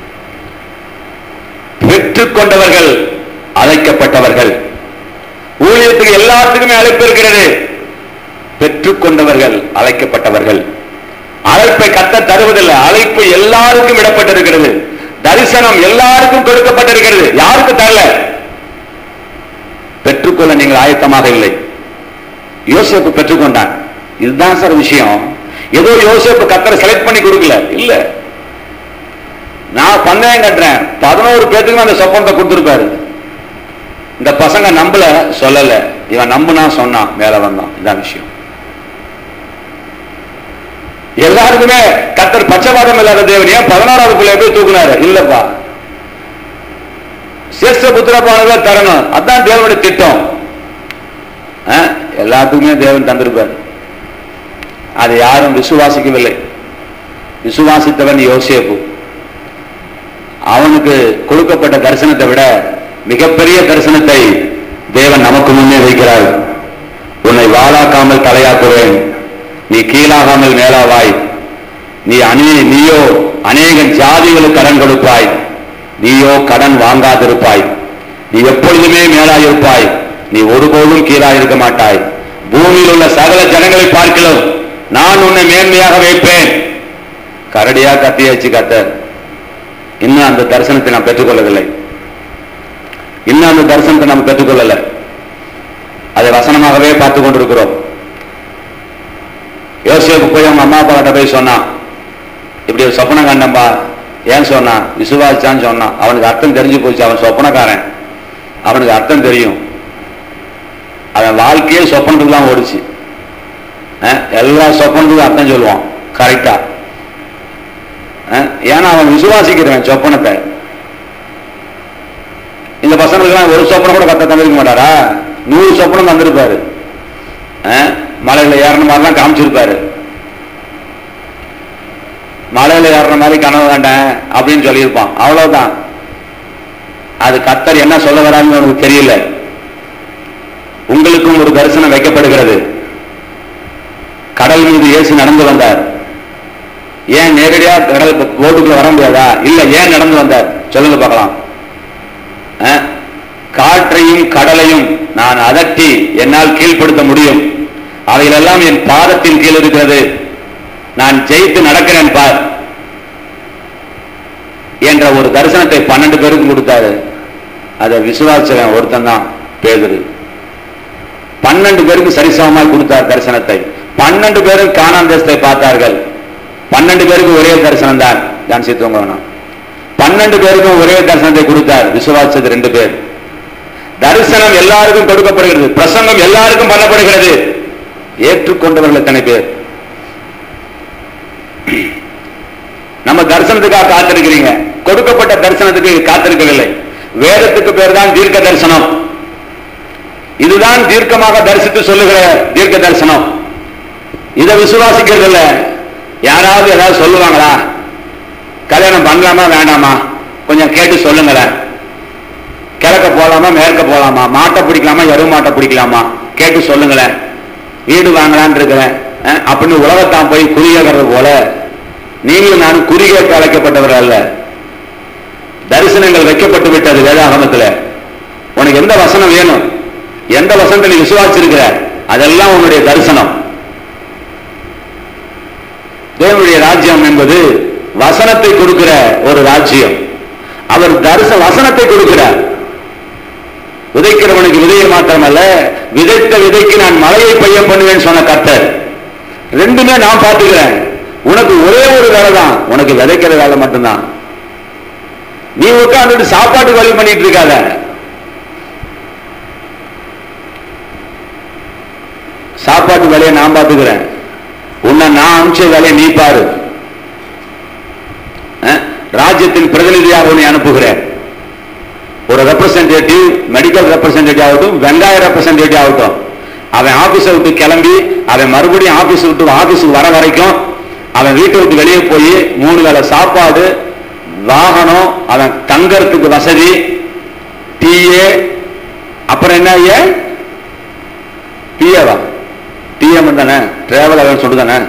பெற்றுக்கொண்டவர்கள் அழைக்கப்பட்டவர்கள் ஊழியத்துக்கு எல்லாத்துக்குமே அழைப்பு இருக்கிறது பெற்றுக்கொண்டவர்கள் அழைக்கப்பட்டவர்கள் அழைப்பை கத்த தருவதில்லை அழைப்பு எல்லாருக்கும் இடப்பட்டிருக்கிறது தரிசனம் எல்லாருக்கும் கொடுக்கப்பட்டிருக்கிறது யாருக்கு தரல பெற்றுக்கொள்ள நீங்கள் ஆயத்தமாக இல்லை யோசேப்பு பெற்றுக்கொண்டான் இதுதான் சார் விஷயம் ஏதோ யோசேப்பு கத்தரை செலக்ட் பண்ணி கொடுக்கல இல்ல நான் பந்தயம் கட்டுறேன் பதினோரு பேத்துக்கும் அந்த சொப்பனத்தை கொடுத்துருப்பாரு இந்த பசங்க நம்பல சொல்லல இவன் நம்புனா சொன்னான் மேல வந்தான் இதான் விஷயம் எல்லாருக்குமே கத்தர் பச்சைபாதம் இல்லாத தேவன் ஏன் பதினாறாவது பிள்ளைய போய் தூக்குனாரு இல்லப்பா சிரேஷ்ட புத்திரப்பானதை தரணும் அதான் தேவனுடைய திட்டம் ஆ? எல்லாத்துக்குமே தேவன் தந்திருப்பார் அதை யாரும் விசுவாசிக்கவில்லை விசுவாசித்தவன் யோசேப்பு அவனுக்கு கொடுக்கப்பட்ட தரிசனத்தை விட மிகப்பெரிய தரிசனத்தை தேவன் நமக்கு முன்னே வைக்கிறார் உன்னை வாழாக்காமல் தலையாக்குவேன் நீ கீழாகாமல் மேலாவாய் நீ அநே நீயோ அநேக ஜாதிகளுக்கு கடன் கொடுப்பாய் நீயோ கடன் வாங்காதிருப்பாய் நீ எப்பொழுதுமே மேலாயிருப்பாய் நீ ஒருபோதும் கீழாயிருக்க மாட்டாய் பூமியில் உள்ள சகல ஜனங்களை பார்க்கலாம் நான் உன்னை மேன்மையாக வைப்பேன் கரடியா கத்தியாச்சு கத்தர் இன்னும் அந்த தரிசனத்தை நாம் பெற்றுக்கொள்ளவில்லை இன்னும் அந்த தரிசனத்தை நாம் பெற்றுக்கொள்ளல அதை வசனமாகவே பார்த்து கொண்டிருக்கிறோம் யோசேப்பு போய் அவங்க அம்மா அப்பா கிட்ட போய் சொன்னான் இப்படி ஒரு சொப்பனம் கண்டம்பா ஏன் சொன்னான் விசுவாசிச்சான்னு சொன்னான் அவனுக்கு அர்த்தம் தெரிஞ்சு போச்சு அவன் சொப்பனக்காரன் அவனுக்கு அர்த்தம் தெரியும் அவன் வாழ்க்கையே சொப்பனத்துக்கு தான் ஓடிச்சு அஹ், எல்லா சொப்பனத்துக்கும் அர்த்தம் சொல்லுவான் கரெக்டா ஏன்னா அவன் விசுவாசிக்கிறவன் சொப்பனத்தை இந்த பசங்களுக்கெல்லாம் ஒரு சொப்பனம் கூட கத்த தந்திருக்க மாட்டாரா நூறு சொப்பனம் தந்திருப்பாரு அஹ், மலையில ஏறின மாதிரிலாம் காமிச்சிருப்பாரு மலையில ஏறுற மாதிரி கனவு வேண்டாம் அப்படின்னு சொல்லியிருப்பான் அவ்வளவுதான் அது கத்தர் என்ன சொல்ல வரான்னு உனக்கு தெரியல உங்களுக்கும் ஒரு தரிசனம் வைக்கப்படுகிறது கடல் மீது இயேசு நடந்து வந்தார் ஏன் நேரடியா கடல் போட்டுக்குள்ள வர முடியாதா இல்ல ஏன் நடந்து வந்தார் சொல்லுங்க பார்க்கலாம் அஹ்? காற்றையும் கடலையும் நான் அதட்டி என்னால் கீழ்ப்படுத்த முடியும் அவைகளெல்லாம் என் பாதத்தின் கீழ் இருக்கிறது நான் ஜெயித்து நடக்கிறேன் பார் என்ற ஒரு தரிசனத்தை பன்னெண்டு பேருக்கும் கொடுத்தாரு அதை விசுவாசவன் ஒருத்தன் தான் பேதுரு பன்னெண்டு பேருக்கு சரிசமமாய் கொடுத்தார் தரிசனத்தை பன்னெண்டு பேரும் காணான் தேசத்தை பார்த்தார்கள் பன்னெண்டு பேருக்கு ஒரே தரிசனம் தான் தான் சித்தவங்க வேணாம் பன்னெண்டு பேருக்கும் ஒரே தரிசனத்தை கொடுத்தார் விசுவாசது ரெண்டு பேர் தரிசனம் எல்லாருக்கும் கொடுக்கப்படுகிறது பிரசங்கம் எல்லாருக்கும் பண்ணப்படுகிறது ஏற்றுக்கொண்டவர்கள் எத்தனை பேர் நம்ம தரிசனத்துக்காக காத்திருக்கிறீங்க கொடுக்கப்பட்ட தரிசனத்துக்கு காத்திருக்கவில்லை வேதத்துக்கு பேர் தான் தீர்க்க தரிசனம் இதுதான் தீர்க்கமாக தரிசித்து சொல்லுகிற தீர்க்க தரிசனம் இதை விசுவாசிக்கிறது இல்ல யாராவது ஏதாவது சொல்லுவாங்களா கல்யாணம் பண்ணலாமா வேண்டாமா கொஞ்சம் கேட்டு சொல்லுங்களேன் கிழக்க போலாமா மேற்க போலாமா மாட்டை பிடிக்கலாமா எரு மாட்டை பிடிக்கலாமா கேட்டு சொல்லுங்களேன் வீடு வாங்கலான்னு இருக்கிறேன் அஹ், அப்படின்னு உலகத்தான் போய் குறியேறது போல நீங்களும் நானும் குறிகேட்டு அழைக்கப்பட்டவர் அல்ல தரிசனங்கள் வைக்கப்பட்டு விட்டது வேதாகமத்துல உனக்கு எந்த வசனம் வேணும் எந்த வசனத்தை நீ விசுவாசிச்சிருக்கிற அதெல்லாம் உன்னுடைய தரிசனம் தேவனுடைய ராஜ்யம் என்பது வசனத்தை கொடுக்கிற ஒரு ராஜ்யம் அவர் தரிச வசனத்தை கொடுக்கிறார் விதைக்கிறவனுக்கு விதையை மாத்திரமல்ல விதைத்த விதைக்கு நான் மழையை பெய்ய பண்ணுவேன் சொன்ன கர்த்தர் ரெண்டுமே நான் பார்த்துக்கிறேன் உனக்கு ஒரே ஒரு வேலை தான் உனக்கு விதைக்கிற வேலை மட்டும்தான் நீ உட்கார்ந்துட்டு சாப்பாட்டுக்கு வழி பண்ணிட்டு இருக்காத சாப்பாட்டு வேலையை நான் பார்த்துக்கிறேன் உன்னை நான் அனுப்பிச்ச வேலையை நீ பாரு அஹ், ராஜ்யத்தின் பிரதிநிதியாக உன்னை அனுப்புகிறேன் ஒரு ரெப்ரசன்டேட்டிவ் மெடிக்கல் ரெப்ரசன்டேட்டிவ் ஆகட்டும் வெங்காய ரெப்ரசன்டேட்டிவ் ஆகட்டும் அவன் ஆபீஸை விட்டு கிளம்பி அவன் மறுபடியும் ஆபீஸ் விட்டு ஆபீஸுக்கு வர வரைக்கும் அவன் வீட்டை விட்டு வெளியே போய் மூணு வேளை சாப்பாடு வாகனம் அவன் தங்கறதுக்கு வசதி டிஏ அப்புறம் என்ன ஐயா பிஏவா டிஎம் தானே டிராவல் அலவன்ஸ் சொல்லு தானே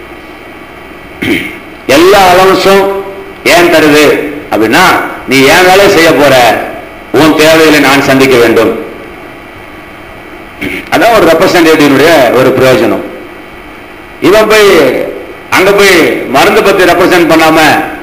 எல்லா அலவன்ஸும் ஏன் தருது அப்படின்னா நீ ஏன் வேலையை செய்ய போற உன் தேவைகளை நான் சந்திக்க வேண்டும் அதான் ஒரு ரெப்ரசன்டேட்டிவனுடைய ஒரு பிரயோஜனம் இவன் போய் அங்க போய் மருந்து பத்தி ரெப்ரசன்ட் பண்ணாம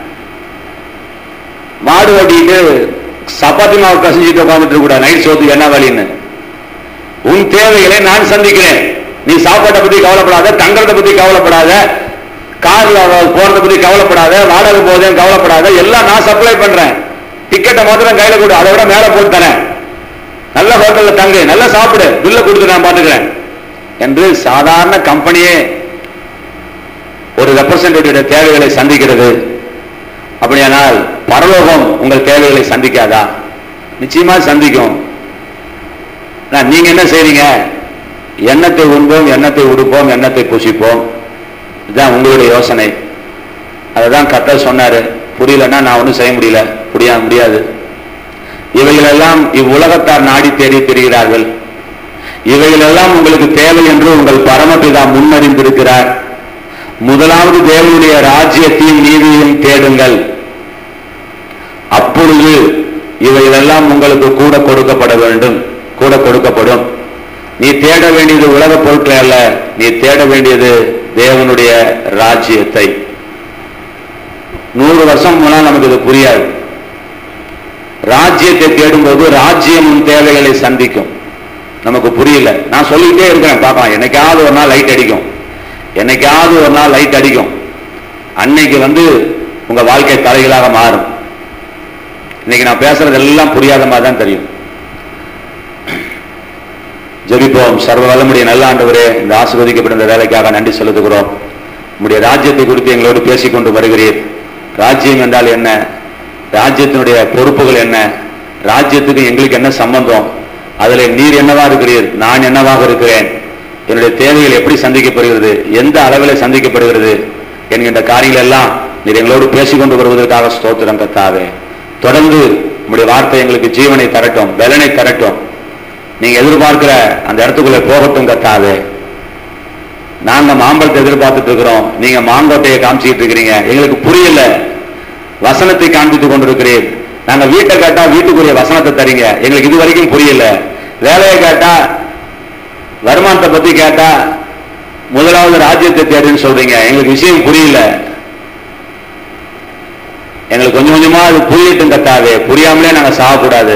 மாடு ஓட்டிட்டு சப்பாத்தி மாவு கசிஞ்சிட்டு உட்காந்துட்டு கூட நைட் சோத்துக்கு என்ன வழின்னு உன் தேவைகளை நான் சந்திக்கிறேன் நீ சாப்பாட்டை பத்தி கவலைப்படாத தங்கறத பத்தி கவலைப்படாத கார்ல போறத பத்தி கவலைப்படாத வாடகை போதேன்னு கவலைப்படாத எல்லாம் நான் சப்ளை பண்றேன் டிக்கெட்டை மாத்திரம் கையில கொடு அதை விட மேல போட்டு தரேன் நல்ல ஹோட்டல்ல தங்கு நல்லா சாப்பிடு பில்ல கொடுத்து நான் பாத்துக்கிறேன் என்று சாதாரண கம்பெனியே ஒரு ரெப்ரசன்டேட்டிவ் தேவைகளை சந்திக்கிறது அப்படியானால் பரலோகம் உங்கள் தேவைகளை சந்திக்காதா நிச்சயமா சந்திக்கும் ஆனா, நீங்க என்ன செய்றீங்க எண்ணத்தை உண்போம் எண்ணத்தை உடுப்போம் எண்ணத்தை புசிப்போம் இதுதான் உங்களுடைய யோசனை அதுதான் கத்தர் சொன்னாரு புரியலன்னா நான் ஒன்றும் செய்ய முடியல முடியா முடியாது இவைகளெல்லாம் இவ்வுலகத்தார் நாடி தேடி திரிகிறார்கள் இவைகளெல்லாம் உங்களுக்கு தேவை என்று உங்கள் பரமபிதா முன்னறிந்திருக்கிறார் முதலாவது தேவனுடைய ராஜ்யத்தையும் நீதியையும் தேடுங்கள் அப்பொழுது இவைகளெல்லாம் உங்களுக்கு கூட கொடுக்கப்பட வேண்டும் கூட கொடுக்கப்படும் நீ தேட வேண்டியது உலக பொருட்களை அல்ல நீ தேட வேண்டியது தேவனுடைய ராஜ்யத்தை நூறு வருஷம் முன்னால் நமக்கு இது புரியாது ராஜ்யத்தை தேடும்போது ராஜ்யம் உன் தேவைகளை சந்திக்கும் நமக்கு புரியல நான் சொல்லிக்கிட்டே இருக்கிறேன் பார்க்கலாம் என்னைக்காவது ஒரு நாள் லைட் அடிக்கும் என்னைக்காவது ஒரு நாள் லைட் அடிக்கும் அன்னைக்கு வந்து உங்க வாழ்க்கை தலைகளாக மாறும் இன்னைக்கு நான் பேசுறது எல்லாம் புரியாத மாதிரி தான் தெரியும் ஜெபிப்போம் சர்வ வல்லமுடைய நல்ல ஆண்டவரே இந்த ஆசிர்வதிக்கப்பட்ட இந்த வேலைக்காக நன்றி செலுத்துகிறோம் உம்முடைய ராஜ்யத்தை குறித்து எங்களோடு பேசிக்கொண்டு வருகிறீர் ராஜ்யம் என்றால் என்ன ராஜ்யத்தினுடைய பொறுப்புகள் என்ன ராஜ்யத்துக்கு எங்களுக்கு என்ன சம்பந்தம் அதில் நீர் என்னவா இருக்கிறீர் நான் என்னவாக இருக்கிறேன் என்னுடைய தேவைகள் எப்படி சந்திக்கப்படுகிறது எந்த அளவில் சந்திக்கப்படுகிறது என்கின்ற காரியங்கள் எல்லாம் நீர் எங்களோடு பேசிக்கொண்டு வருவதற்காக ஸ்தோத்திரம் கத்தாவே தொடர்ந்து உம்முடைய வார்த்தை எங்களுக்கு ஜீவனை தரட்டும் பலனை தரட்டும் நீங்க எதிர்பார்க்கிற அந்த இடத்துக்குள்ள போகட்டும் கத்தாவே நாங்க மாம்பழத்தை எதிர்பார்த்துட்டு இருக்கிறோம் நீங்க மாங்கோட்டையை காமிச்சிட்டு இருக்கிறீங்க எங்களுக்கு புரியல வசனத்தை காண்பித்து கொண்டிருக்கிறீர் நாங்க வீட்டை கேட்டா வீட்டுக்குரிய வசனத்தை தரீங்க எங்களுக்கு இது வரைக்கும் புரியல வேலையை கேட்டா வருமானத்தை பத்தி கேட்டா முதலாவது ராஜ்யத்தை தேடுன்னு சொல்றீங்க எங்களுக்கு விஷயம் புரியல எங்களுக்கு கொஞ்சம் கொஞ்சமா அது புரியட்டும் கத்தாவே புரியாமலே நாங்க சாகக்கூடாது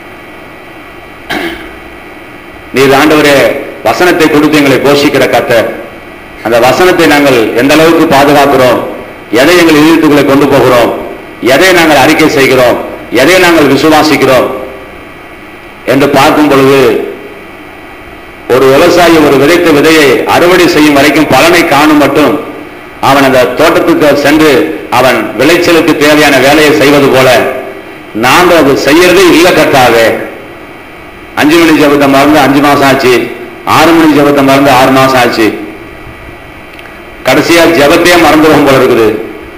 நீர் ஆண்டவரே வசனத்தை கொடுத்து எங்களை போஷிக்கிற கத்தர் அந்த வசனத்தை நாங்கள் எந்த அளவுக்கு பாதுகாக்கிறோம் எதை எங்கள் இதயத்துக்குள்ளே கொண்டு போகிறோம் எதை நாங்கள் அறிக்கை செய்கிறோம் எதை நாங்கள் விசுவாசிக்கிறோம் என்று பார்க்கும் பொழுது ஒரு விவசாயி ஒரு விதைத்த விதையை அறுவடை செய்யும் வரைக்கும் பலனை காணும் மட்டும் அவன் அந்த தோட்டத்துக்கு சென்று அவன் விளைச்சலுக்கு தேவையான வேலையை செய்வது போல நாங்கள் அது செய்யறதே இல்லை கட்டாவே அஞ்சு மணி ஜபத்தை மறந்து அஞ்சு மாசம் ஆச்சு ஆறு மணி ஜபத்தை மறந்து ஆறு மாசம் ஆச்சு கடைசியா ஜபத்தையே மறந்துடும் போல இருக்குது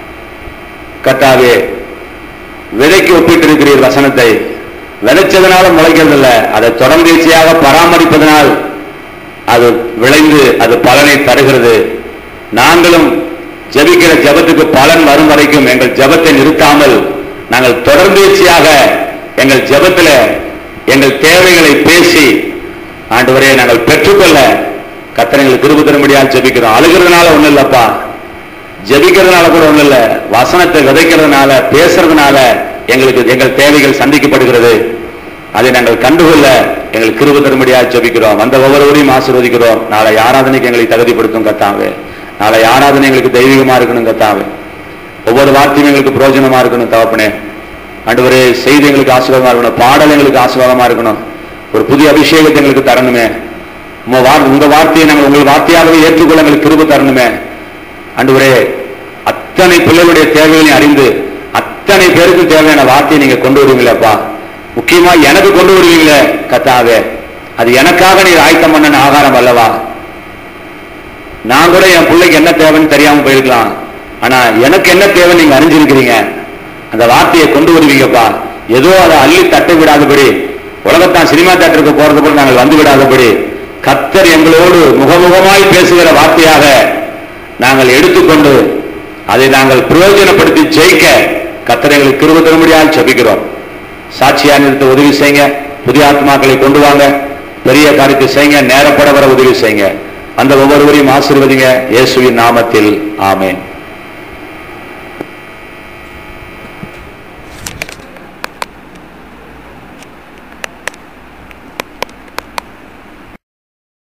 கத்தாவே விதைக்கு ஒப்பிட்டு இருக்கிறீர் வசனத்தை விதைச்சதுனால முளைக்கிறது இல்ல அதை தொடர்ந்தேச்சியாக பராமரிப்பதனால் அது விளைந்து அது பலனை தருகிறது நாங்களும் ஜபிக்கிற ஜபத்துக்கு பலன் வரும் வரைக்கும் எங்கள் ஜபத்தை நிறுத்தாமல் நாங்கள் தொடர்ந்தேச்சியாக எங்கள் ஜபத்தில் எங்கள் தேவைகளை பேசி ஆண்டவரே நாங்கள் பெற்றுக்கொள்ள கத்தனைகளுக்கு கிருப தரும்படியாக ஜெபிக்கிறோம் அழுகிறதுனால ஒண்ணும் இல்லப்பா ஜெபிக்கிறதுனால கூட ஒண்ணும் இல்ல வசனத்தை விதைக்கிறதுனால பேசுறதுனால எங்களுக்கு எங்கள் தேவைகள் சந்திக்கப்படுகிறது அதை நாங்கள் கண்டுகொள்ள எங்களுக்கு கிருப தரும்படியாக ஜெபிக்கிறோம் அந்த ஒவ்வொருவரையும் ஆசீர்வதிக்கிறோம் நாளை ஆராதனைக்கு எங்களை தகுதிப்படுத்தும் கத்தாவே நாளை ஆராதனை எங்களுக்கு தெய்வீகமா இருக்கணும் கத்தாவே ஒவ்வொரு வார்த்தையும் எங்களுக்கு பிரயோஜனமா இருக்கணும் தகப்பனே ஆண்டவரே செய்தி எங்களுக்கு ஆசீர்வாதமா இருக்கணும் பாடல் எங்களுக்கு ஆசீர்வாதமா இருக்கணும் ஒரு புதிய அபிஷேகத்தை எங்களுக்கு தரணுமே உங்க வார் உங்க வார்த்தையை நாங்கள் உங்கள் வார்த்தையாகவே ஏற்றுக்கொள்ள எங்களுக்கு கிருப தரணுமே ஆண்டவரே அத்தனை பிள்ளைகளுடைய தேவைகளையும் அறிந்து அத்தனை பேருக்கு தேவையான வார்த்தையை நீங்க கொண்டு வருவீங்களேப்பா முக்கியமா எனக்கு கொண்டு வருவீங்களே கத்தாவே அது எனக்காக நீர் ஆயத்தம் பண்ண ஆகாரம் அல்லவா நான் கூட என் பிள்ளைக்கு என்ன தேவைன்னு தெரியாம போயிருக்கலாம் ஆனா எனக்கு என்ன தேவை நீங்க அறிஞ்சிருக்கிறீங்க அந்த வார்த்தையை கொண்டு வருவீங்கப்பா ஏதோ அதை அள்ளி தட்ட விடாதபடி உலகத்தான் சினிமா தேட்டருக்கு போறது போல நாங்கள் வந்து விடாதபடி கத்தர் எங்களோடு முகமுகமாய் பேசுகிற வார்த்தையாக நாங்கள் எடுத்துக்கொண்டு அதை நாங்கள் பிரயோஜனப்படுத்தி ஜெயிக்க கத்தர் எங்களுக்கு கிருப தரும்படியாக ஜெபிக்கிறோம் சாட்சியா நிறுத்த உதவி செய்யுங்க புதிய ஆத்மாக்களை கொண்டு வாங்க பெரிய காரியத்தை செய்யுங்க நேரப்பட வர உதவி செய்யுங்க அந்த ஒவ்வொருவரையும் ஆசீர்வதிங்க இயேசுவின் நாமத்தில் ஆமென்